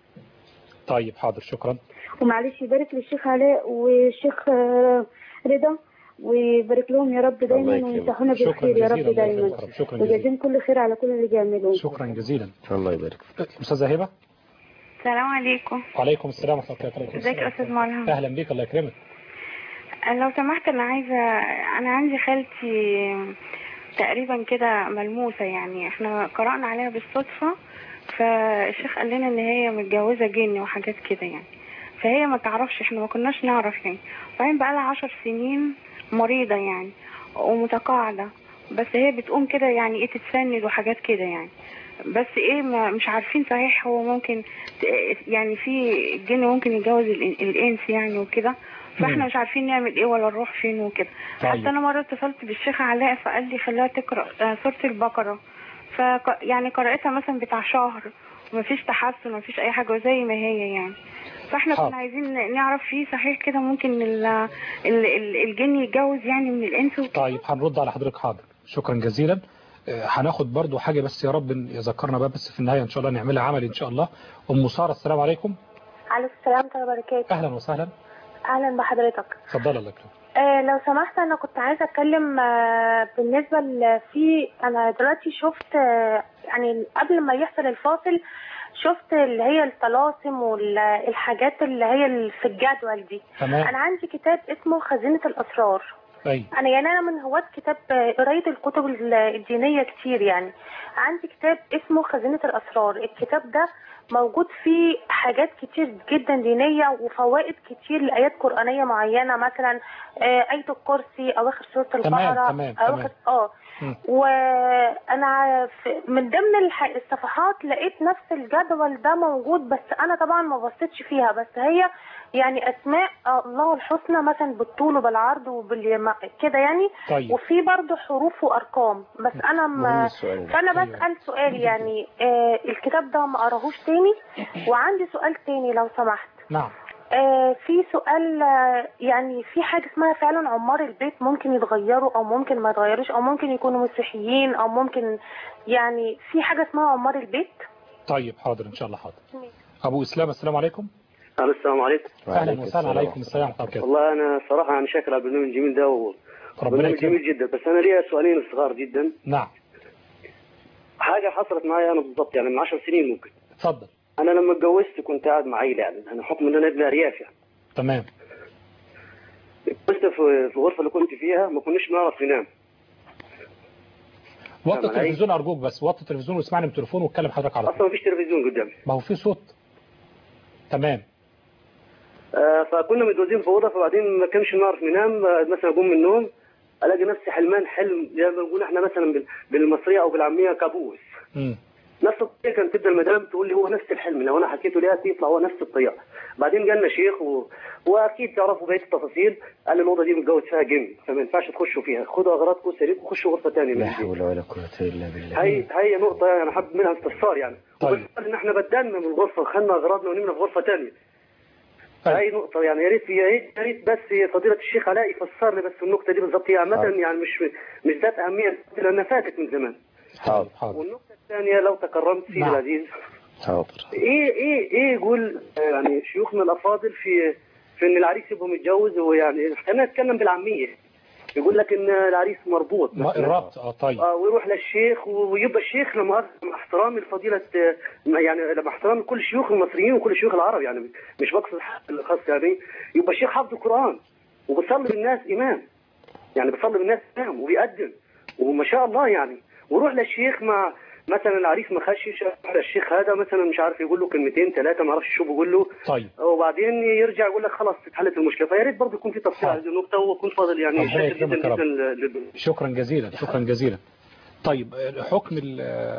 طيب حاضر شكرا ومعلش يبارك للشيخ علاء والشيخ آه، رضا ويبارك لهم يا رب الله دايما يكرمك. ويمسحونا شكرا بالخير يا جزيلا رب الله دايما يكرمك. شكرا جزيلا وجازيهم كل خير على كل اللي بيعملوه شكرا جزيلا الله يبارك استاذة هبة السلام عليكم وعليكم السلام ورحمة الله وبركاته ازيك يا استاذ ملهم اهلا بيك الله يكرمك لو سمحت انا عايزه انا عندي خالتي تقريبا كده ملموسه يعني احنا قرانا عليها بالصدفه فالشيخ قال لنا ان هي متجوزه جن وحاجات كده يعني فهي ما تعرفش احنا ما كناش نعرف يعني وبعدين بقى لها عشر سنين مريضه يعني ومتقاعده بس هي بتقوم كده يعني ايه تتسند وحاجات كده يعني بس ايه ما مش عارفين صحيح هو ممكن ت- يعني في الجن ممكن يتجوز الإن- الانس يعني وكده فاحنا مم. مش عارفين نعمل ايه ولا نروح فين وكده طيب. حتى انا مره اتصلت بالشيخ علاء فقال لي خليها تقرا آه، سوره البقره ف يعني قراتها مثلا بتاع شهر ومفيش تحسن ومفيش اي حاجه وزي ما هي يعني فاحنا حاضر. كنا عايزين نعرف فيه صحيح كده ممكن ال ال ال الجن يتجوز يعني من الانس وكده طيب هنرد على حضرتك حاضر شكرا جزيلا آه، هناخد برضو حاجة بس يا رب يذكرنا بقى بس في النهاية ان شاء الله نعملها عملي ان شاء الله ام سارة السلام عليكم عليكم السلام ورحمة الله وبركاته اهلا وسهلا أهلا بحضرتك اتفضل الله يكرمك آه لو سمحت أنا كنت عايزة أتكلم آه بالنسبة ل- في أنا دلوقتي شفت آه يعني قبل ما يحصل الفاصل شفت اللي هي الطلاسم والحاجات اللي هي اللي في الجدول دي تمام. أنا عندي كتاب اسمه خزينة الأسرار اي انا يعني انا من هواة كتاب آه، قرايه الكتب ال- الدينيه كتير يعني عندي كتاب اسمه خزينه الاسرار الكتاب ده موجود فيه حاجات كتير جدا دينيه وفوائد كتير لايات قرانيه معينه مثلا آه، ايه الكرسي اواخر سوره تمام، البقره تمام، اواخر تمام. اه مم. وانا في- من ضمن الح- الصفحات لقيت نفس الجدول ده موجود بس انا طبعا ما بصيتش فيها بس هي يعني اسماء الله الحسنى مثلا بالطول وبالعرض وبال كده يعني طيب. وفي برضه حروف وارقام بس انا مهم ما السؤال ده. فانا أيوة. بسال سؤال يعني آه الكتاب ده ما قراهوش تاني وعندي سؤال تاني لو سمحت نعم آه في سؤال آه يعني في حاجة اسمها فعلا عمار البيت ممكن يتغيروا أو ممكن ما يتغيروش أو ممكن يكونوا مسيحيين أو ممكن يعني في حاجة اسمها عمار البيت طيب حاضر ان شاء الله حاضر ابو اسلام السلام عليكم السلام عليكم اهلا وسهلا عليكم السلام ورحمة الله وبركاته والله انا صراحه انا شاكر على البرنامج الجميل ده ربنا وبرنامج يكرمك جميل جدا بس انا ليا سؤالين صغار جدا نعم حاجه حصلت معي انا بالضبط يعني من 10 سنين ممكن اتفضل انا لما اتجوزت كنت قاعد مع عيله يعني انا حكم ان انا ابن ارياف يعني تمام اتجوزت في في الغرفه اللي كنت فيها ما كناش نعرف ننام وطي نعم، علي. التلفزيون ارجوك بس وطي التلفزيون واسمعني من التليفون واتكلم حضرتك على طول اصلا ما فيش تلفزيون قدامي ما هو في صوت تمام آه فكنا متجوزين في اوضه فبعدين ما كانش نعرف ننام آه، مثلا اقوم من النوم الاقي نفسي حلمان حلم زي ما بنقول احنا مثلا بال- بالمصريه او بالعاميه كابوس مم. نفس الطريقه كانت تبدا المدام تقول لي هو نفس الحلم لو انا حكيته ليها يطلع هو نفس الطريقه بعدين جالنا شيخ و... واكيد تعرفوا بقيه التفاصيل قال الاوضه دي متجوز فيها جن فما ينفعش تخشوا فيها خدوا اغراضكم سريركم وخشوا غرفه ثانيه لا حول ولا قوة إلا بالله هي هي نقطه يعني حابب منها استفسار يعني طيب. وبالفعل ان احنا بدلنا من الغرفه وخدنا اغراضنا ونمنا في غرفه ثانيه هاي نقطة يعني يا ريت يا ريت يا ريت بس فضيلة الشيخ علاء يفسر لي بس النقطة دي بالظبط هي عامة يعني مش مش ذات أهمية لأنها فاتت من زمان. حاضر والنقطة الثانية لو تكرمت سيدي نعم. العزيز حاضر ايه ايه ايه يقول آه، يعني شيوخنا الافاضل في في ان العريس يبقى متجوز ويعني خلينا نتكلم بالعاميه يقول لك ان العريس مربوط ما- الربط اه طيب اه ويروح للشيخ ويبقى الشيخ لما مع احترامي لفضيله آه، يعني مع احترامي لكل الشيوخ المصريين وكل الشيوخ العرب يعني مش بقصد حق الخاص يعني يبقى الشيخ حافظ القران وبيصلي بالناس امام يعني بيصلي بالناس امام وبيقدم وما شاء الله يعني ويروح للشيخ مع مثلا العريس ما خشش يروح للشيخ هذا مثلا مش عارف يقول له كلمتين ثلاثه ما اعرفش شو بيقول له طيب وبعدين يرجع يقول لك خلاص اتحلت المشكله فيا ريت برضه يكون في تفصيل على هذه النقطه ويكون فاضل يعني ربنا شكل جدا يكرمك يا رب. جدا لل- شكرا جزيلا شكرا جزيلا طيب حكم ال-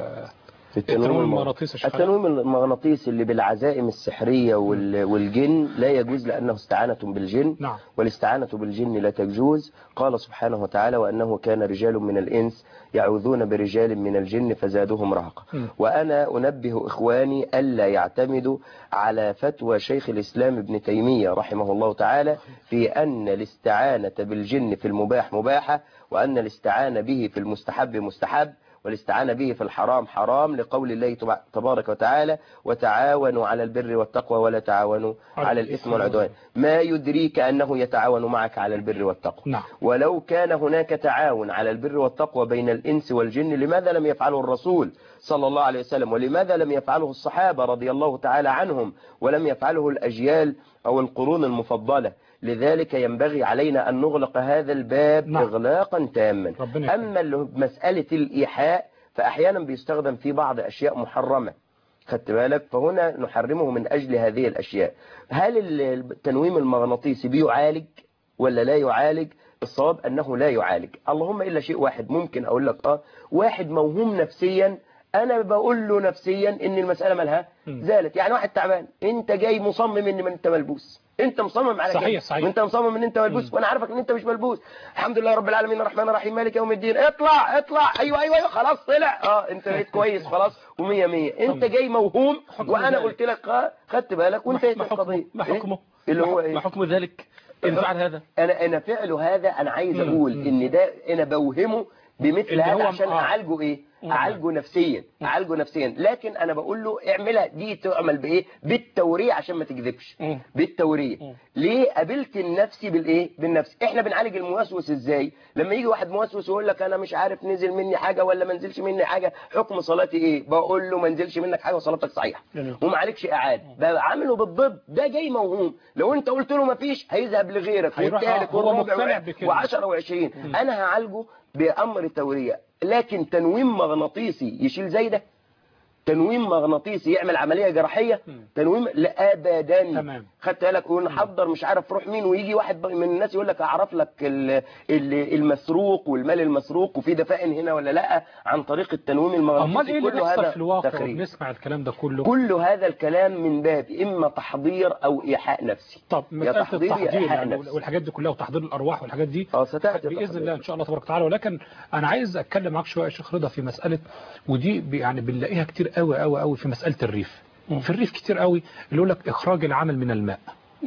التنويم التنويم المغ- المغناطيسي يا شيخ التنويم المغناطيسي اللي بالعزائم السحرية وال- والجن لا يجوز لأنه استعانة بالجن نعم. والاستعانة بالجن لا تجوز قال سبحانه وتعالى وأنه كان رجال من الإنس يعوذون برجال من الجن فزادهم رهقا مم. وأنا أنبه إخواني ألا يعتمدوا على فتوى شيخ الإسلام ابن تيمية رحمه الله تعالى في أن الاستعانة بالجن في المباح مباحة وأن الاستعانة به في المستحب مستحب والاستعانة به في الحرام حرام لقول الله تبع- تبارك وتعالى وتعاونوا على البر والتقوى ولا تعاونوا على الإثم والعدوان ما يدريك أنه يتعاون معك على البر والتقوى نعم ولو كان هناك تعاون على البر والتقوى بين الإنس والجن لماذا لم يفعله الرسول صلى الله عليه وسلم ولماذا لم يفعله الصحابة رضي الله تعالى عنهم ولم يفعله الأجيال أو القرون المفضلة لذلك ينبغي علينا أن نغلق هذا الباب نعم. إغلاقا تاما ربنا يكرمك. أما اللي هو مسألة الإيحاء فأحيانا بيستخدم في بعض أشياء محرمة خدت بالك فهنا نحرمه من أجل هذه الأشياء هل التنويم المغناطيسي بيعالج ولا لا يعالج الصواب أنه لا يعالج اللهم إلا شيء واحد ممكن أقول لك آه واحد موهوم نفسيا أنا بقول له نفسيا إن المسألة مالها زالت يعني واحد تعبان أنت جاي مصمم إن من أنت ملبوس انت مصمم على صحيح، كده صحيح. وانت مصمم ان انت ملبوس وانا عارفك ان انت مش ملبوس الحمد لله رب العالمين الرحمن الرحيم مالك يوم الدين اطلع اطلع ايوه ايوه ايوه خلاص طلع اه انت بقيت كويس خلاص ومية مية انت جاي موهوم وانا ذلك. قلت لك اه خدت بالك وانتهت ما حكمه القضيه ما إيه؟ حكمه اللي هو ما ايه حكم ذلك إن فعل هذا انا انا فعله هذا انا عايز اقول ان ده انا بوهمه بمثل إن هذا هو- عشان آه. اعالجه ايه اعالجه نفسيا اعالجه نفسيا لكن انا بقول له اعملها دي تعمل بايه بالتوريه عشان ما تكذبش بالتوريه ليه قابلت النفسي بالايه بالنفس احنا بنعالج الموسوس ازاي لما يجي واحد موسوس ويقول لك انا مش عارف نزل مني حاجه ولا ما نزلش مني حاجه حكم صلاتي ايه بقول له ما نزلش منك حاجه وصلاتك صحيحه وما عليكش اعاده بعمله بالضد ده جاي موهوم لو انت قلت له ما فيش هيذهب لغيرك هيروح- والثالث آه، هو والرابع مقتنع بكده. وعشرة وعشرين انا هعالجه بامر توريه لكن تنويم مغناطيسي يشيل زي ده تنويم مغناطيسي يعمل عمليه جراحيه تنويم لا ابدا تمام. خدت بالك ونحضر مش عارف روح مين ويجي واحد من الناس يقول لك اعرف لك ال- ال- المسروق والمال المسروق وفي دفائن هنا ولا لا عن طريق التنويم المغناطيسي امال ايه اللي كله بيحصل هذا في الواقع تخريب. وبنسمع الكلام ده كله كل هذا الكلام من باب اما تحضير او ايحاء نفسي طب يا مسألة تحضير يا التحضير ايحاء يعني نفسي والحاجات دي كلها وتحضير الأرواح والحاجات دي اه ستاتي بإذن تحضير. الله إن شاء الله تبارك وتعالى ولكن أنا عايز أتكلم معاك شوية يا شيخ رضا في مسألة ودي ب- يعني بنلاقيها كتير قوي قوي قوي في مسألة الريف في الريف كتير قوي اللي يقول لك إخراج العمل من الماء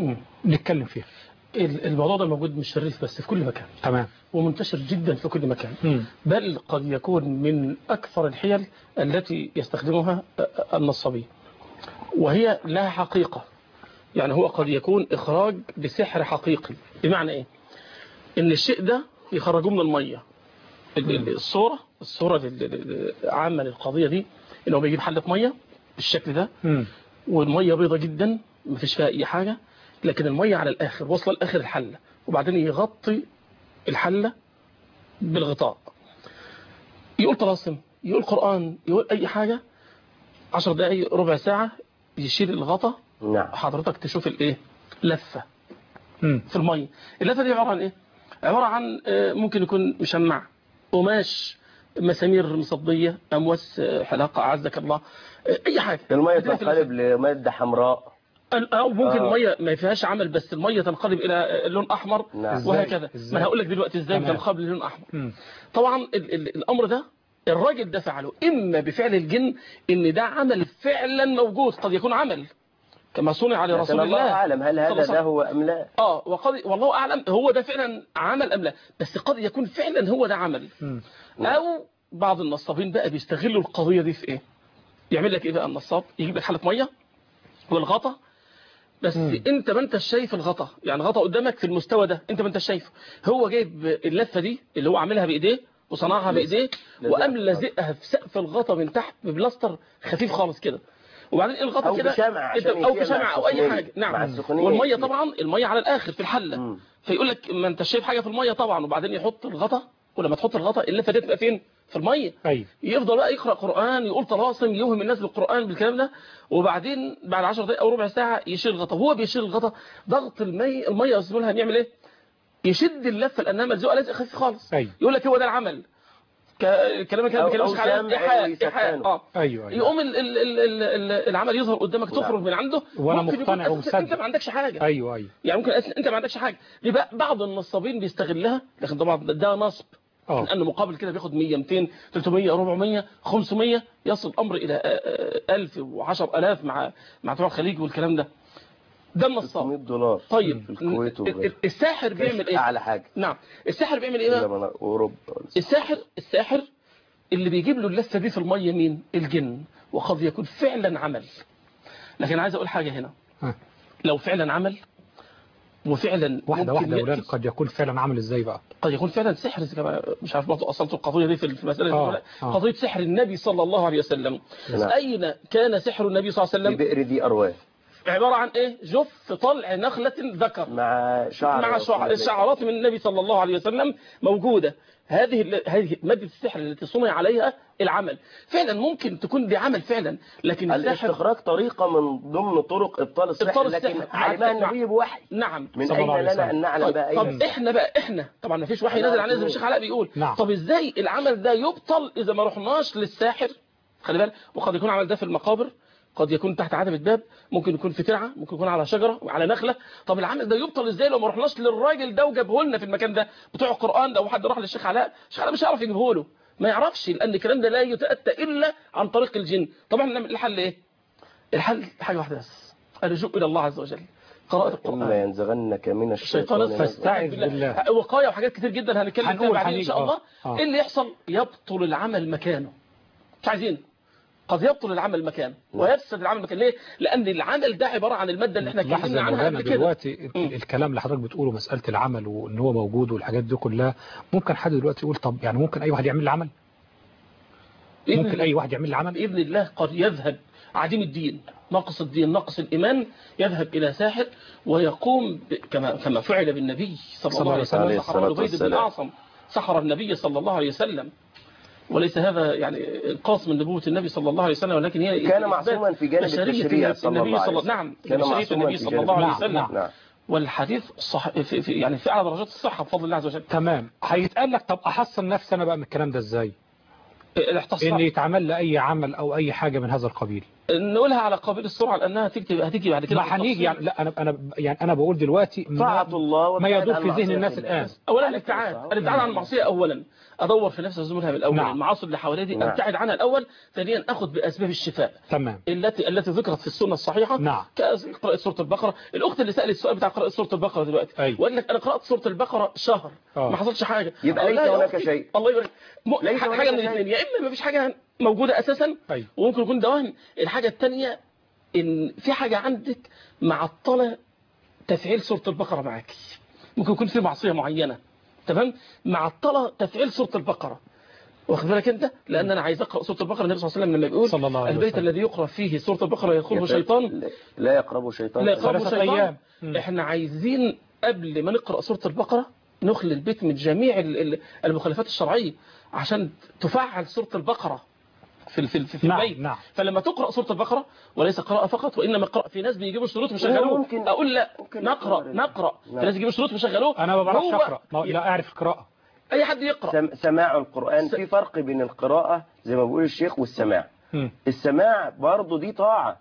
نتكلم فيها ال- الموضوع ده موجود مش في الريف بس في كل مكان تمام ومنتشر جدا في كل مكان مم. بل قد يكون من أكثر الحيل التي يستخدمها النصابين وهي لها حقيقة يعني هو قد يكون إخراج بسحر حقيقي بمعنى إيه إن الشيء ده يخرجوه من المية ال- ال- الصورة الصورة ال- ال- العامة للقضية دي إن هو بيجيب حلة مية بالشكل ده مم. والمية بيضة جدا مفيش فيها أي حاجة لكن المية على الآخر واصلة لآخر الحلة وبعدين يغطي الحلة بالغطاء يقول طلاسم يقول قرآن يقول أي حاجة عشر دقايق ربع ساعة يشيل الغطا نعم حضرتك تشوف الايه لفة مم. في المية اللفة دي عبارة عن ايه عبارة عن آه، ممكن يكون مشمع قماش مسامير مصدية أمواس آه، حلاقة أعزك الله آه، أي حاجة المية هتلاقي في تنقلب لمادة حمراء ال- او ممكن آه. الميه ما فيهاش عمل بس الميه تنقلب الى لون احمر نعم. وهكذا إزاي؟ ما انا هقول لك دلوقتي ازاي تمام. بتنقلب للون احمر مم. طبعا ال ال الامر ده الراجل ده فعله اما بفعل الجن ان ده عمل فعلا موجود قد يكون عمل كما صنع لكن لرسول الله الله اعلم هل صلى هذا الله عليه ده هو ام لا اه وقد والله اعلم هو ده فعلا عمل ام لا بس قد يكون فعلا هو ده عمل مم. او بعض النصابين بقى بيستغلوا القضيه دي في ايه يعمل لك ايه بقى النصاب يجيب لك حاله ميه والغطا بس مم. انت ما انتش شايف الغطا يعني غطا قدامك في المستوى ده انت ما انتش شايفه هو جايب اللفه دي اللي هو عاملها بايديه وصنعها بايديه وقام لازقها في سقف الغطا من تحت ببلاستر خفيف خالص كده وبعدين الغطا أو كده بشمع انت- عشان او يطير مع بشمع او اي السخونية. حاجه مع نعم السخونية والميه يطير. طبعا الميه على الاخر في الحله مم. فيقول لك ما انت شايف حاجه في الميه طبعا وبعدين يحط الغطا ولما تحط الغطا اللفه دي تبقى فين في الميه ايوه يفضل بقى يقرا قران يقول طلاسم يوهم الناس بالقران بالكلام ده وبعدين بعد 10 دقائق او ربع ساعه يشيل الغطا وهو بيشيل الغطا ضغط المي الميه يا استاذ ملهم يعمل ايه يشد اللفه لانها ملزوقه لازق خفيف خالص ايوه يقول لك هو ده العمل ك- كلامك كان أو- بيكلمش أو على سمع ايحاء ويسخنه. ايحاء اه ايوه ايوه يقوم ال ال ال ال ال العمل يظهر قدامك تخرج من عنده وأنا ممكن يكون مقتنع أساساً ومصدق. انت ما عندكش حاجه ايوه ايوه يعني ممكن أساساً انت ما عندكش حاجه دي بقى بعض النصابين بيستغلها لكن طبعا ده نصب اه لانه مقابل كده بياخد 100 200 300 400 500 يصل الامر الى آه، آه، 1000 و10000 مع مع بتوع الخليج والكلام ده ده النصاب 600 دولار طيب في الكويت ال- ال- وغيره. الساحر بيعمل ايه اعلى حاجه نعم الساحر بيعمل ايه إلا بقى من اوروبا الساحر الساحر اللي بيجيب له اللفه دي في الميه مين الجن وقد يكون فعلا عمل لكن عايز اقول حاجه هنا ها. لو فعلا عمل وفعلا واحده ممكن واحده يا يأتي- ولاد قد يكون فعلا عامل ازاي بقى قد يكون فعلا سحر زي كما مش عارف برضه اصلت القضيه دي في المساله آه، دي آه. قضيه سحر النبي صلى الله عليه وسلم نعم. اين كان سحر النبي صلى الله عليه في وسلم بئر ذي ارواح عباره عن ايه جف طلع نخله ذكر مع شعر مع رسول شع- الله. شعرات من النبي صلى الله عليه وسلم موجودة هذه ال- هذه مادة السحر التي صنع عليها العمل فعلا ممكن تكون دي عمل فعلا لكن السحر الاستخراج طريقه من ضمن طرق ابطال السحر إبطال لكن السحر. علمها مع- النبي بوحي نعم من صلى اين الله عليه لنا ان وسلم. نعلم طب, بقى طب اين احنا بقى احنا طبعا ما فيش وحي أنا نازل علينا زي ما أقول. الشيخ علاء بيقول نعم. طب ازاي العمل ده يبطل اذا ما رحناش للساحر خلي بالك وقد يكون العمل ده في المقابر قد يكون تحت عتبة باب ممكن يكون في ترعة ممكن يكون على شجرة وعلى نخلة طب العمل ده يبطل ازاي لو ما رحناش للراجل ده وجابه لنا في المكان ده بتوع القرآن لو حد راح للشيخ علاء الشيخ علاء مش هيعرف يجيبه له ما يعرفش لان الكلام ده لا يتأتى الا عن طريق الجن طبعا نعمل الحل ايه الحل حاجة واحدة بس اللجوء الى الله عز وجل قراءة القرآن اما ينزغنك من الشيطان الشيطان نزغ. فاستعذ بالله وقاية وحاجات كتير جدا هنتكلم فيها هنقول بعدين ان هنيجي، شاء آه. الله آه. ايه اللي يحصل يبطل العمل مكانه مش عايزين قد يبطل العمل مكانه ويفسد العمل مكانه ليه لان العمل ده عباره عن الماده اللي احنا لحظه اتكلمنا يا عنها مولانا قبل كده دلوقتي ال- الكلام اللي حضرتك بتقوله مساله العمل وان هو موجود والحاجات دي كلها ممكن حد دلوقتي يقول طب يعني ممكن اي واحد يعمل لي عمل بإذن ممكن الله- اي واحد يعمل لي عمل باذن الله قد يذهب عديم الدين ناقص الدين ناقص الايمان يذهب الى ساحر ويقوم ب... كما كما فعل بالنبي صلى الله عليه وسلم عليه سحر الصلاة لبيد بن والسلام. الاعصم سحر النبي صلى الله عليه وسلم وليس هذا يعني انقاص من نبوة النبي صلى الله عليه وسلم ولكن هي كان معصوما في جانب بشرية التشريع صلى النبي الله عليه صلى وسلم. نعم كان بشرية معصوما النبي في صلى جانب الله عليه التشريع. وسلم نعم. والحديث صح في في يعني في اعلى درجات الصحة بفضل الله عز وجل تمام هيتقال لك طب احصن نفسي انا بقى من الكلام ده ازاي الاحتصاص ان يتعمل لي اي عمل او اي حاجه من هذا القبيل نقولها على قبيل السرعة لأنها هتيجي هتيجي بعد كده ما هنيجي يعني لا انا انا يعني انا بقول دلوقتي ما- طاعة الله ما وابتعد يدور عن في ذهن معصية الناس الله. الان اولا الابتعاد الابتعاد عن المعصيه اولا ادور في نفس زمرها بالاول نعم. المعاصي اللي حواليا دي نعم. ابتعد عنها الاول ثانيا اخذ باسباب الشفاء تمام التي التي ذكرت في السنه الصحيحه نعم. كقراءه سوره البقره الاخت اللي سالت السؤال بتاع قراءه سوره البقره دلوقتي أيوة. وقال لك انا قرات سوره البقره شهر آه. ما حصلش حاجه يبقى أقول ليس لها يا هناك أختي، شيء. الله يبارك م... ليس حاجه هناك من شيء. الاثنين يا اما ما فيش حاجه موجوده اساسا أيوة. وممكن يكون ده وهم الحاجه الثانيه ان في حاجه عندك معطله تفعيل سوره البقره معاكي ممكن يكون في معصيه معينه تمام معطله تفعيل سوره البقره واخد بالك انت لان انا عايز اقرا سوره البقره النبي صلى الله عليه وسلم لما بيقول صلى الله عليه البيت وسلم. الذي يقرا فيه سوره البقره يدخله شيطان لا يقرب شيطان لا يقربه ثلاثة شيطان أيام. مم. احنا عايزين قبل ما نقرا سوره البقره نخلي البيت من جميع ال- ال- المخالفات الشرعيه عشان تفعل سوره البقره في ال- في ال- في نعم، البيت نعم. فلما تقرا سوره البقره وليس قراءه فقط وانما قراءه في ناس بيجيبوا شروط ويشغلوه ممكن- اقول لا ممكن نقرا نقرأ. نقرا نعم. في ناس يجيبوا شروط ويشغلوه انا ما بعرفش هو- اقرا ما- لا اعرف القراءه اي حد يقرا سم- سماع القرآن في فرق بين القراءة زي ما بيقول الشيخ والسماع مم. السماع برضه دي طاعة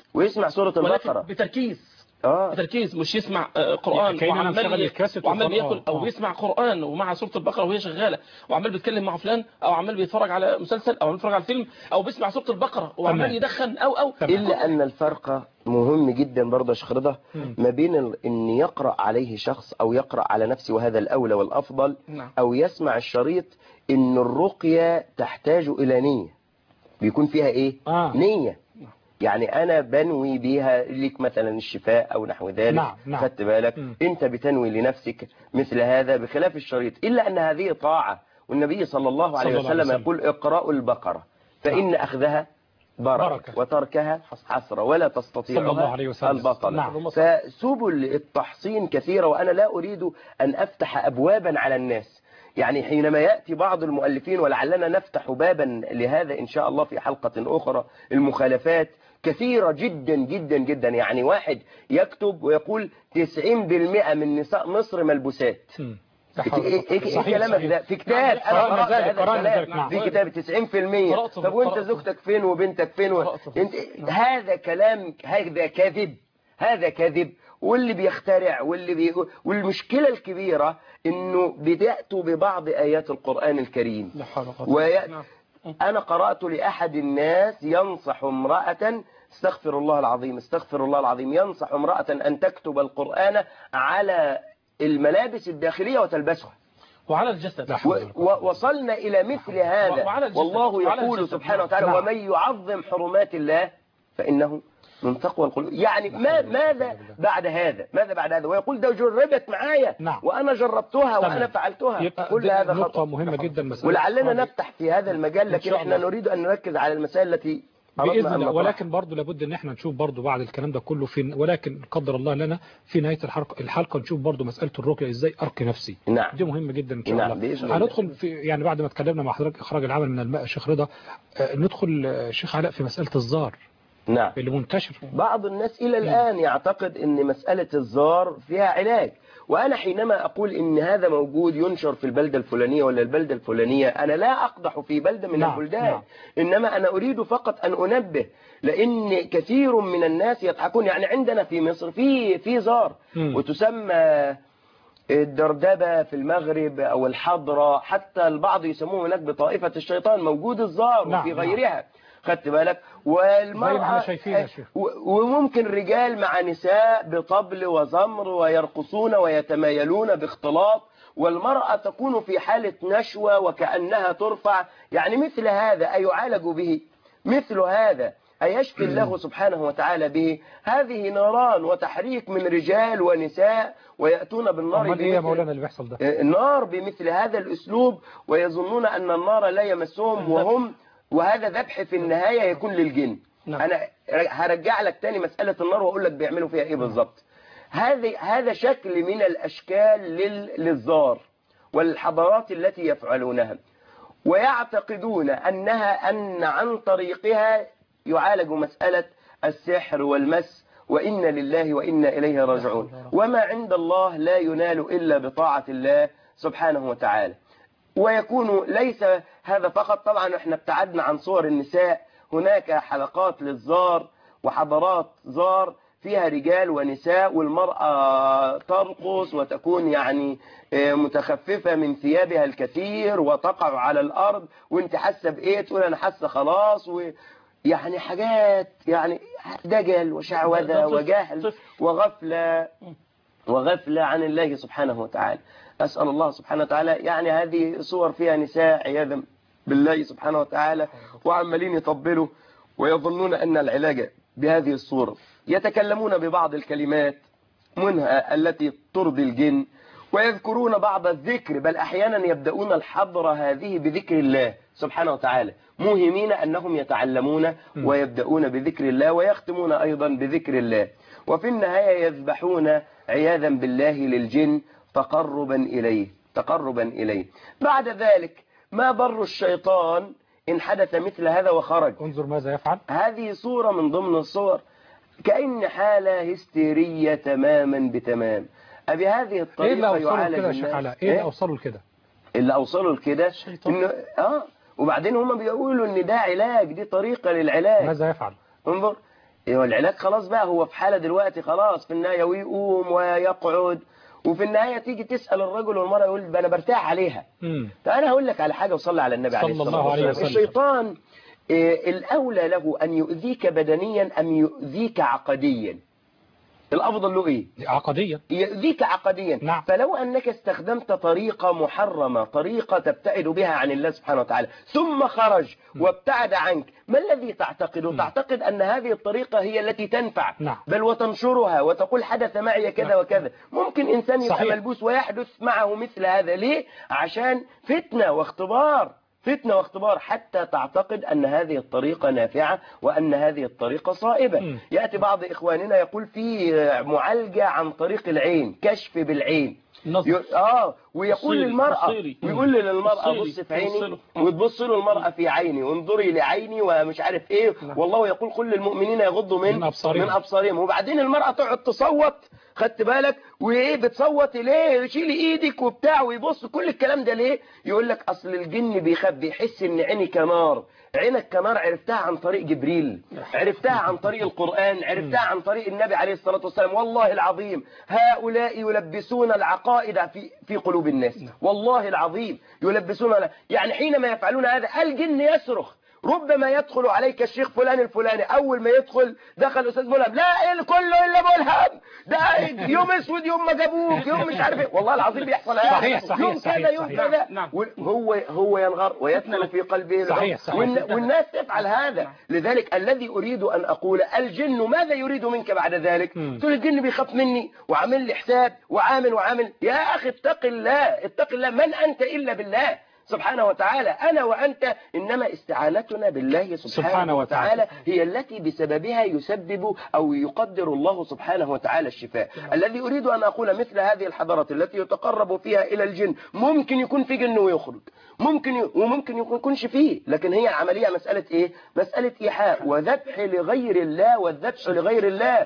ويسمع سورة ولكن البقرة بتركيز اه بتركيز مش يسمع آه، قرآن كأن أنا وعمال مشغل ي- الكاسيت وعمال وخلاص. بياكل آه، او آه. بيسمع قرآن ومع سورة البقرة وهي شغالة وعمال بيتكلم مع فلان او عمال بيتفرج على مسلسل او عمال بيتفرج على فيلم او بيسمع سورة البقرة وعمال تمام. يدخن او او إلا أن الفرق مهم جدا برضه يا شيخ رضا ما بين ال- أن يقرأ عليه شخص أو يقرأ على نفسه وهذا الأولى والأفضل نعم. أو يسمع الشريط أن الرقية تحتاج إلى نية بيكون فيها إيه؟ آه. نية يعني أنا بنوي بيها لك مثلا الشفاء أو نحو ذلك نعم، نعم. خدت بالك أنت بتنوي لنفسك مثل هذا بخلاف الشريط إلا أن هذه طاعة والنبي صلى الله عليه صلى الله عليه وسلم وسلم. يقول اقرأوا البقرة فإن أخذها بركة, بركة. وتركها حسرة ولا تستطيع صلى الله عليه وسلم. البطل نعم. فسبل التحصين كثيرة وأنا لا أريد أن أفتح أبوابا على الناس يعني حينما يأتي بعض المؤلفين ولعلنا نفتح بابا لهذا إن شاء الله في حلقة أخرى المخالفات كثيرة جدا جدا جدا يعني واحد يكتب ويقول 90% من نساء مصر ملبوسات إيه- إيه- إيه صحيح، كلامك صحيح. ده في كتاب نعم، انا قرأنا قرأت ذلك، هذا قرأنا الكلام ذلك، نعم. في كتاب 90% قرأته، طب وانت قرأته. زوجتك فين وبنتك فين و... انت هذا كلام هذا كذب هذا كذب واللي بيخترع واللي بي... والمشكلة الكبيرة انه بدأتوا ببعض ايات القرآن الكريم لا حول ولا وي... قوة نعم. أنا قرأت لأحد الناس ينصح امرأة استغفر الله العظيم استغفر الله العظيم ينصح امرأة أن تكتب القرآن على الملابس الداخلية وتلبسها وعلى الجسد و- ووصلنا إلى مثل هذا وعلى الجسد. والله وعلى يقول الجسد. سبحانه وتعالى نعم. ومن يعظم حرمات الله فإنه من تقوى القلوب يعني ما ماذا بعد هذا ماذا بعد هذا ويقول ده جربت معايا نعم. وأنا جربتها تمام. وأنا فعلتها يبقى كل دي هذا نقطة خطأ مهمة جدا مسألة ولعلنا هذه. نفتح في هذا المجال إن لكن شاء احنا الله. نريد أن نركز على المسائل التي أردنا بإذن أن الله نطرحها. ولكن برضه لابد ان احنا نشوف برضه بعد الكلام ده كله في ولكن قدر الله لنا في نهاية الحلقة الحلقة نشوف برضه مسألة الرقية ازاي ارقي نفسي نعم دي مهمة جدا ان شاء نعم، الله بإذن الله. هندخل في يعني بعد ما اتكلمنا مع حضرتك اخراج العمل من الماء شيخ رضا آه، ندخل آه، شيخ علاء في مسألة الزار نعم اللي منتشر بعض الناس إلى الآن يعتقد أن مسألة الزار فيها علاج وأنا حينما أقول أن هذا موجود ينشر في البلدة الفلانية ولا البلدة الفلانية أنا لا أقدح في بلدة من نعم، البلدان نعم. إنما أنا أريد فقط أن أنبه لأن كثير من الناس يضحكون يعني عندنا في مصر في في زار مم. وتسمى الدردبة في المغرب أو الحضرة حتى البعض يسموه هناك بطائفة الشيطان موجود الزار نعم، وفي نعم. غيرها خدت بالك زي ما احنا والمرأة شايفين يا شيخ. و- وممكن رجال مع نساء بطبل وزمر ويرقصون ويتمايلون باختلاط والمرأة تكون في حالة نشوة وكأنها ترفع يعني مثل هذا أيعالج به مثل هذا أيشفي الله سبحانه وتعالى به هذه نيران وتحريك من رجال ونساء ويأتون بالنار امال ايه يا بمثل- مولانا اللي بيحصل ده النار بمثل هذا الأسلوب ويظنون أن النار لا يمسهم وهم وهذا ذبح في النهاية يكون للجن نعم. أنا هرجع لك تاني مسألة النار وأقول لك بيعملوا فيها إيه بالظبط هذه هذا شكل من الأشكال لل- للزار والحضارات التي يفعلونها ويعتقدون أنها أن عن طريقها يعالج مسألة السحر والمس وإن لله وإنا إليه راجعون وما عند الله لا ينال إلا بطاعة الله سبحانه وتعالى ويكون ليس هذا فقط طبعا احنا ابتعدنا عن صور النساء هناك حلقات للزار وحضارات زار فيها رجال ونساء والمرأة ترقص وتكون يعني آه، متخففة من ثيابها الكثير وتقع على الأرض وانت حاسة بإيه تقول أنا حاسة خلاص و يعني حاجات يعني دجل وشعوذة وجهل وغفلة وغفلة عن الله سبحانه وتعالى أسأل الله سبحانه وتعالى يعني هذه صور فيها نساء عياذا بالله سبحانه وتعالى وعمالين يطبلوا ويظنون أن العلاج بهذه الصورة يتكلمون ببعض الكلمات منها التي ترضي الجن ويذكرون بعض الذكر بل أحيانا يبدأون الحضرة هذه بذكر الله سبحانه وتعالى موهمين أنهم يتعلمون ويبدأون بذكر الله ويختمون أيضا بذكر الله وفي النهاية يذبحون عياذا بالله للجن تقربا إليه تقربا إليه بعد ذلك ما بر الشيطان إن حدث مثل هذا وخرج انظر ماذا يفعل هذه صورة من ضمن الصور كأن حالة هستيرية تماما بتمام أبي هذه ايه الطريقة اللي اوصله يعالج كده يا شيخ الناس. علاء ايه اللي اوصله لكده اللي أوصلوا لكده إنه آه وبعدين هم بيقولوا إن ده علاج دي طريقة للعلاج ماذا يفعل انظر إيه العلاج خلاص بقى هو في حالة دلوقتي خلاص في النهاية ويقوم ويقعد وفي النهاية تيجي تسأل الرجل والمرأة يقول أنا برتاح عليها مم. فأنا هقول لك على حاجة وصلي على النبي عليه صلى الصلاة الله عليه والسلام وسلم. الشيطان إيه، الأولى له أن يؤذيك بدنيا أم يؤذيك عقديا الأفضل له إيه عقديا يؤذيك عقديا نعم. فلو أنك استخدمت طريقة محرمة طريقة تبتعد بها عن الله سبحانه وتعالى ثم خرج وابتعد عنك ما الذي تعتقد تعتقد أن هذه الطريقة هي التي تنفع نعم. بل وتنشرها وتقول حدث معي كذا وكذا ممكن إنسان يبقى صحيح. ملبوس ويحدث معه مثل هذا ليه عشان فتنة واختبار فتنة واختبار حتى تعتقد أن هذه الطريقة نافعة وأن هذه الطريقة صائبة يأتي بعض إخواننا يقول في معالجة عن طريق العين كشف بالعين ي- اه ويقول بصيري، للمرأة بصيري. ويقول للمرأة بصيري، بص في عيني بصيله. وتبص له المرأة في عيني وانظري لعيني ومش عارف ايه والله يقول كل المؤمنين يغضوا من من أبصارهم. من ابصارهم وبعدين المرأة تقعد تصوت خدت بالك وايه بتصوت ليه شيلي ايدك وبتاع ويبص كل الكلام ده ليه يقول لك اصل الجن بيخاف بيحس ان عيني كنار عينك كنار عرفتها عن طريق جبريل عرفتها عن طريق القرآن عرفتها عن طريق النبي عليه الصلاة والسلام والله العظيم هؤلاء يلبسون العقائد في في قلوب الناس والله العظيم يلبسون يعني حينما يفعلون هذا الجن يصرخ ربما يدخل عليك الشيخ فلان الفلاني اول ما يدخل دخل استاذ ملهم لا ال- كله الا ملهم ده يوم اسود يوم ما جابوك يوم مش عارف ايه والله العظيم بيحصل هذا صحيح، صحيح، يوم صحيح، كذا يوم صحيح. كذا نعم. هو هو ينغر ويدخل في قلبه صحيح، الغم. صحيح. والن- والناس تفعل هذا لذلك الذي اريد ان اقول الجن ماذا يريد منك بعد ذلك تقول الجن بيخاف مني وعامل لي حساب وعامل وعامل يا اخي اتق الله اتق الله من انت الا بالله سبحانه وتعالى أنا وأنت إنما استعانتنا بالله سبحانه, سبحانه وتعالى. وتعالى هي التي بسببها يسبب أو يقدر الله سبحانه وتعالى الشفاء الذي أريد أن أقول مثل هذه الحضارات التي يتقرب فيها إلى الجن ممكن يكون في جن ويخرج ممكن ي... وممكن يكون يكونش فيه لكن هي عملية مسألة إيه مسألة إيحاء وذبح لغير الله والذبح لغير الله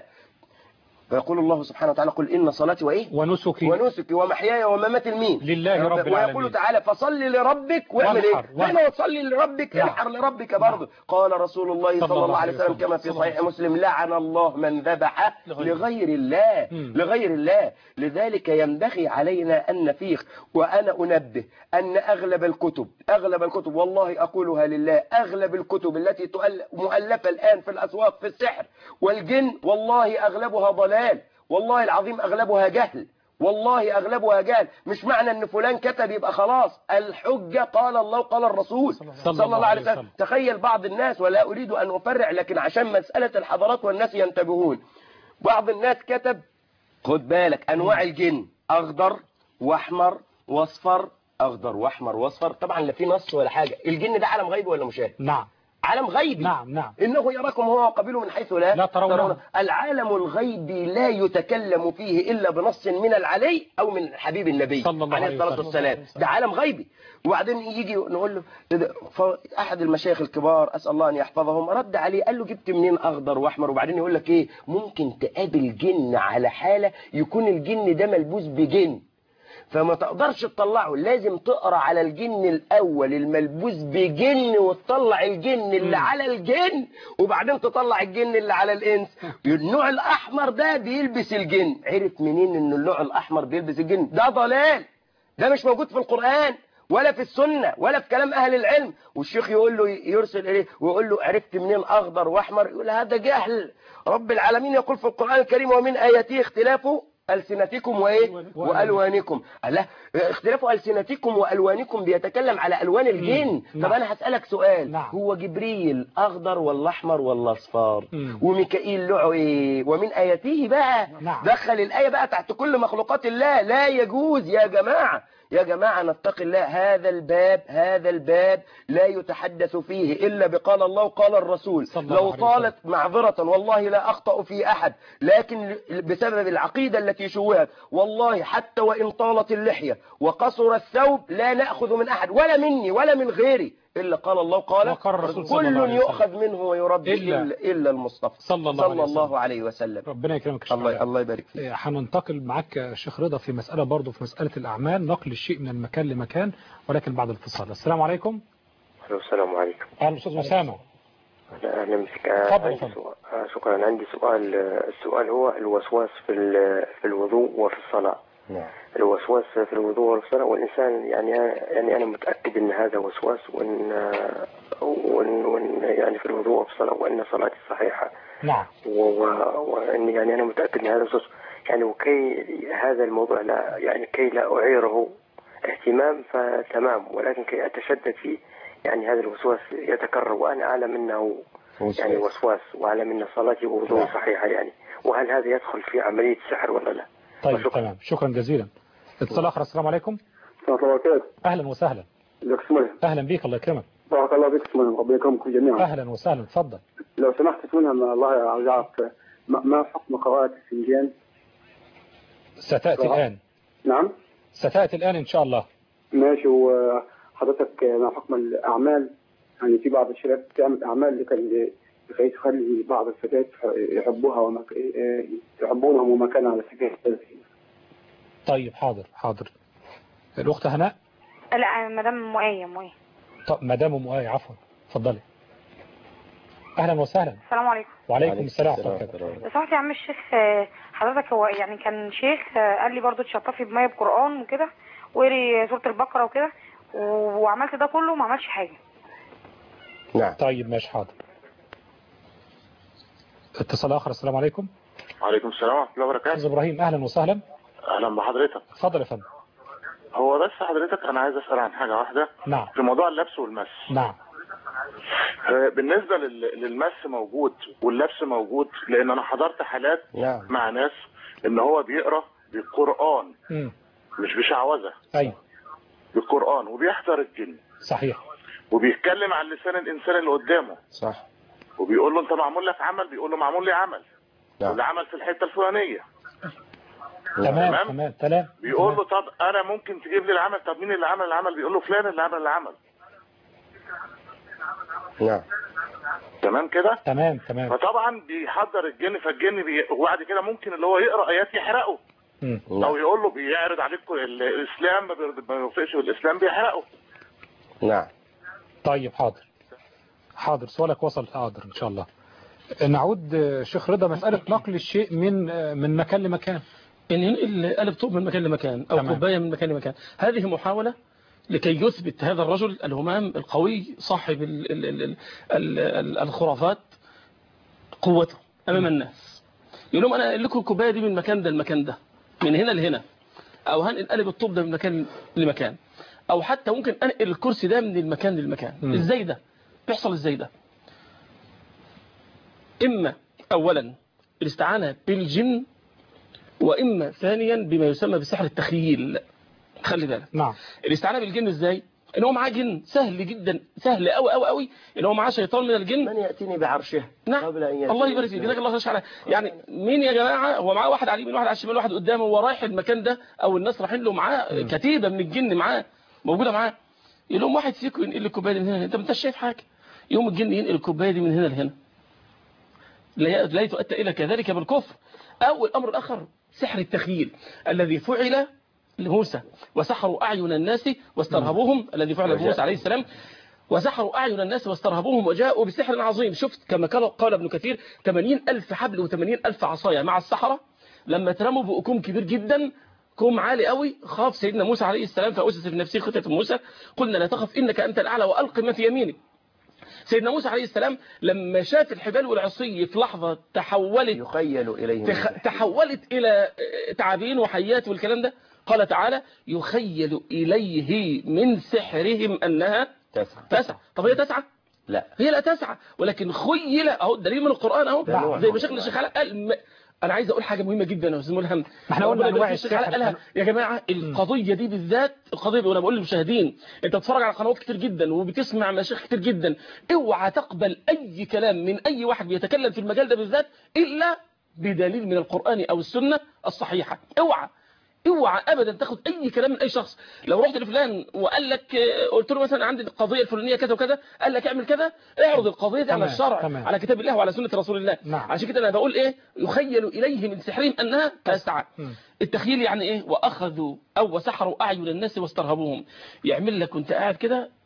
فيقول الله سبحانه وتعالى قل إن صلاتي وإيه ونسكي ونسكي ومحياي ومماتي لمين لله رب العالمين ويقول تعالى فصل لربك واعمل وانحر، ايه وانحر. هنا وتصلي لربك نعم. انحر لربك برضه قال رسول الله صلى الله عليه وسلم كما في صلى صحيح مسلم لعن الله من ذبح لغير الله مم. لغير الله لذلك ينبغي علينا أن نفيق وأنا أنبه أن أغلب الكتب أغلب الكتب والله أقولها لله أغلب الكتب التي تؤل- مؤلفة الآن في الأسواق في السحر والجن والله أغلبها ضلال والله العظيم أغلبها جهل والله أغلبها جهل مش معنى أن فلان كتب يبقى خلاص الحجة قال الله قال الرسول صلى الله عليه وسلم تخيل بعض الناس ولا أريد أن أفرع لكن عشان مسألة الحضارات والناس ينتبهون بعض الناس كتب خد بالك أنواع الجن أخضر وأحمر وأصفر أخضر وأحمر وأصفر طبعا لا في نص ولا حاجة الجن ده عالم غيبي ولا مشاهد نعم عالم غيبي نعم نعم إنه يراكم هو وقبيله من حيث لا, لا ترونه. العالم الغيبي لا يتكلم فيه إلا بنص من العلي أو من حبيب النبي صلى الله عليه عليه الصلاة وسلم. والسلام ده عالم غيبي وبعدين يجي نقول له ده- ف- أحد المشايخ الكبار أسأل الله أن يحفظهم رد عليه قال له جبت منين أخضر وأحمر وبعدين يقول لك إيه ممكن تقابل جن على حالة يكون الجن ده ملبوس بجن فما تقدرش تطلعه لازم تقرا على الجن الاول الملبوس بجن وتطلع الجن اللي على الجن وبعدين تطلع الجن اللي على الانس النوع الاحمر ده بيلبس الجن عرف منين ان النوع الاحمر بيلبس الجن ده ضلال ده مش موجود في القرآن ولا في السنة ولا في كلام أهل العلم والشيخ يقول له يرسل إليه ويقول له عرفت منين أخضر وأحمر يقول هذا جهل رب العالمين يقول في القرآن الكريم ومن آياته اختلاف ألسنتكم وإيه وألوانكم الله اختلاف ألسنتكم وألوانكم بيتكلم على ألوان الجن مم. طب نعم. أنا هسألك سؤال نعم. هو جبريل أخضر ولا أحمر ولا أصفر مم. وميكائيل له إيه ومن آياته بقى نعم. دخل الآية بقى تحت كل مخلوقات الله لا يجوز يا جماعة يا جماعة نتقي الله هذا الباب هذا الباب لا يتحدث فيه إلا بقال الله وقال الرسول الله لو عليه طالت معذرة والله لا أخطأ في أحد لكن بسبب العقيدة التي شوهت والله حتى وإن طالت اللحية وقصر الثوب لا نأخذ من أحد ولا مني ولا من غيري إلا قال الله قال وقال الرسول صلى الله كل عليه وسلم. يؤخذ منه ويرد إلا- إلا, إلا المصطفى صلى الله عليه صلى وسلم. الله عليه وسلم ربنا يكرمك يا شيخ الله علاء. الله يبارك فيك إيه، هننتقل معاك يا شيخ رضا في مسألة برضو في مسألة الأعمال نقل الشيء من المكان لمكان ولكن بعد الفصال السلام عليكم السلام عليكم أهلا أستاذ أسامة أهلا بك آه، عندي سؤال آه، شكرا عندي سؤال آه، السؤال هو الوسواس في ال- في الوضوء وفي الصلاة نعم الوسواس في الوضوء وفي الصلاة والإنسان يعني يعني أنا متأكد أن هذا وسواس وأن وأن, وأن يعني في الوضوء وفي الصلاة وأن صلاتي صحيحة نعم و- و- وأن يعني أنا متأكد أن هذا وسواس يعني وكي هذا الموضوع لا يعني كي لا أعيره اهتمام فتمام ولكن كي أتشدد فيه يعني هذا الوسواس يتكرر وأنا أعلم أنه يعني وسواس وأعلم أن صلاتي ووضوءي صحيحة يعني وهل هذا يدخل في عملية سحر ولا لا؟ طيب تمام شكرا جزيلا اتصال اخر السلام عليكم ورحمة الله وبركاته اهلا وسهلا ازيك اسمه اهلا بيك الله يكرمك بارك الله فيك اسمه ربنا يكرمكم جميعا اهلا وسهلا اتفضل لو سمحت اسمه من الله عاوز اعرف ما ما حكم قراءة الفنجان؟ ستاتي آه. الان نعم ستاتي الان ان شاء الله ماشي وحضرتك ما حكم الاعمال يعني في بعض الشباب بتعمل اعمال لكي لكي تخلي بعض الفتيات يحبوها ومك... يحبونهم ومكان على سبيل التزكية. طيب حاضر حاضر الاخت هناء لا مدام مؤية مؤية طب مدام ام ايه عفوا اتفضلي اهلا وسهلا السلام عليكم وعليكم السلام ورحمه الله لو سمحت يا عم الشيخ آه، حضرتك هو يعني كان شيخ آه، قال لي برضو تشطفي بمية بقرآن وكده وقري سورة البقرة وكده و- وعملت ده كله وما عملش حاجة نعم طيب ماشي حاضر اتصال اخر السلام عليكم وعليكم السلام ورحمة الله وبركاته استاذ ابراهيم اهلا وسهلا أهلا بحضرتك اتفضل يا فندم هو بس حضرتك أنا عايز أسأل عن حاجة واحدة نعم في موضوع اللبس والمس نعم آه، بالنسبة لل- للمس موجود واللبس موجود لأن أنا حضرت حالات نعم. مع ناس إن هو بيقرأ بالقرآن مم. مش بشعوذة ايوه بالقرآن وبيحضر الجن صحيح وبيتكلم عن لسان الإنسان اللي قدامه صح وبيقول له أنت معمول لك عمل بيقول له معمول لي عمل نعم. والعمل في الحتة الفلانية تمام تمام تمام بيقول له طب انا ممكن تجيب لي العمل طب مين اللي عمل العمل بيقول له فلان اللي عمل العمل نعم تمام كده تمام تمام فطبعا بيحضر الجن فالجن بي... وبعد كده ممكن اللي هو يقرا ايات يحرقه مم. او يقول له بيعرض عليك ال- الاسلام ما بيرض- ما يوافقش بالاسلام بيحرقه نعم طيب حاضر حاضر سؤالك وصل حاضر ان شاء الله نعود آه، شيخ رضا مسألة نقل الشيء من آه، من مكان لمكان ان ينقل قلب طوب من مكان لمكان او تمام. كوبايه من مكان لمكان هذه محاوله لكي يثبت هذا الرجل الهمام القوي صاحب ال ال ال ال ال الخرافات قوته امام الناس يقول لهم انا أنقل لكم الكوبايه دي من المكان ده المكان ده من هنا لهنا او هنقل قلب الطوب ده من مكان لمكان او حتى ممكن انقل الكرسي ده من المكان للمكان مم. ازاي ده بيحصل ازاي ده اما اولا الاستعانه بالجن واما ثانيا بما يسمى بسحر التخيل خلي بالك نعم الاستعانه بالجن ازاي ان هو معاه جن سهل جدا سهل قوي قوي قوي ان هو معاه شيطان من الجن من ياتيني بعرشه نعم قبل ان يأتي الله يبارك فيك جزاك الله خير يعني مين يا جماعه هو معاه واحد على اليمين واحد على الشمال واحد قدامه وهو رايح المكان ده او الناس رايحين له معاه كتيبه من الجن معاه موجوده معاه يقول لهم واحد فيكم ينقل الكوبايه دي من هنا لهنا. انت ما انتش شايف حاجه يوم الجن ينقل الكوبايه دي من هنا لهنا لا لا يؤتى الى كذلك بالكفر او الامر الاخر سحر التخيل الذي فعل لموسى وسحروا اعين الناس واسترهبوهم الذي فعل بموسى عليه السلام وسحروا أعين الناس واسترهبوهم وجاءوا بسحر عظيم شفت كما قال قال ابن كثير 80 ألف حبل و80 ألف عصاية مع السحرة لما اترموا بأكوم كبير جدا كوم عالي قوي خاف سيدنا موسى عليه السلام فأسس في نفسه خطة موسى قلنا لا تخف إنك أنت الأعلى وألق ما في يمينك سيدنا موسى عليه السلام لما شاف الحبال والعصي في لحظة تحولت يخيل إليه تخ... تحولت إلى تعابين وحيات والكلام ده قال تعالى يخيل إليه من سحرهم أنها تسعى تسعى طب هي تسعى لا هي لا تسعى ولكن خيل اهو دليل من القرآن اهو ده نوع زي من ما شيخنا الشيخ علاء قال م- انا عايز اقول حاجه مهمه جدا يا استاذ ملهم ما احنا قلنا ربنا أنواع يبارك فيك، الشيخ علاء السحر. قالها يا جماعه القضيه دي بالذات القضيه وانا بقول للمشاهدين انت بتتفرج على قنوات كتير جدا وبتسمع مشايخ كتير جدا اوعى تقبل اي كلام من اي واحد بيتكلم في المجال ده بالذات الا بدليل من القران او السنه الصحيحه اوعى اوعى ابدا تاخد اي كلام من اي شخص لو رحت لفلان وقال لك آه، قلت له مثلا عندي القضيه الفلانيه كذا وكذا قال لك اعمل كذا اعرض القضيه دي على تمام، الشرع تمام. على كتاب الله وعلى سنه رسول الله نعم. عشان كده انا بقول ايه يخيل اليه من سحرهم انها تسعى مم. التخيل يعني ايه واخذوا او وسحروا اعين الناس واسترهبوهم يعمل لك وانت قاعد كده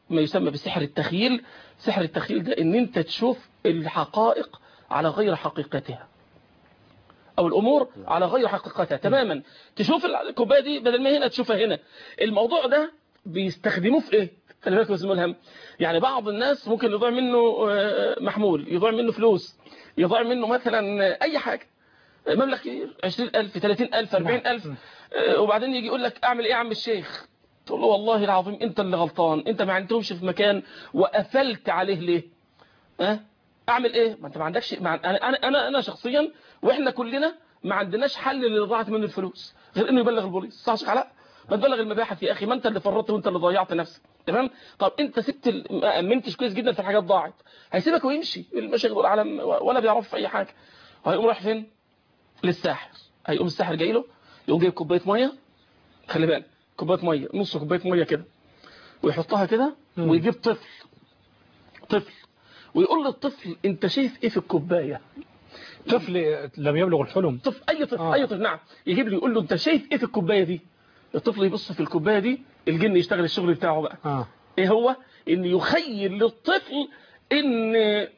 ما يسمى بسحر التخيل سحر التخيل ده ان انت تشوف الحقائق على غير حقيقتها او الامور على غير حقيقتها تماما تشوف الكوبايه دي بدل ما هنا تشوفها هنا الموضوع ده بيستخدموه في ايه خلي بالك يا استاذ ملهم يعني بعض الناس ممكن يضيع منه آه، محمول يضيع منه فلوس يضيع منه مثلا آه، اي حاجه مبلغ كبير 20000 30000 40000 آه، وبعدين يجي يقول لك اعمل ايه يا عم الشيخ تقول له والله العظيم انت اللي غلطان انت ما عندهمش في مكان وقفلت عليه ليه ها اعمل ايه ما انت ما عندكش مع... انا انا انا انا شخصيا واحنا كلنا ما عندناش حل للي ضاعت منه الفلوس غير انه يبلغ البوليس صح يا شيخ علاء ما تبلغ المباحث يا اخي ما انت اللي فرطت وانت اللي ضيعت نفسك تمام طب انت سبت ال- ما امنتش كويس جدا في الحاجات ضاعت هيسيبك ويمشي المشاغل والعالم ولا بيعرف في اي حاجه وهيقوم رايح فين للساحر هيقوم الساحر جاي له يقوم جايب كوبايه ميه خلي بالك كوبايه ميه نص كوبايه ميه كده ويحطها كده ويجيب طفل طفل ويقول للطفل انت شايف ايه في الكوبايه طفل لم يبلغ الحلم طفل اي طفل اي طفل نعم يجيب له يقول له انت شايف ايه في الكوبايه دي الطفل يبص في الكوبايه دي الجن يشتغل الشغل بتاعه بقى آه. ايه هو ان يخيل للطفل ان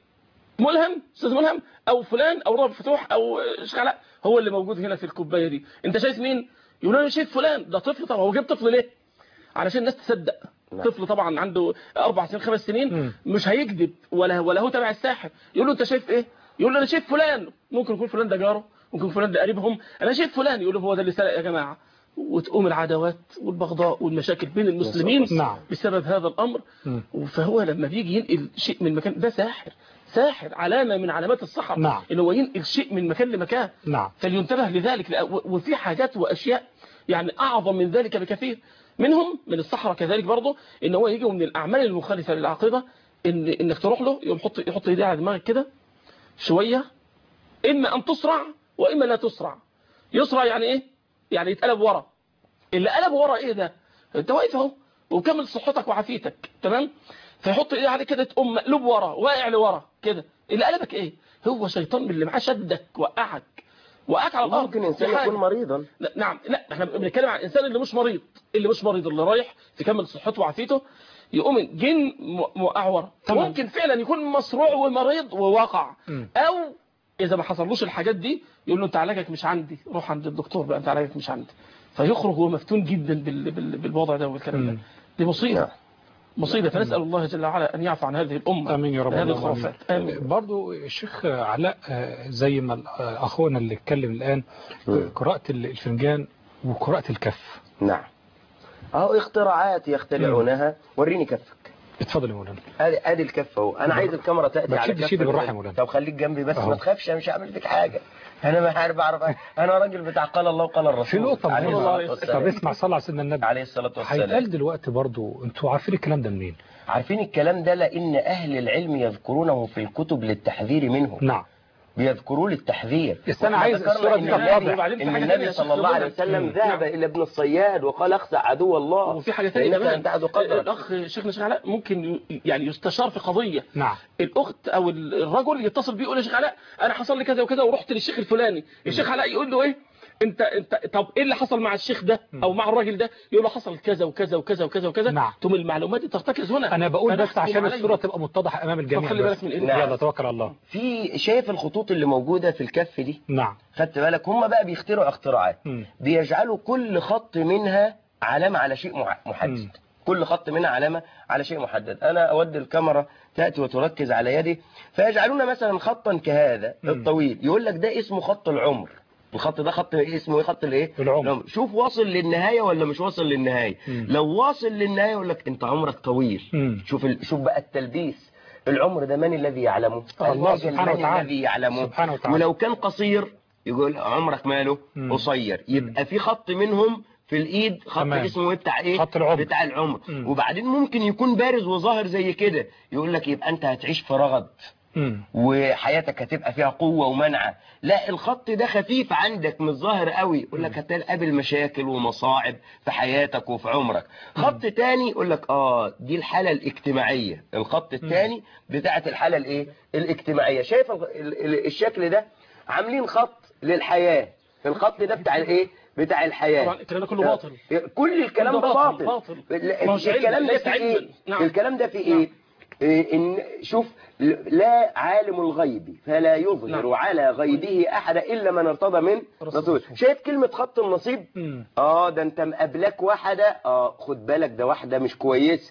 ملهم استاذ ملهم او فلان او رابط فتوح او شيخ علاء هو اللي موجود هنا في الكوبايه دي انت شايف مين يقول له انا شايف فلان ده طفل طبعا هو جاب طفل ليه علشان الناس تصدق طفل طبعا عنده اربع سنين خمس سنين مش هيكذب ولا ولا هو تبع الساحر يقول له انت شايف ايه يقول له انا شايف فلان ممكن يكون فلان ده جاره ممكن يكون فلان ده قريبهم انا شايف فلان يقول له هو ده اللي سرق يا جماعه وتقوم العداوات والبغضاء والمشاكل بين المسلمين نعم. بسبب هذا الامر فهو لما بيجي ينقل شيء من مكان ده ساحر ساحر علامه من علامات السحر نعم. ان هو ينقل شيء من مكان لمكان نعم فلينتبه لذلك لأ- و- وفي حاجات واشياء يعني اعظم من ذلك بكثير منهم من الصحراء كذلك برضه ان هو يجي من الاعمال المخالفه للعقيده ان انك تروح له يقوم يحط يحط ايديه على دماغك كده شويه اما ان تسرع واما لا تسرع يسرع يعني ايه يعني يتقلب ورا اللي قلب ورا ايه ده انت واقف اهو وكمل صحتك وعافيتك تمام فيحط ايديه عليك كده تقوم مقلوب ورا واقع لورا كده اللي قلبك ايه هو شيطان من اللي معاه شدك وقعك وقعك على الارض ممكن إنسان في حاجة. يكون مريضا لا نعم لا احنا بنتكلم عن الانسان اللي مش مريض اللي مش مريض اللي رايح تكمل صحته وعافيته يقوم جن م- موقع ورا ممكن فعلا يكون مصروع ومريض وواقع او اذا ما حصلوش الحاجات دي يقول له انت علاجك مش عندي روح عند الدكتور بقى انت علاجك مش عندي فيخرج هو مفتون جدا بال... بال... بالوضع ده والكلام ده دي مصيبه مصيبه فنسال الله جل وعلا ان يعفو عن هذه الامه امين يا رب هذه اللهم الخرافات آمين. برضو الشيخ علاء آه، زي ما آه، اخونا اللي اتكلم الان قراءة الفنجان وقراءة الكف نعم اهو اختراعات يخترعونها وريني كفك اتفضل يا مولانا ادي ادي الكف اهو انا عايز الكاميرا تاتي ما على تشدش كفك ايدي بالراحة يا مولانا. طب خليك جنبي بس أهو. ما تخافش انا مش هعمل فيك حاجه انا ما عارف اعرف انا راجل بتاع قال الله وقال الرسول في نقطة عليه مهمة الصلاة والسلام. طب اسمع صلى على سيدنا النبي عليه الصلاة والسلام هيتقال دلوقتي برضو انتوا عارفين الكلام ده منين عارفين الكلام ده لان اهل العلم يذكرونه في الكتب للتحذير منه نعم بيذكروه للتحذير بس أنا وإحنا عايز ذكرنا الصورة إن دي النبي- تتضح. وبعدين في ان حاجة النبي تانية صلى الله عليه يا شيخ وسلم مم. ذهب نعم. الى ابن الصياد وقال اخسع عدو الله وفي حاجه ثانيه فإنك كمان أن تعد قدرك. الاخ شيخنا شيخ علاء ممكن ي- يعني يستشار في قضيه نعم الاخت او الرجل يتصل بيه يقول يا شيخ علاء انا حصل لي كذا وكذا ورحت للشيخ الفلاني الشيخ علاء يقول له ايه انت انت طب ايه اللي حصل مع الشيخ ده او مع الراجل ده يقول له حصل كذا وكذا وكذا وكذا وكذا نعم. ثم المعلومات دي ترتكز هنا انا بقول بس فنحكم عشان عليه. الصورة تبقى متضحة امام الجميع طب خلي بس. بالك من إيه؟ يلا توكل على الله في شايف الخطوط اللي موجودة في الكف دي نعم خدت بالك هم بقى بيخترعوا اختراعات بيجعلوا كل خط منها علامة على شيء مع- محدد كل خط منها علامة على شيء محدد أنا أودي الكاميرا تأتي وتركز على يدي فيجعلون مثلا خطا كهذا الطويل يقول لك ده اسمه خط العمر الخط ده خط إيه اسمه ايه خط الايه العمر شوف واصل للنهاية ولا مش واصل للنهاية لو واصل للنهاية يقول لك انت عمرك طويل شوف ال... شوف بقى التلبيس العمر ده من الذي يعلمه الله الأجل سبحانه من وتعالى. الذي يعلمه سبحانه وتعالى. ولو كان قصير يقول عمرك ماله قصير يبقى في خط منهم في الايد خط تمام. اسمه إيه بتاع ايه خط العمر. بتاع العمر وبعدين ممكن يكون بارز وظاهر زي كده يقول لك يبقى انت هتعيش في رغد مم. وحياتك هتبقى فيها قوة ومنعة لا الخط ده خفيف عندك مش ظاهر قوي يقول لك هتقابل مشاكل ومصاعب في حياتك وفي عمرك خط تاني يقول لك اه دي الحالة الاجتماعية الخط التاني بتاعت الحالة الايه الاجتماعية شايف ال- ال- ال- الشكل ده عاملين خط للحياة الخط ده بتاع الايه بتاع الحياة طبعا الكلام ده كله باطل كل الكلام كل ده ده باطل، باطل, باطل. لا، ما هوش علم، الكلام ده ليس في ايه علما. نعم. الكلام ده في ايه إيه، ان شوف لا عالم الغيب فلا يظهر نعم. على غيبه احد الا من ارتضى من رسول شايف كلمة خط النصيب اه ده انت مقابلك واحدة اه خد بالك ده واحدة مش كويسة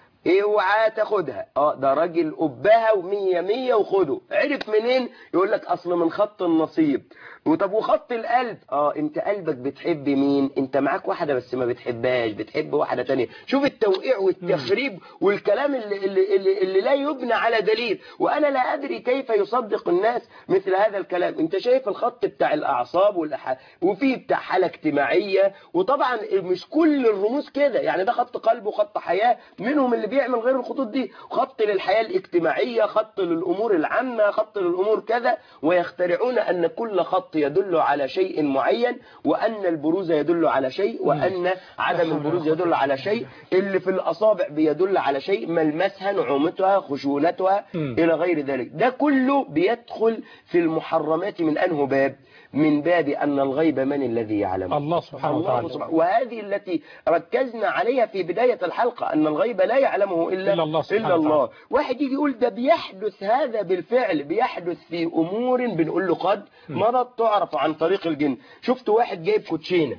اوعى تاخدها اه ده راجل قبها ومية مية وخده عرف منين يقول لك اصل من خط النصيب وطب وخط القلب اه انت قلبك بتحب مين انت معاك واحدة بس ما بتحبهاش بتحب واحدة تانية شوف التوقيع والتخريب والكلام اللي, اللي, اللي, اللي لا يبنى على دليل وانا لا ادري كيف يصدق الناس مثل هذا الكلام انت شايف الخط بتاع الاعصاب والأح... وفي بتاع حالة اجتماعية وطبعا مش كل الرموز كده يعني ده خط قلب وخط حياة منهم اللي بيعمل غير الخطوط دي خط للحياة الاجتماعية خط للامور العامة خط للامور كذا ويخترعون ان كل خط يدل على شيء معين وان البروز يدل على شيء وان عدم البروز يدل على شيء اللي في الاصابع بيدل على شيء ملمسها نعومتها خشونتها مم. الى غير ذلك ده كله بيدخل في المحرمات من انه باب من باب أن الغيب من الذي يعلمه الله سبحانه الله وتعالى. سبحانه وهذه التي ركزنا عليها في بداية الحلقة أن الغيب لا يعلمه إلا, إلا الله سبحانه إلا الله وتعالى. واحد يجي يقول ده بيحدث هذا بالفعل بيحدث في أمور بنقول له قد مرض تعرف عن طريق الجن شفت واحد جايب كوتشينة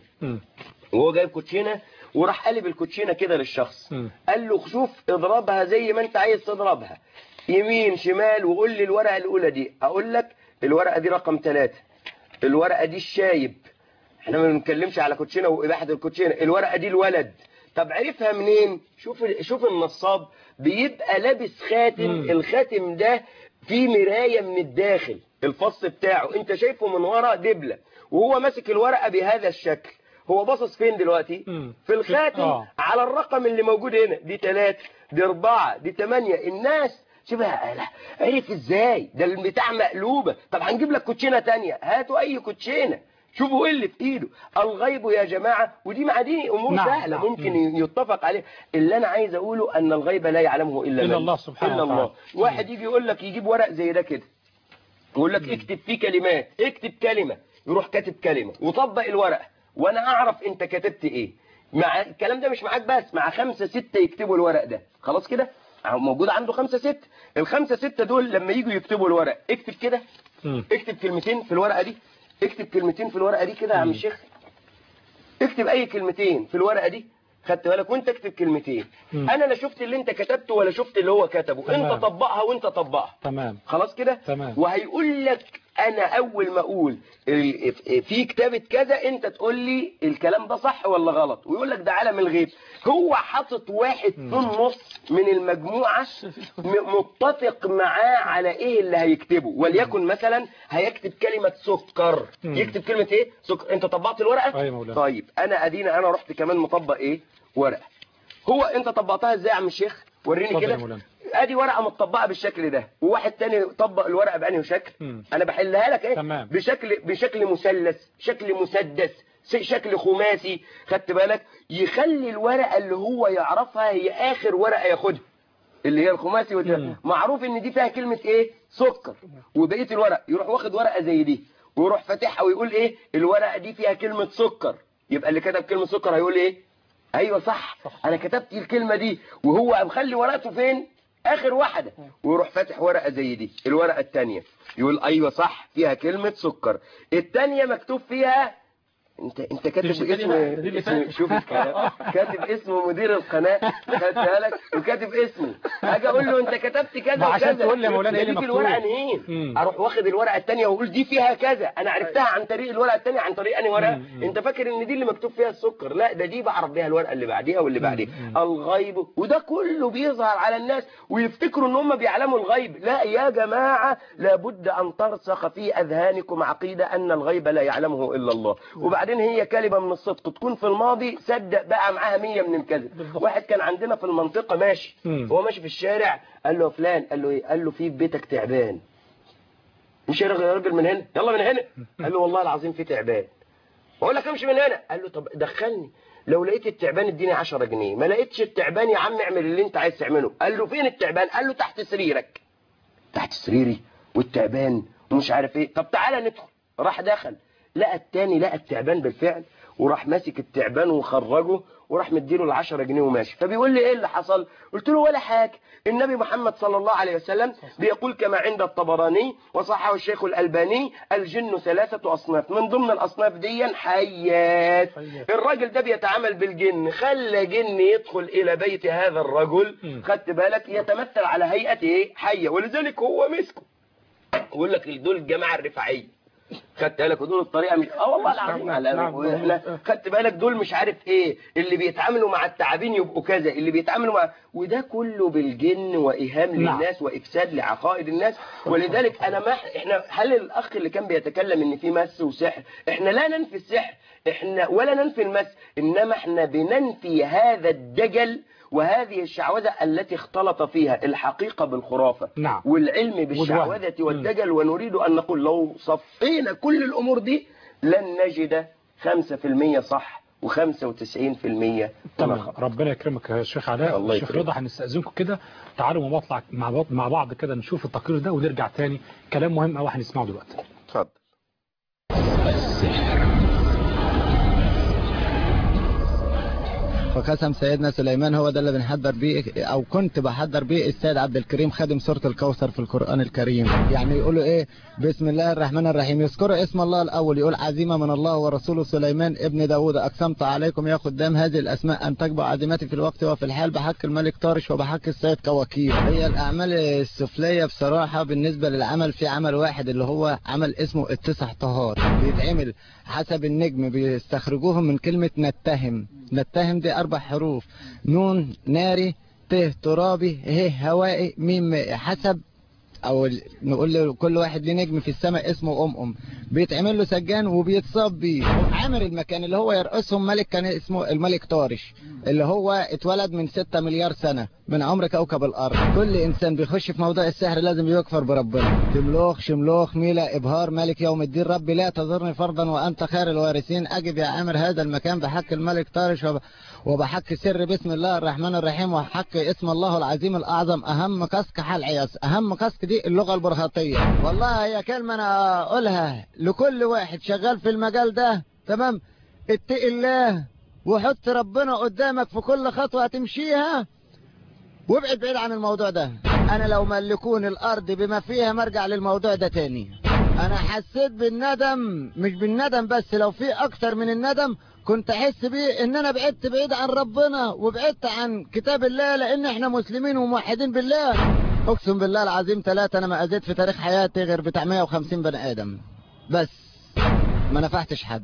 وهو جايب كوتشينة وراح قلب الكوتشينة كده للشخص قال له شوف اضربها زي ما انت عايز تضربها يمين شمال وقول لي الورقة الأولى دي أقول لك الورقة دي رقم ثلاثة الورقة دي الشايب احنا ما بنتكلمش على كوتشينة وإباحة الكوتشينة الورقة دي الولد طب عرفها منين شوف شوف النصاب بيبقى لابس خاتم مم. الخاتم ده فيه مراية من الداخل الفص بتاعه انت شايفه من ورا دبلة وهو ماسك الورقة بهذا الشكل هو باصص فين دلوقتي في الخاتم آه. على الرقم اللي موجود هنا دي ثلاثة دي أربعة دي ثمانية الناس شبه لا عرف ازاي ده البتاع مقلوبة طب هنجيب لك كوتشينة تانية هاتوا اي كوتشينة شوفوا ايه اللي في ايده الغيب يا جماعة ودي معادي امور نعم، سهلة نعم. ممكن يتفق عليه اللي انا عايز اقوله ان الغيب لا يعلمه الا, إلا من؟ الله سبحانه الا الله وتعالى. واحد يجي يقول لك يجيب ورق زي ده كده يقول لك اكتب فيه كلمات اكتب كلمة يروح كاتب كلمة وطبق الورقة وانا اعرف انت كتبت ايه مع الكلام ده مش معاك بس مع خمسة ستة يكتبوا الورق ده خلاص كده أهو موجود عنده خمسة ستة الخمسة ستة دول لما يجوا يكتبوا الورق اكتب كده اكتب كلمتين في الورقة دي اكتب كلمتين في الورقة دي كده يا عم الشيخ اكتب اي كلمتين في الورقة دي خدت بالك وانت اكتب كلمتين مم. انا لا شفت اللي انت كتبته ولا شفت اللي هو كتبه تمام. انت طبقها وانت طبقها تمام خلاص كده تمام. وهيقول لك انا اول ما اقول ال- في كتابة كذا انت تقول لي الكلام ده صح ولا غلط ويقول لك ده عالم الغيب هو حاطط واحد في النص من المجموعة م- متفق معاه على ايه اللي هيكتبه وليكن مثلا هيكتب كلمة سكر مم. يكتب كلمة ايه سكر انت طبقت الورقة أيوة مولانا. طيب انا ادينا انا رحت كمان مطبق ايه ورقة هو انت طبقتها ازاي يا عم الشيخ وريني اتفضل يا كده مولانا. ادي ورقه متطبقه بالشكل ده وواحد تاني طبق الورقه بانهي شكل مم. انا بحلها لك ايه تمام. بشكل بشكل مثلث شكل مسدس س- شكل خماسي خدت بالك يخلي الورقه اللي هو يعرفها هي اخر ورقه ياخدها اللي هي الخماسي وده مم. معروف ان دي فيها كلمه ايه سكر وبقيه الورق يروح واخد ورقه زي دي ويروح فاتحها ويقول ايه الورقه دي فيها كلمه سكر يبقى اللي كتب كلمه سكر هيقول ايه ايوه صح انا كتبت الكلمه دي وهو مخلي ورقته فين اخر واحده ويروح فاتح ورقه زي دي الورقه الثانيه يقول ايوه صح فيها كلمه سكر الثانيه مكتوب فيها انت انت كاتب تمشي اسم, كلمة، دي اللي اسم فات. شوف الكلام كاتب اسم مدير القناه خدت بالك وكاتب اسمه اجي اقول له انت كتبت كذا ما عشان وكذا تقول لي يا مولانا ايه اللي دي في مكتوب. الورقه نهين مم. اروح واخد الورقه الثانيه واقول دي فيها كذا انا عرفتها عن طريق الورقه الثانيه عن طريق انهي ورقه انت فاكر ان دي اللي مكتوب فيها السكر لا ده دي بعرف بيها الورقه اللي بعديها واللي بعديها الغيب وده كله بيظهر على الناس ويفتكروا ان هم بيعلموا الغيب لا يا جماعه لابد ان ترسخ في اذهانكم عقيده ان الغيب لا يعلمه الا الله وبعدين هي كلمه من الصدق تكون في الماضي صدق بقى معاها 100 من الكذب واحد كان عندنا في المنطقه ماشي مم. هو ماشي في الشارع قال له يا فلان قال له ايه قال له في بيتك تعبان مش يا راجل يا راجل من هنا يلا من هنا قال له والله العظيم في تعبان بقول لك امشي من هنا قال له طب دخلني لو لقيت التعبان اديني 10 جنيه ما لقيتش التعبان يا عم اعمل اللي انت عايز تعمله قال له فين التعبان قال له تحت سريرك تحت سريري والتعبان ومش عارف ايه طب تعالى ندخل راح دخل لقى التاني لقى التعبان بالفعل وراح ماسك التعبان وخرجه وراح مديله ال 10 جنيه وماشي فبيقول لي ايه اللي حصل قلت له ولا حاجه النبي محمد صلى الله عليه وسلم بيقول كما عند الطبراني وصححه الشيخ الالباني الجن ثلاثه اصناف من ضمن الاصناف دي حيات الراجل ده بيتعامل بالجن خلى جن يدخل الى بيت هذا الرجل خدت بالك يتمثل على هيئه ايه حيه ولذلك هو مسكه يقول لك دول الجماعه الرفاعيه خدت بالك ودول الطريقه مش اه والله العظيم على احنا خدت بالك دول مش عارف ايه اللي بيتعاملوا مع التعابين يبقوا كذا اللي بيتعاملوا مع وده كله بالجن وايهام نعم. للناس وافساد لعقائد الناس ولذلك انا ما احنا هل الاخ اللي كان بيتكلم ان في مس وسحر احنا لا ننفي السحر احنا ولا ننفي المس انما احنا بننفي هذا الدجل وهذه الشعوذة التي اختلط فيها الحقيقة بالخرافة نعم. والعلم بالشعوذة والدجل ونريد أن نقول لو صفينا كل الأمور دي لن نجد 5% صح و95% تمام ربنا يكرمك يا شيخ علاء الله الشيخ يكرمك. رضا هنستأذنكم كده تعالوا مع بعض مع بعض مع بعض كده نشوف التقرير ده ونرجع تاني كلام مهم قوي هنسمعه دلوقتي اتفضل فقسم سيدنا سليمان هو ده اللي بنحضر بيه او كنت بحضر بيه السيد عبد الكريم خادم سوره الكوثر في القران الكريم يعني يقولوا ايه بسم الله الرحمن الرحيم يذكروا اسم الله الاول يقول عزيمه من الله ورسوله سليمان ابن داوود اقسمت عليكم يا خدام هذه الاسماء ان تجبع عزيمتي في الوقت وفي الحال بحق الملك طارش وبحق السيد كوكيل هي الاعمال السفليه بصراحه بالنسبه للعمل في عمل واحد اللي هو عمل اسمه التسع طهار بيتعمل حسب النجم بيستخرجوهم من كلمه نتهم نتهم دي اربع حروف نون ناري ت ترابي ه هوائي ميم مائي. حسب او ال- نقول له كل واحد ليه نجم في السماء اسمه ام ام بيتعمل له سجان وبيتصاب بيه عامر المكان اللي هو يرأسهم ملك كان اسمه الملك طارش اللي هو اتولد من 6 مليار سنة من عمر كوكب الارض كل انسان بيخش في موضوع السحر لازم يكفر بربنا تملوخ شملوخ ميلا ابهار ملك يوم الدين ربي لا تضرني فرضا وانت خير الوارثين اجب يا عامر هذا المكان بحق الملك طارش وب... وبحق سر بسم الله الرحمن الرحيم وحق اسم الله العظيم الاعظم اهم كسك حال عياس اهم كسك دي اللغه البرهاطيه والله هي كلمه انا اقولها لكل واحد شغال في المجال ده تمام اتق الله وحط ربنا قدامك في كل خطوه هتمشيها وابعد بعيد عن الموضوع ده انا لو ملكون الارض بما فيها مرجع للموضوع ده تاني انا حسيت بالندم مش بالندم بس لو في اكتر من الندم كنت احس بيه ان انا بعدت بعيد عن ربنا وبعدت عن كتاب الله لان احنا مسلمين وموحدين بالله اقسم بالله العظيم ثلاثة انا ما اذيت في تاريخ حياتي غير بتاع 150 بني ادم بس ما نفعتش حد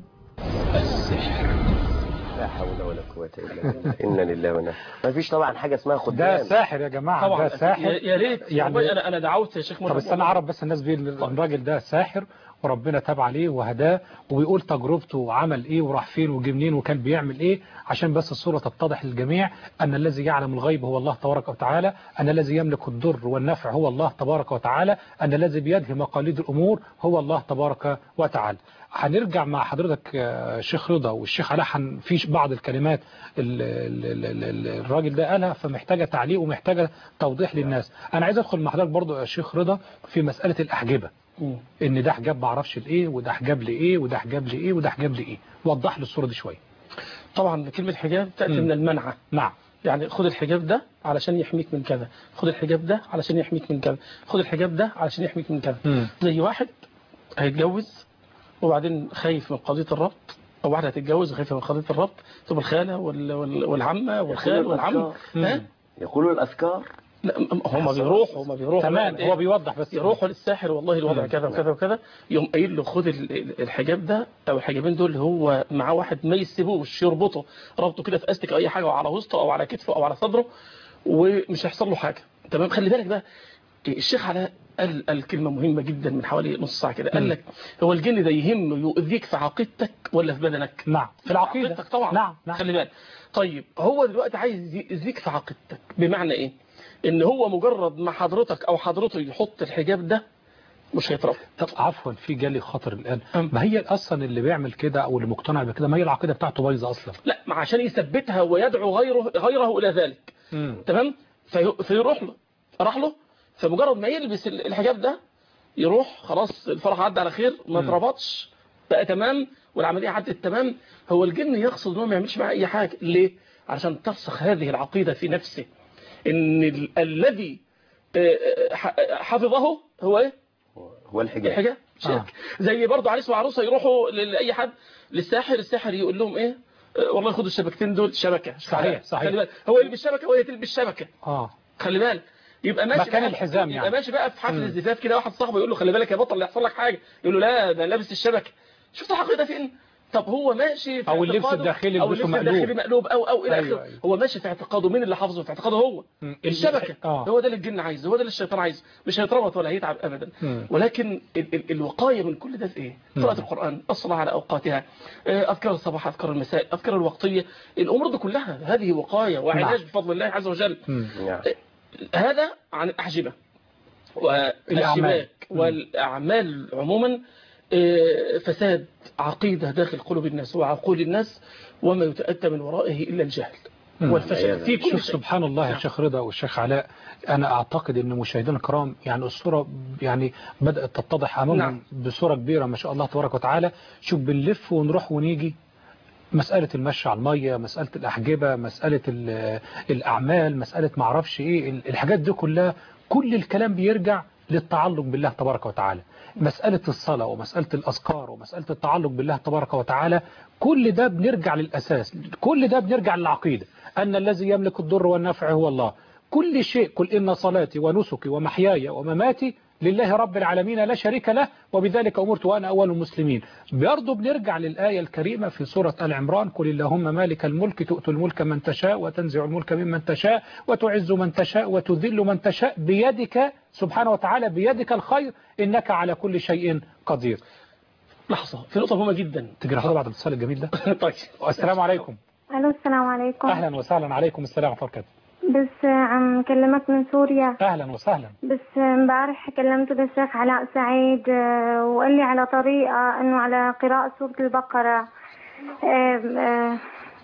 لا حول ولا قوة إلا بالله إنا لله وإنا ما فيش طبعا حاجة اسمها خدام ده ساحر يا جماعة طبعا ده ساحر يا- يا ريت يعني انا انا دعوت يا شيخ طب مرحبا. استنى اعرف بس الناس بيه الراجل ده ساحر وربنا تاب عليه وهداه وبيقول تجربته وعمل ايه وراح فين وجه منين وكان بيعمل ايه عشان بس الصورة تتضح للجميع ان الذي يعلم الغيب هو الله تبارك وتعالى ان الذي يملك الضر والنفع هو الله تبارك وتعالى ان الذي بيده مقاليد الامور هو الله تبارك وتعالى هنرجع مع حضرتك يا شيخ رضا والشيخ علاء هن- في بعض الكلمات ال- ال- ال- ال- الراجل ده قالها فمحتاجة تعليق ومحتاجة توضيح للناس انا عايز ادخل مع حضرتك برضو يا شيخ رضا في مسألة الاحجبة ان ده حجاب معرفش لايه وده حجاب لايه وده حجاب لايه وده حجاب لايه وضح لي الصورة دي شوية طبعا كلمة حجاب تأتي مم. من المنعة نعم يعني خد الحجاب ده علشان يحميك من كذا خد الحجاب ده علشان يحميك من كذا خد الحجاب ده علشان يحميك من كذا مم. زي واحد هيتجوز وبعدين خايف من قضية الربط أو واحدة هتتجوز وخايفة من قضية الربط تبقى الخالة وال- وال- والعمة والخال والعم ها؟ يقولوا الأذكار لا م- هم بيروحوا هم بيروحوا تمام بقى هو بيوضح بس يروحوا للساحر والله الوضع مم. كذا وكذا وكذا يقوم قايل له خد ال- ال- الحجاب ده او الحجابين دول هو معاه واحد ما يسيبوش يربطه ربطه كده في استك او اي حاجه او على وسطه او على كتفه او على صدره ومش هيحصل له حاجه تمام خلي بالك بقى الشيخ علاء قال, قال كلمه مهمه جدا من حوالي نص ساعه كده قال لك هو الجن ده يهمه يؤذيك في عقيدتك ولا في بدنك نعم في العقيدة عقيدتك طبعا نعم نعم خلي بالك طيب هو دلوقتي عايز يأذيك في عقيدتك بمعنى ايه ان هو مجرد ما حضرتك او حضرته يحط الحجاب ده مش هيترفض طب عفوا في جالي خطر الان ما هي اصلا اللي بيعمل كده او اللي مقتنع بكده ما هي العقيده بتاعته بايظه اصلا لا ما عشان يثبتها ويدعو غيره غيره الى ذلك مم. تمام في فيروح له راح له فمجرد ما يلبس ال- الحجاب ده يروح خلاص الفرح عدى على خير ما مم. اتربطش بقى تمام والعمليه عدت تمام هو الجن يقصد انه ما يعملش معاه اي حاجه ليه عشان ترسخ هذه العقيده في نفسه ان ال- الذي آه، ح- حفظه هو ايه هو الحجاب الحجاب شرك زي برضه عريس وعروسه يروحوا لاي حد للساحر الساحر يقول لهم ايه آه، والله خدوا الشبكتين دول شبكه صحيح، صحيح. خلي بالك هو يلبس شبكه وهي تلبس شبكه اه خلي بالك يبقى ماشي مكان بقى- الحزام يبقى يعني. ماشي بقى في حفل مم. الزفاف كده واحد صاحبه يقول له خلي بالك يا بطل اللي يحصل لك حاجه يقول له لا ده لابس الشبكه شفت العقيده فين طب هو ماشي في أو اللبس اعتقاده- الداخلي او يلبسه اللبس مقلوب. الداخلي مقلوب او او الى أيوة، اخره أيوة. هو ماشي في اعتقاده مين اللي حافظه في اعتقاده هو الشبكه آه. هو ده اللي الجن عايزه هو ده اللي الشيطان عايزه مش هيتربط ولا هيتعب ابدا مم. ولكن ال ال الوقايه من كل ده في ايه مم. قراءه القران الصلاه على اوقاتها آه، اذكار الصباح اذكار المساء اذكار الوقتيه الامور دي كلها هذه وقايه وعلاج نعم. بفضل الله عز وجل مم. هذا عن الأحجبة والشباك والأعمال عموما آه، فساد عقيدة داخل قلوب الناس وعقول الناس وما يتأتى من ورائه إلا الجهل مم. والفشل في كل شوف شيء سبحان الله يا شيخ رضا والشيخ علاء انا اعتقد ان مشاهدينا الكرام يعني الصوره يعني بدات تتضح امامهم نعم. بصوره كبيره ما شاء الله تبارك وتعالى شوف بنلف ونروح ونيجي مسألة المشي على المية مسألة الأحجبة مسألة ال- الأعمال مسألة معرفش إيه ال- الحاجات دي كلها كل الكلام بيرجع للتعلق بالله تبارك وتعالى مسألة الصلاة ومسألة الأذكار ومسألة التعلق بالله تبارك وتعالى كل ده بنرجع للأساس كل ده بنرجع للعقيدة أن الذي يملك الضر والنفع هو الله كل شيء قل إن صلاتي ونسكي ومحياي ومماتي لله رب العالمين لا شريك له وبذلك أمرت وأنا أول المسلمين برضه بنرجع للآية الكريمة في سورة آل عمران قل اللهم مالك الملك تؤتي الملك من تشاء وتنزع الملك ممن تشاء وتعز من تشاء وتذل من تشاء بيدك سبحانه وتعالى بيدك الخير إنك على كل شيء قدير لحظة في نقطة مهمة جدا تجري حضر بعد الاتصال الجميل ده طيب السلام عليكم الو السلام عليكم أهلا وسهلا عليكم السلام ورحمة الله وبركاته بس عم كلمك من سوريا أهلا وسهلا بس امبارح كلمت الشيخ علاء سعيد آه، وقال لي على طريقة انه على قراءة سورة البقرة آه، آه،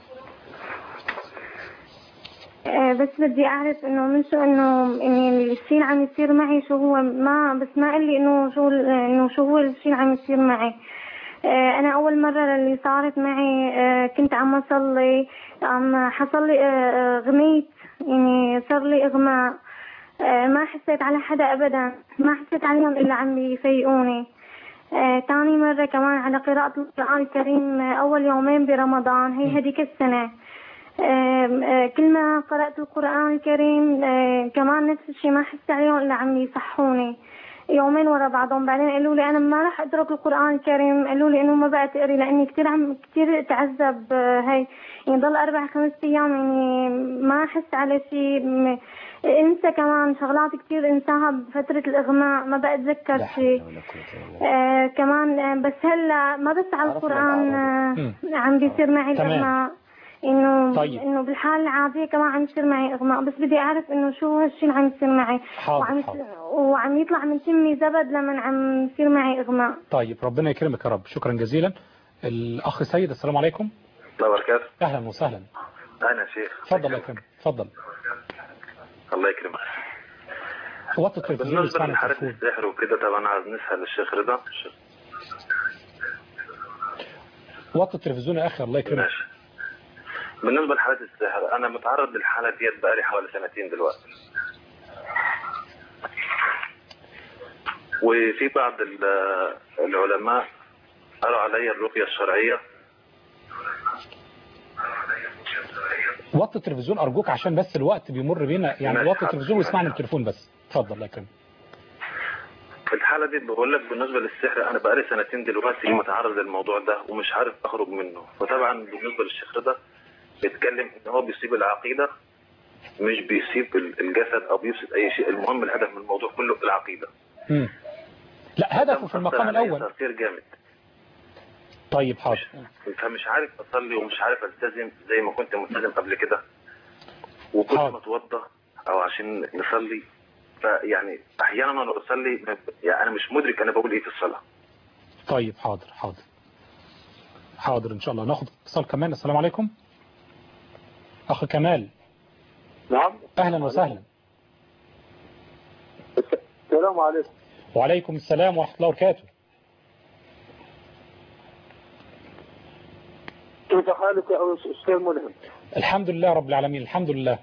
آه، بس بدي اعرف انه من شو انه اني الشيء اللي عم يصير معي شو هو ما بس ما قال لي انه شو ال- انه شو هو الشيء اللي عم يصير معي آه، انا اول مره اللي صارت معي آه، كنت عم اصلي عم حصل لي آه، آه، غميت يعني صار لي اغماء آه، ما حسيت على حدا ابدا ما حسيت عليهم الا عم يفيقوني آه، تاني مرة كمان على قراءة القرآن الكريم آه، أول يومين برمضان هي هديك السنة آم، آه، كل ما قرأت القرآن الكريم آه، كمان نفس الشيء ما حسيت عليهم إلا عم يصحوني يومين ورا بعضهم بعدين قالوا لي أنا ما راح أترك القرآن الكريم قالوا لي إنه ما بقى تقري لأني كثير عم كثير أتعذب آه، هاي يعني ضل أربع خمس أيام يعني ما أحس على شيء م- انسى كمان شغلات كثير انساها بفترة الإغماء ما بقى أتذكر شيء آه كمان آه بس هلا ما بس على القرآن آه عم بيصير معي تمام. الإغماء إنه طيب. إنه بالحالة العادية كمان عم يصير معي إغماء بس بدي أعرف إنه شو هالشيء اللي عم يصير معي حاضر، وعم حاضر. وعم يطلع من تمي زبد لما عم يصير معي إغماء طيب ربنا يكرمك يا رب شكرا جزيلا الأخ سيد السلام عليكم الله وبركاته أهلا وسهلا اهلا يا شيخ تفضل يا كريم تفضل الله يكرمك وطي التلفزيون بالنسبه واسمعنا لحالة التليفون السحر وكده طبعا عايز نسال الشيخ رضا وطي التلفزيون يا أخي الله يكرمك ماشي بالنسبه لحالة السحر انا متعرض للحاله ديت بقالي حوالي سنتين دلوقتي وفي بعض ال- العلماء قالوا عليا الرقيه الشرعيه وطي التلفزيون أرجوك عشان بس الوقت بيمر بينا يعني ماشي، وطي حاضر. التلفزيون واسمعنا التليفون بس اتفضل الله يكرمك في الحالة دي بقول لك بالنسبة للسحر أنا بقالي سنتين دلوقتي متعرض للموضوع ده ومش عارف أخرج منه فطبعا بالنسبة للشيخ رضا بيتكلم إن هو بيسيب العقيدة مش بيسيب ال- الجسد أو بيفسد أي شيء المهم الهدف من الموضوع كله العقيدة مم. لا هدفه في المقام عليا الأول تأثير جامد طيب حاضر فمش عارف أصلي ومش عارف ألتزم زي ما كنت ملتزم قبل كده وكل ما أتوضى أو عشان نصلي فيعني أحيانا أنا بصلي يعني أنا مش مدرك أنا بقول إيه في الصلاة طيب حاضر حاضر حاضر إن شاء الله ناخد اتصال كمان السلام عليكم أخ كمال نعم أهلا وسهلا السلام عليكم وعليكم السلام ورحمة الله وبركاته كيف حالك يا أستاذ ملهم الحمد لله رب العالمين الحمد لله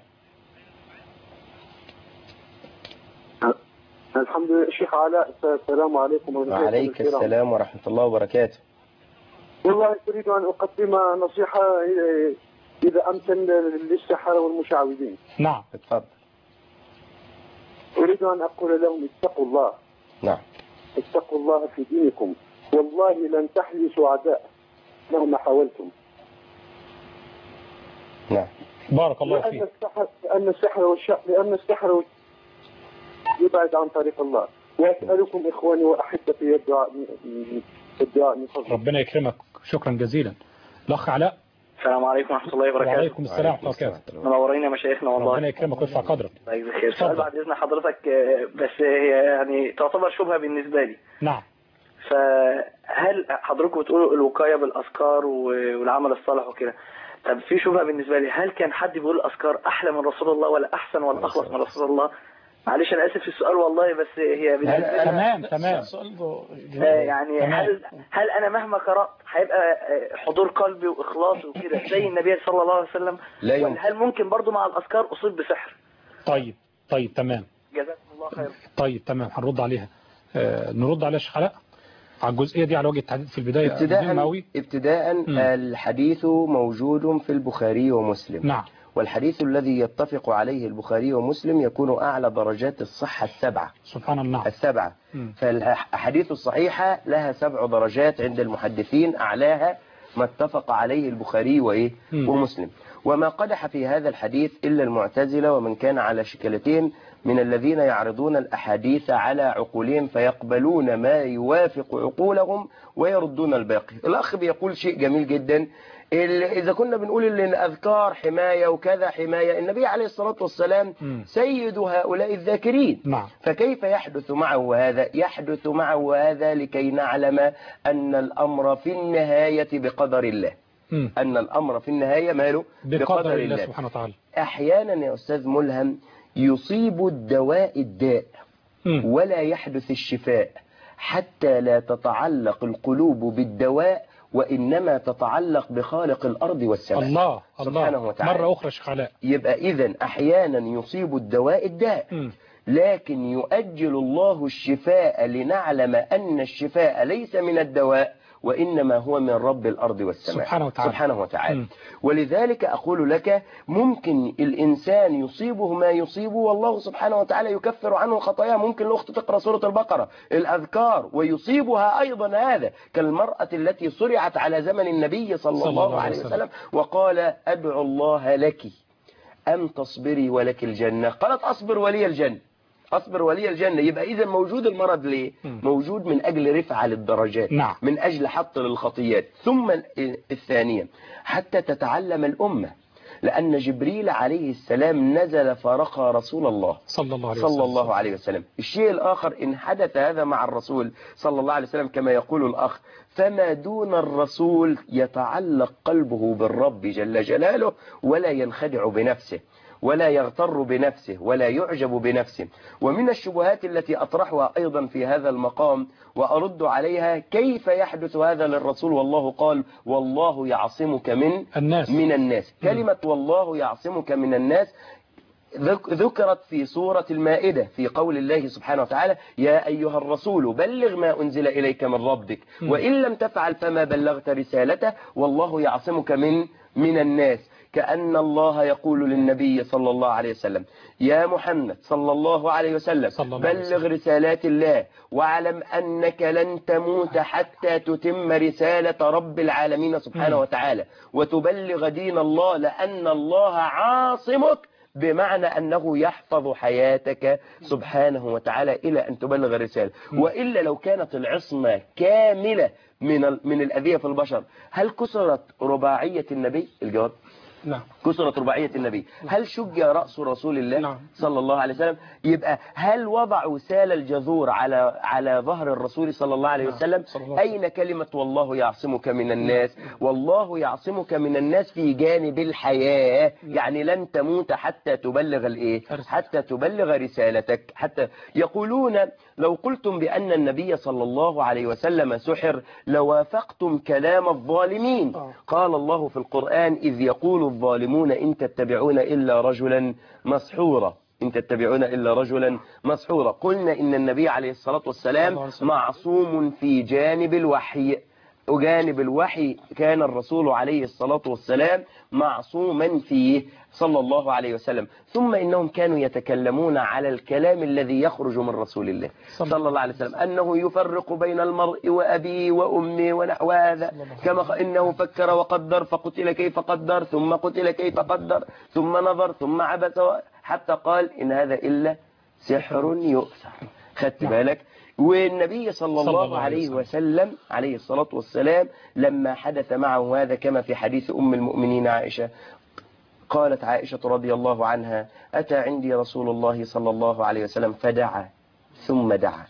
الحمد لله شيخ علاء السلام عليكم ورحمة الله وعليك وبركاته. السلام ورحمة الله وبركاته والله أريد أن أقدم نصيحة إذا أمكن للسحرة والمشعوذين نعم اتفضل أريد أن أقول لهم اتقوا الله نعم اتقوا الله في دينكم والله لن تحلوا سعداء مهما حاولتم نعم بارك الله لأن فيك السحر لأن السحر والشر لأن السحر وال- يبعد عن طريق الله وأسألكم إخواني وأحبتي الدعاء الدعاء من فضلكم ربنا يكرمك شكرا جزيلا الأخ علاء السلام عليكم ورحمة الله وبركاته وعليكم السلام ورحمة الله وبركاته منورين يا مشايخنا والله ربنا يكرمك ويرفع قدرك طيب بخير سؤال بعد إذن حضرتك آه، بس هي يعني تعتبر شبهة بالنسبة لي نعم فهل حضرتك بتقولوا الوقاية بالأذكار و- والعمل الصالح وكده طب في شبهة بالنسبة لي هل كان حد بيقول الأذكار أحلى من رسول الله ولا أحسن ولا أخلص من رسول الله معلش أنا آسف في السؤال والله بس هي بالنسبة لي تمام تمام آه، يعني هل هل انا مهما قرات هيبقى آه، حضور قلبي واخلاصي وكده زي النبي صلى الله عليه وسلم لا ولا يمكن. هل ممكن برضو مع الاذكار اصيب بسحر طيب طيب تمام جزاكم الله خير طيب تمام هنرد عليها آه نرد عليها يا شيخ علاء على الجزئية دي على وجه التحديد في البداية مهمة ابتداء أوي ابتداء الحديث موجود في البخاري ومسلم نعم والحديث الذي يتفق عليه البخاري ومسلم يكون أعلى درجات الصحة السبعة سبحان الله السبعة مم. فالأحاديث الصحيحة لها سبع درجات عند المحدثين أعلاها ما اتفق عليه البخاري وإيه مم. ومسلم وما قدح في هذا الحديث إلا المعتزلة ومن كان على شكلتين من الذين يعرضون الأحاديث على عقولهم فيقبلون ما يوافق عقولهم ويردون الباقي الأخ بيقول شيء جميل جدا ال- إذا كنا بنقول إن الأذكار حماية وكذا حماية النبي عليه الصلاة والسلام مم. سيد هؤلاء الذاكرين نعم فكيف يحدث معه هذا يحدث معه هذا لكي نعلم أن الأمر في النهاية بقدر الله مم. أن الأمر في النهاية ماله بقدر الله سبحانه وتعالى أحيانا يا أستاذ ملهم يصيب الدواء الداء مم. ولا يحدث الشفاء حتى لا تتعلق القلوب بالدواء وإنما تتعلق بخالق الأرض والسماء الله سبحانه الله وتعالى مرة أخرى يا شيخ علاء يبقى إذا أحيانا يصيب الدواء الداء مم. لكن يؤجل الله الشفاء لنعلم أن الشفاء ليس من الدواء وإنما هو من رب الأرض والسماء سبحانه وتعالى. سبحانه وتعالى مم. ولذلك أقول لك ممكن الإنسان يصيبه ما يصيبه والله سبحانه وتعالى يكفر عنه خطاياه ممكن الأخت تقرأ سورة البقرة الأذكار ويصيبها أيضا هذا كالمرأة التي صرعت على زمن النبي صلى, صلى الله, الله عليه عليه وسلم. وسلم وقال أدعو الله لك أن تصبري ولك الجنة قالت أصبر ولي الجنة أصبر ولي الجنة يبقى إذا موجود المرض ليه مم. موجود من أجل رفع للدرجات نعم. من أجل حط للخطيات ثم الثانية حتى تتعلم الأمة لأن جبريل عليه السلام نزل فرقى رسول الله صلى الله عليه صلى وسلم الله عليه وسلم الشيء الآخر إن حدث هذا مع الرسول صلى الله عليه وسلم كما يقول الأخ فما دون الرسول يتعلق قلبه بالرب جل جلاله ولا ينخدع بنفسه ولا يغتر بنفسه ولا يعجب بنفسه ومن الشبهات التي أطرحها أيضا في هذا المقام وأرد عليها كيف يحدث هذا للرسول والله قال والله يعصمك من الناس من الناس كلمة والله يعصمك من الناس ذك- ذكرت في سورة المائدة في قول الله سبحانه وتعالى يا أيها الرسول بلغ ما أنزل إليك من ربك م. وإن لم تفعل فما بلغت رسالته والله يعصمك من من الناس كأن الله يقول للنبي صلى الله عليه وسلم يا محمد صلى الله عليه وسلم صلى الله عليه بلغ رسالات الله واعلم أنك لن تموت حتى تتم رسالة رب العالمين سبحانه مم. وتعالى وتبلغ دين الله لأن الله عاصمك بمعنى أنه يحفظ حياتك سبحانه وتعالى إلى أن تبلغ الرسالة وإلا لو كانت العصمة كاملة من ال- من الأذية في البشر هل كسرت رباعية النبي الجواب نعم كسرت رباعية النبي هل شج رأس رسول الله نعم. صلى الله عليه وسلم يبقى هل وضعوا سال الجذور على على ظهر الرسول صلى الله عليه وسلم أين كلمة والله يعصمك من الناس والله يعصمك من الناس في جانب الحياة يعني لن تموت حتى تبلغ الايه حتى تبلغ رسالتك حتى يقولون لو قلتم بأن النبي صلى الله عليه وسلم سحر لوافقتم كلام الظالمين قال الله في القرآن إذ يقول الظالمون إن تتبعون إلا رجلا مسحورا إن تتبعون إلا رجلا مسحورا قلنا إن النبي عليه الصلاة والسلام معصوم في جانب الوحي وجانب الوحي كان الرسول عليه الصلاة والسلام معصوما فيه صلى الله عليه وسلم ثم إنهم كانوا يتكلمون على الكلام الذي يخرج من رسول الله صلى الله عليه وسلم أنه يفرق بين المرء وأبيه وأمه ونحو هذا كما إنه فكر وقدر فقتل كيف قدر ثم قتل كيف قدر ثم نظر ثم عبس حتى قال إن هذا إلا سحر يؤثر خدت بالك والنبي صلى الله, الله عليه وسلم عليه الصلاة والسلام لما حدث معه هذا كما في حديث أم المؤمنين عائشة قالت عائشة رضي الله عنها أتى عندي رسول الله صلى الله عليه وسلم فدعا ثم دعا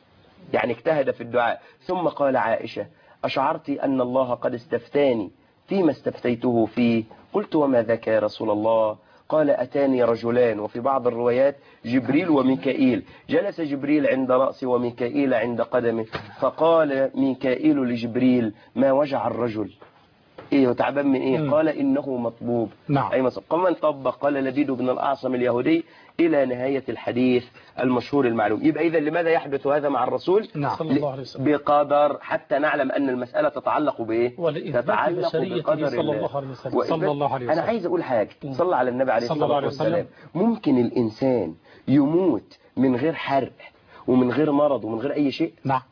يعني اجتهد في الدعاء ثم قال عائشة أشعرت أن الله قد استفتاني فيما استفتيته فيه قلت وما ذاك يا رسول الله قال أتاني رجلان وفي بعض الروايات جبريل وميكائيل جلس جبريل عند رأسي وميكائيل عند قدمه فقال ميكائيل لجبريل ما وجع الرجل ايه وتعبان من ايه قال انه مطبوب نعم اي مصب قام طبق قال لبيد بن الاعصم اليهودي الى نهاية الحديث المشهور المعلوم يبقى اذا لماذا يحدث هذا مع الرسول نعم صلى الله عليه وسلم بقدر حتى نعلم ان المسألة تتعلق بايه ولإثبات تتعلق بشريته بقدر صلى الله الله عليه وسلم وإثبات- صلى الله عليه انا وسلم. عايز اقول حاجة صلى على النبي عليه صلى الله الصلاة عليه والسلام ممكن الانسان يموت من غير حرق ومن غير مرض ومن غير اي شيء نعم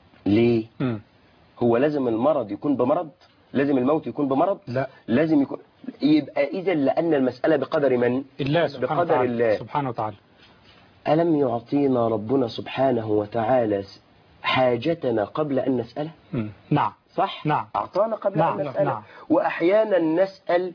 ليه مم. هو لازم المرض يكون بمرض لازم الموت يكون بمرض لا لازم يكون يبقى اذا لان المسألة بقدر من الله سبحانه بقدر وتعالى الله سبحانه وتعالى ألم يعطينا ربنا سبحانه وتعالى حاجتنا قبل أن نسأله مم. نعم صح نعم أعطانا قبل نعم، أن نسأله نعم. وأحيانا نسأل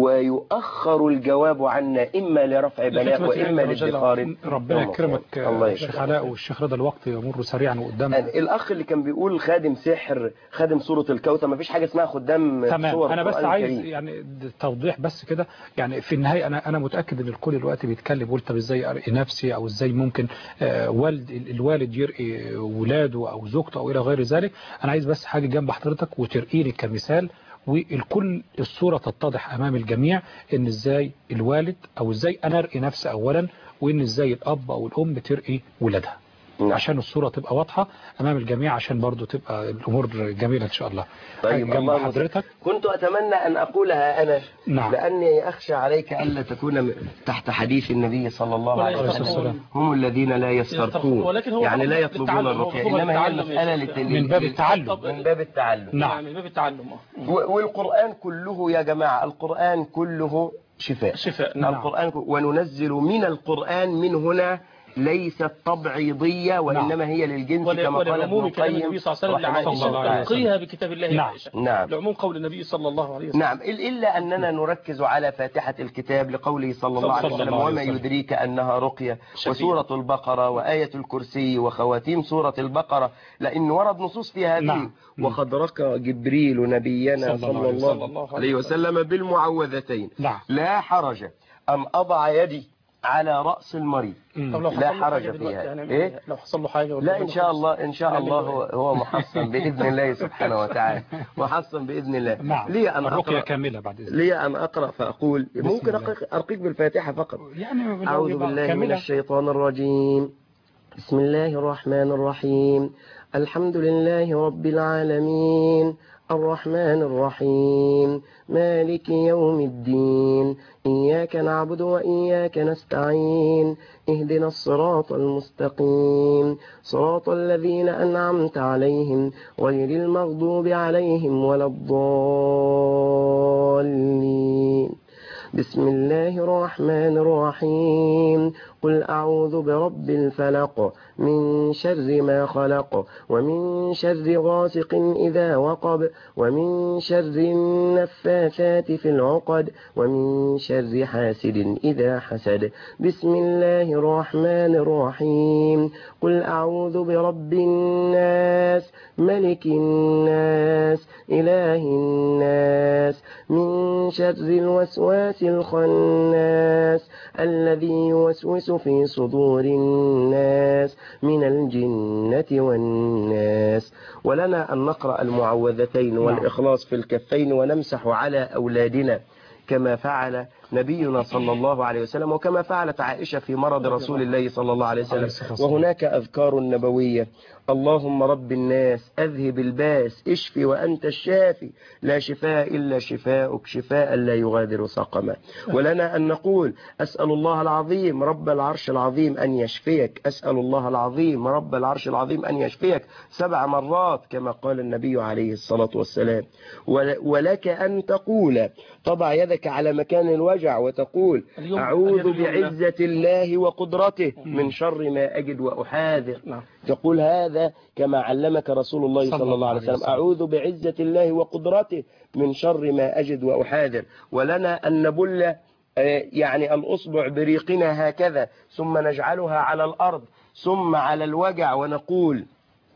ويؤخر الجواب عنا إما لرفع بلاء لحكمة وإما الله جل لادخار وعلا. ربنا الله يكرمك الله الشيخ يكرمك. علاء والشيخ رضا الوقت يمر سريعا وقدامنا الأخ اللي كان بيقول خادم سحر خادم سورة الكوثر ما فيش حاجة اسمها خدام تمام سور انا بس القرآن عايز الكريم. يعني د- توضيح بس كده يعني في النهايه انا انا متاكد ان الكل دلوقتي بيتكلم يقول طب ازاي ارقي نفسي او ازاي ممكن آه، والد ال- الوالد يرقي ولاده او زوجته او الى غير ذلك انا عايز بس حاجه جنب حضرتك وترقيني كمثال والكل الصوره تتضح امام الجميع ان ازاي الوالد او ازاي انا ارقي نفسي اولا وان ازاي الاب او الام ترقي ولادها عشان الصورة تبقى واضحة أمام الجميع عشان برضو تبقى الأمور جميلة إن شاء الله طيب جنب الله حضرتك كنت أتمنى أن أقولها أنا نعم. لأني أخشى عليك ألا تكون م- تحت حديث النبي صلى الله ولا عليه يسترقون. وسلم هم الذين لا يسترقون ولكن هو يعني لا للتعلم، يطلبون هو الرقية هو إنما هي للتعلم المسألة يا للت- شيخ. من باب التعلم من باب التعلم نعم من باب التعلم و- والقرآن كله يا جماعة القرآن كله شفاء شفاء نعم القرآن ك- وننزل من القرآن من هنا ليست تبعيضية وإنما هي للجنس ول- كما قال ابن ولعموم كلام القيم النبي صلى الله عليه رحمه وسلم الله لعائشة تلقيها بكتاب الله يا نعم. عائشة نعم. لعموم قول النبي صلى الله عليه وسلم نعم إل- إلا أننا نركز على فاتحة الكتاب لقوله صلى الله عليه صلى وسلم الله عليه وما وسلم. يدريك أنها رقية شفيع. وسورة البقرة وآية الكرسي وخواتيم سورة البقرة لأن ورد نصوص في هذه نعم. وقد رقى جبريل نبينا صلى الله صلى عليه الله, صلى الله عليه وسلم بالمعوذتين نعم لا حرج أن أضع يدي على رأس المريض طب لو لا حصل له حرج حاجة في دلوقتي هذا هنعمل إيه؟ إيه؟ لو حصل له حاجة ولا لا إن شاء الله إن شاء نعمل الله له هو, إيه؟ هو محصن بإذن الله سبحانه وتعالى محصن بإذن الله نعم لي أن الرقية أقرأ كاملة بعد إذن لي أن أقرأ فأقول ممكن الله. أقرأ- أرقيك بالفاتحة فقط يعني لو أعوذ يبقى بالله من كاملة. الشيطان الرجيم بسم الله الرحمن الرحيم الحمد لله رب العالمين الرحمن الرحيم مالك يوم الدين إياك نعبد وإياك نستعين اهدنا الصراط المستقيم صراط الذين أنعمت عليهم غير المغضوب عليهم ولا الضالين بسم الله الرحمن الرحيم قل أعوذ برب الفلق من شر ما خلق ومن شر غاسق إذا وقب ومن شر النفاثات في العقد ومن شر حاسد إذا حسد بسم الله الرحمن الرحيم قل أعوذ برب الناس ملك الناس إله الناس من شر الوسواس الخناس الذي يوسوس في صدور الناس من الجنة والناس ولنا أن نقرأ المعوذتين والإخلاص في الكفين ونمسح على أولادنا كما فعل نبينا صلى الله عليه وسلم وكما فعلت عائشة في مرض رسول الله صلى الله عليه وسلم وهناك أذكار نبوية اللهم رب الناس أذهب الباس اشفي وأنت الشافي لا شفاء إلا شفاءك شفاء لا يغادر سقما ولنا أن نقول أسأل الله العظيم رب العرش العظيم أن يشفيك أسأل الله العظيم رب العرش العظيم أن يشفيك سبع مرات كما قال النبي عليه الصلاة والسلام ول- ولك أن تقول تضع يدك على مكان الوجع وتقول اليوم- أعوذ اليوم لا. بعزة الله وقدرته من شر ما أجد وأحاذر تقول هذا كما علمك رسول الله صلى, الله عليه وسلم أعوذ بعزة الله وقدرته من شر ما أجد وأحاذر ولنا أن نبل آه، يعني الأصبع بريقنا هكذا ثم نجعلها على الأرض ثم على الوجع ونقول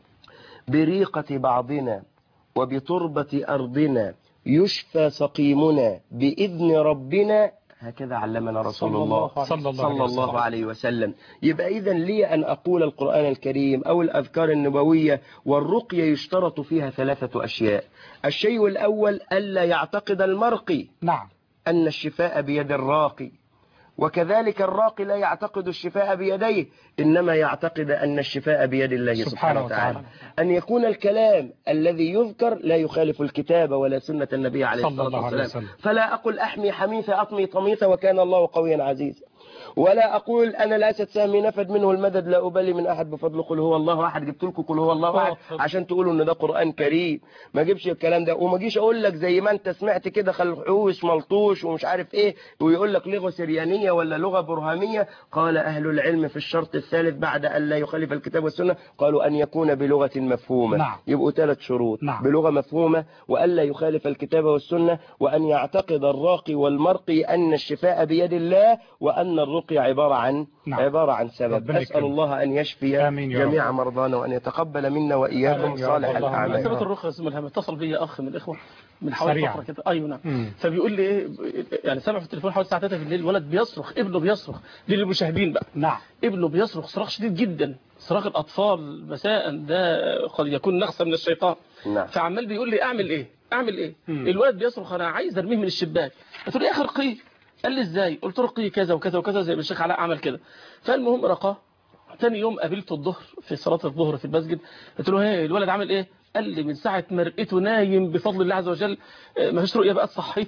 بريقة بعضنا وبتربة أرضنا يشفى سقيمنا بإذن ربنا هكذا علمنا رسول صلى الله الله عليه وسلم. صلى الله عليه وسلم يبقى إذا لي أن أقول القرآن الكريم أو الأذكار النبوية والرقية يشترط فيها ثلاثة أشياء الشيء الأول ألا يعتقد المرقي نعم أن الشفاء بيد الراقي وكذلك الراقي لا يعتقد الشفاء بيديه إنما يعتقد أن الشفاء بيد الله سبحانه, سبحانه وتعالى وتعالى. أن يكون الكلام الذي يذكر لا يخالف الكتاب ولا سنة النبي عليه صلى الصلاة الله عليه والسلام وسلم. فلا أقول أحمي حميثة أطمي طميثة وكان الله قويا عزيزا ولا أقول أنا الأسد سامي نفد منه المدد لا أبالي من أحد بفضل قل هو الله أحد جبت لكم قل هو الله أحد عشان تقولوا إن ده قرآن كريم ما جيبش الكلام ده وما جيش أقول لك زي ما أنت سمعت كده خلحوش ملطوش ومش عارف إيه ويقول لك لغة سريانية ولا لغة برهامية قال أهل العلم في الشرط الثالث بعد أن لا يخالف الكتاب والسنة قالوا أن يكون بلغة مفهومة نعم. يبقوا ثلاث شروط نعم. بلغة مفهومة وألا يخالف الكتاب والسنة وأن يعتقد الراقي والمرقي أن الشفاء بيد الله وأن الرقي عبارة عن نعم. عبارة عن سبب ربنا أسأل يكرمك. الله أن يشفي آمين يا جميع رب. مرضانا وأن يتقبل منا وإياكم آمين يا رب. صالح اللهم الأعمال مرتبة الرقية اسم الهم اتصل بي أخ من الإخوة من حوالي سريعا. فترة كده أيوة نعم مم. فبيقول لي إيه يعني سامع في التليفون حوالي الساعة 3 بالليل ولد بيصرخ ابنه بيصرخ دي للمشاهدين بقى نعم ابنه بيصرخ صراخ شديد جدا صراخ الأطفال مساء ده قد يكون نغصة من الشيطان نعم فعمال بيقول لي أعمل إيه أعمل إيه مم. الولد بيصرخ أنا عايز أرميه من الشباك قلت له يا أخي رقيه قال لي إزاي قلت له رقيه كذا وكذا وكذا زي ما الشيخ علاء عمل كده فالمهم رقاه تاني يوم قابلته الظهر في صلاة الظهر في المسجد قلت له هي الولد عامل ايه قال لي من ساعة ما رقيته نايم بفضل الله عز وجل آه، ما فيش رؤية بقى تصحيه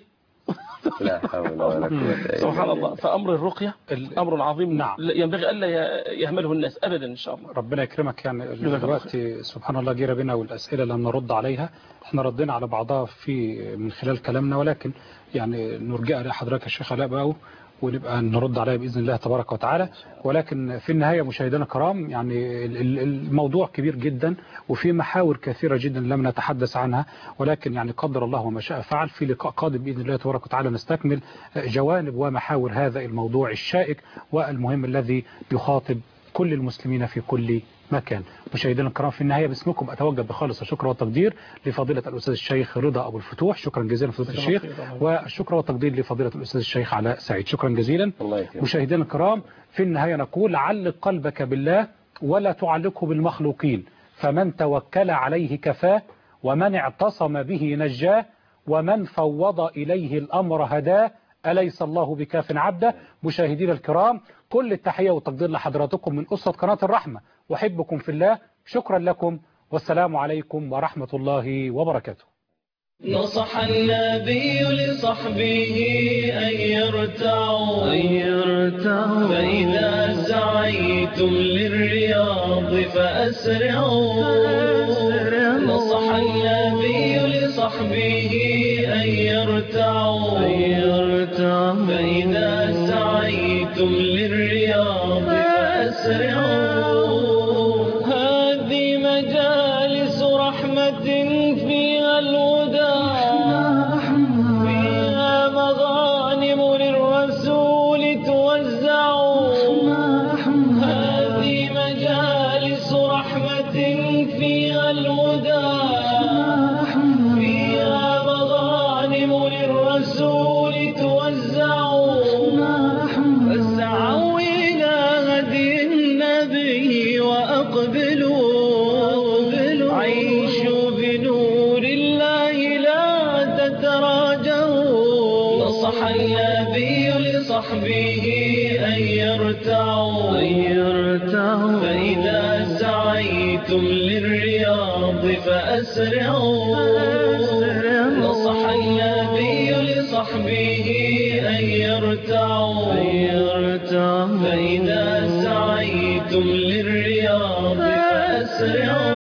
لا حول ولا قوة إلا سبحان بالله. الله فأمر الرقية ال- أمر عظيم نعم. لا- ينبغي ألا ي- يهمله الناس أبدا إن شاء الله ربنا يكرمك يعني جزاك الله دلوقتي سبحان الله جيرة بنا والأسئلة لم نرد عليها احنا ردينا على بعضها في من خلال كلامنا ولكن يعني نرجع لحضرتك يا شيخ علاء بقى ونبقى نرد عليها بإذن الله تبارك وتعالى ولكن في النهاية مشاهدينا الكرام يعني ال- ال- الموضوع كبير جدا وفي محاور كثيرة جدا لم نتحدث عنها ولكن يعني قدر الله وما شاء فعل في لقاء قادم بإذن الله تبارك وتعالى نستكمل جوانب ومحاور هذا الموضوع الشائك والمهم الذي يخاطب كل المسلمين في كل مكان مشاهدينا الكرام في النهاية باسمكم أتوجه بخالص الشكر والتقدير لفضيلة الأستاذ الشيخ رضا أبو الفتوح شكرا جزيلا فضيلة الشيخ والشكر والتقدير لفضيلة الأستاذ الشيخ علاء سعيد شكرا جزيلا الله يكرمك مشاهدينا الكرام في النهاية نقول علق قلبك بالله ولا تعلقه بالمخلوقين فمن توكل عليه كفاه ومن اعتصم به نجاه ومن فوض إليه الأمر هداه أليس الله بكاف عبده مشاهدينا الكرام كل التحية والتقدير لحضراتكم من أسرة قناة الرحمة وحبكم في الله شكرا لكم والسلام عليكم ورحمة الله وبركاته نصح النبي لصحبه أن يرتعوا أن يرتعوا فإذا سعيتم للرياض فأسرعوا نصح النبي لصحبه أن يرتعوا أن يرتعوا فإذا سعيتم للرياض فأسرعوا هذه مجالس رحمة فيها الهدى فيها مغانم للرسول توزع هذه مجالس رحمة فيها الهدى فيها مغانم للرسول توزع فاسعوا إلى هدي النبي وأقبلوا عيشوا بنور الله لا تتراجعوا نصح النبي لصحبه أن يرتعوا أن يرتعوا فإذا سعيتم للرياض فأسرعوا نصح النبي لصحبه أن يرتعوا أن يرتعوا فإذا سعيتم للرياض فأسرعوا